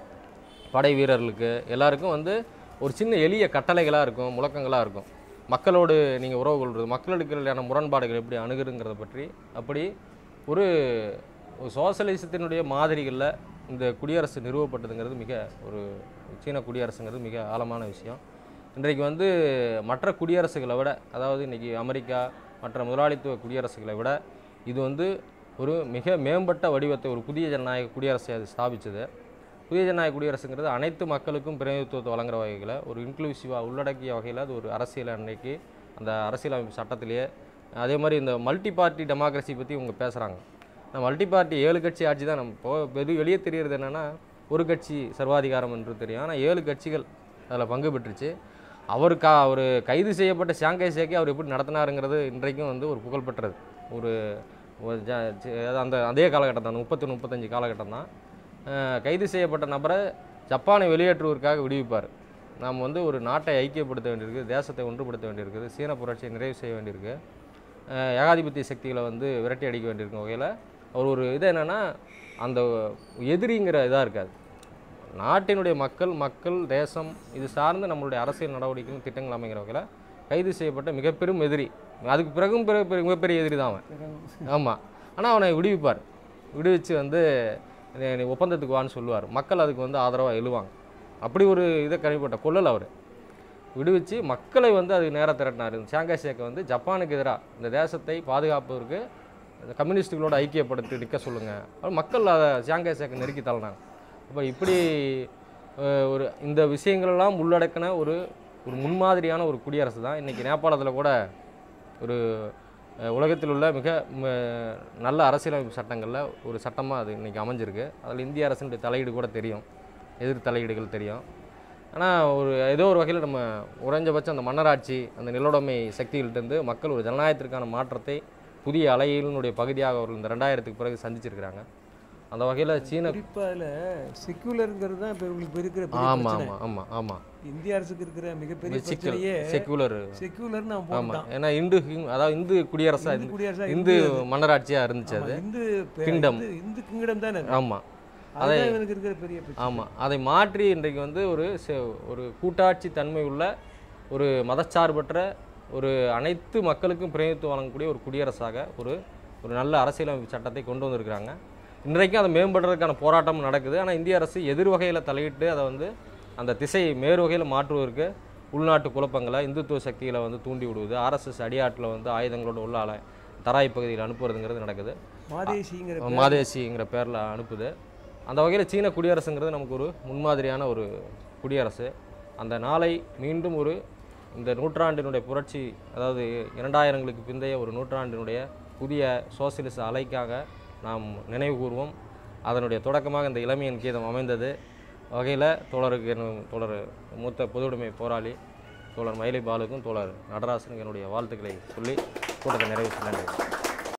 [SPEAKER 4] படை வீரர்களுக்கு எல்லாருக்கும் வந்து ஒரு சின்ன எளிய கட்டளைகளாக இருக்கும் முழக்கங்களாக இருக்கும் மக்களோடு நீங்கள் உறவு கொள்வது மக்களுக்கான முரண்பாடுகள் எப்படி அணுகுறங்கிறத பற்றி அப்படி ஒரு ஒரு சோசலிசத்தினுடைய மாதிரிகளில் இந்த குடியரசு நிறுவப்பட்டதுங்கிறது மிக ஒரு சீன குடியரசுங்கிறது மிக ஆழமான விஷயம் இன்றைக்கு வந்து மற்ற குடியரசுகளை விட அதாவது இன்றைக்கி அமெரிக்கா மற்ற முதலாளித்துவ குடியரசுகளை விட இது வந்து ஒரு மிக மேம்பட்ட வடிவத்தை ஒரு புதிய ஜனநாயக குடியரசை அது ஸ்தாபிச்சது புதிய ஜனநாயக குடியரசுங்கிறது அனைத்து மக்களுக்கும் பிரதிநிதித்துவத்தை வழங்குற வகையில் ஒரு இன்க்ளூசிவாக உள்ளடக்கிய வகையில் அது ஒரு அரசியல் அன்னைக்கு அந்த அரசியலமைப்பு சட்டத்திலேயே அதே மாதிரி இந்த மல்டி பார்ட்டி டெமோக்ரஸி பற்றி இவங்க பேசுகிறாங்க இந்த மல்டி பார்ட்டி ஏழு கட்சி ஆட்சி தான் நம்ம இப்போ வெறு வெளியே தெரியறது என்னென்னா ஒரு கட்சி சர்வாதிகாரம் என்று தெரியும் ஆனால் ஏழு கட்சிகள் அதில் பங்கு பெற்றுச்சு அவர் கா அவர் கைது செய்யப்பட்ட ஷாங்காய் சேக்கை அவர் எப்படி நடத்தினாருங்கிறது இன்றைக்கும் வந்து ஒரு புகழ்பெற்றது ஒரு ஒரு ஜ- ஜ- அந்த அதே காலகட்டம் தான் முப்பத்தி முப்பத்தஞ்சு காலகட்டம் தான் அஹ் கைது செய்யப்பட்ட நபரை ஜப்பானை வெளியேற்றுவதற்காக விடுவிப்பார் நாம் வந்து ஒரு நாட்டை ஐக்கியப்படுத்த வேண்டியிருக்கு தேசத்தை ஒன்றுபடுத்த வேண்டியிருக்குது சீன புரட்சியை நிறைவு செய்ய வேண்டியிருக்கு அஹ் ஏகாதிபத்திய சக்திகளை வந்து விரட்டி அடிக்க வேண்டியிருக்கும் வகையில் அவர் ஒரு இது என்னென்னா அந்த எதிரிங்கிற இதாக இருக்காது நாட்டினுடைய மக்கள் மக்கள் தேசம் இது சார்ந்து நம்மளுடைய அரசியல் நடவடிக்கைகள் திட்டங்கள் அமைக்கிற வகையில் கைது செய்யப்பட்ட மிகப்பெரும் எதிரி அதுக்கு பிறகும் பிற பிற- மிகப்பெரிய எதிரி தான் அவன் ஆமாம் ஆனால் அவனை விடுவிப்பார் விடுவிச்சு வந்து நீ- நீ ஒப்பந்தத்துக்கு வான்னு சொல்லுவார் மக்கள் அதுக்கு வந்து ஆதரவாக எழுவாங்க அப்படி ஒரு இதை கனிப்பட்ட கொள்ளல் அவர் விடுவிச்சு மக்களை வந்து அதுக்கு நேராக திரட்டினார் இந்த ஷாங்காய் சேக்கை வந்து ஜப்பானுக்கு எதிராக இந்த தேசத்தை பாதுகாப்பதற்கு இந்த கம்யூனிஸ்டுகளோட ஐக்கியப்படுத்தி நிற்க சொல்லுங்கள் மக்கள் அதை ஷாங்காய் சேக்கை நெருக்கி தள்ளினாங்க அப்போ இப்படி அஹ், ஒரு இந்த விஷயங்களெல்லாம் உள்ளடக்கின ஒரு ஒரு முன்மாதிரியான ஒரு குடியரசு தான் இன்றைக்கி நேபாளத்தில் கூட ஒரு அஹ், உலகத்தில் உள்ள மிக ம, நல்ல அரசியலமைப்பு சட்டங்களில் ஒரு சட்டமாக அது இன்றைக்கி அமைஞ்சிருக்கு அதில் இந்திய அரசினுடைய தலையீடு கூட தெரியும் எதிர் தலையீடுகள் தெரியும் ஆனால் ஒரு ஏதோ ஒரு வகையில் நம்ம குறைஞ்சபட்சம் அந்த மன்னராட்சி அந்த நிலவுடைமை சக்திகள்கிட்டருந்து மக்கள் ஒரு ஜனநாயகத்திற்கான மாற்றத்தை புதிய அலையினுடைய பகுதியாக அவர்கள் இந்த ரெண்டாயிரத்துக்கு பிறகு சந்திச்சிருக்கிறாங்க அந்த வகையில் சீன
[SPEAKER 1] குறிப்பாக அதில் செக்யூலருங்கிறது தான் இப்போ உங்களுக்கு இருக்கிற பெரிய
[SPEAKER 4] ஆமாம்
[SPEAKER 1] பிரச்சனை
[SPEAKER 4] ஆமாம் ஆமாம் ஆமாம்
[SPEAKER 1] இந்திய அரசுக்கு இருக்கிற மிகப்பெரிய
[SPEAKER 4] சிக்கல்
[SPEAKER 1] பிரச்சனையே
[SPEAKER 4] செக்குலர்
[SPEAKER 1] செக்யூலர் நான்
[SPEAKER 4] ஆமாம்
[SPEAKER 1] போட்டான்
[SPEAKER 4] ஏன்னா இந்து ஹிங்- அதாவது இந்து குடியரசா
[SPEAKER 1] இந்து குடியரசா
[SPEAKER 4] இந்து மன்னராட்சியாக இருந்துச்சு
[SPEAKER 1] ஆமா,
[SPEAKER 4] அது
[SPEAKER 1] இந்து பே-
[SPEAKER 4] Kingdom.
[SPEAKER 1] இந்து- இந்து கிங்டம் தானே அது.
[SPEAKER 4] ஆமாம்
[SPEAKER 1] அதுதான் இவனுக்கு இருக்கிற பெரிய பிரச்சனை
[SPEAKER 4] ஆமாம் அதை மாற்றி இன்றைக்கு வந்து ஒரு செ- ஒரு கூட்டாட்சி தன்மை உள்ள ஒரு மதச்சார்பற்ற ஒரு அனைத்து மக்களுக்கும் பிரதிநிதித்துவம் வழங்கக்கூடிய ஒரு குடியரசாக ஒரு ஒரு நல்ல அரசியலமைப்பு சட்டத்தை கொண்டு வந்திருக்கிறாங்க இன்றைக்கும் அதை மேம்படுறதுக்கான போராட்டம் நடக்குது ஆனால் இந்திய அரசு எதிர் வகையில் தலையிட்டு அதை வந்து அந்த திசையை மேறு வகையில் மாற்றுவதற்கு உள்நாட்டு குழப்பங்களை இந்துத்துவ சக்திகளை வந்து தூண்டி விடுவது ஆர்எஸ்எஸ் அடியாட்டில் வந்து ஆயுதங்களோட உள்ளால தராய் பகுதியில் அனுப்புறதுங்கிறது நடக்குது
[SPEAKER 1] மாதேசிங்கிற பேர்
[SPEAKER 4] மாதேசிங்கிற பேரில் அனுப்புது அந்த வகையில் சீன குடியரசுங்கிறது நமக்கு ஒரு முன்மாதிரியான ஒரு குடியரசு அந்த நாளை மீண்டும் ஒரு இந்த நூற்றாண்டினுடைய புரட்சி அதாவது இரண்டாயிரங்களுக்கு பிந்தைய ஒரு நூற்றாண்டினுடைய புதிய சோசியலிச அலைக்காக நாம் நினைவு கூர்வோம் அதனுடைய தொடக்கமாக இந்த இளமையின் கீதம் அமைந்தது வகையில் தோழருக்கு என்னும் தோழர் மூத்த பொதுவுடைமை போராளி தோழர் மயிலை பாலுக்கும் தோழர் நடராசனுக்கு என்னுடைய வாழ்த்துக்களை சொல்லி கூட்டத்தை நிறைவு செய்ய நன்றி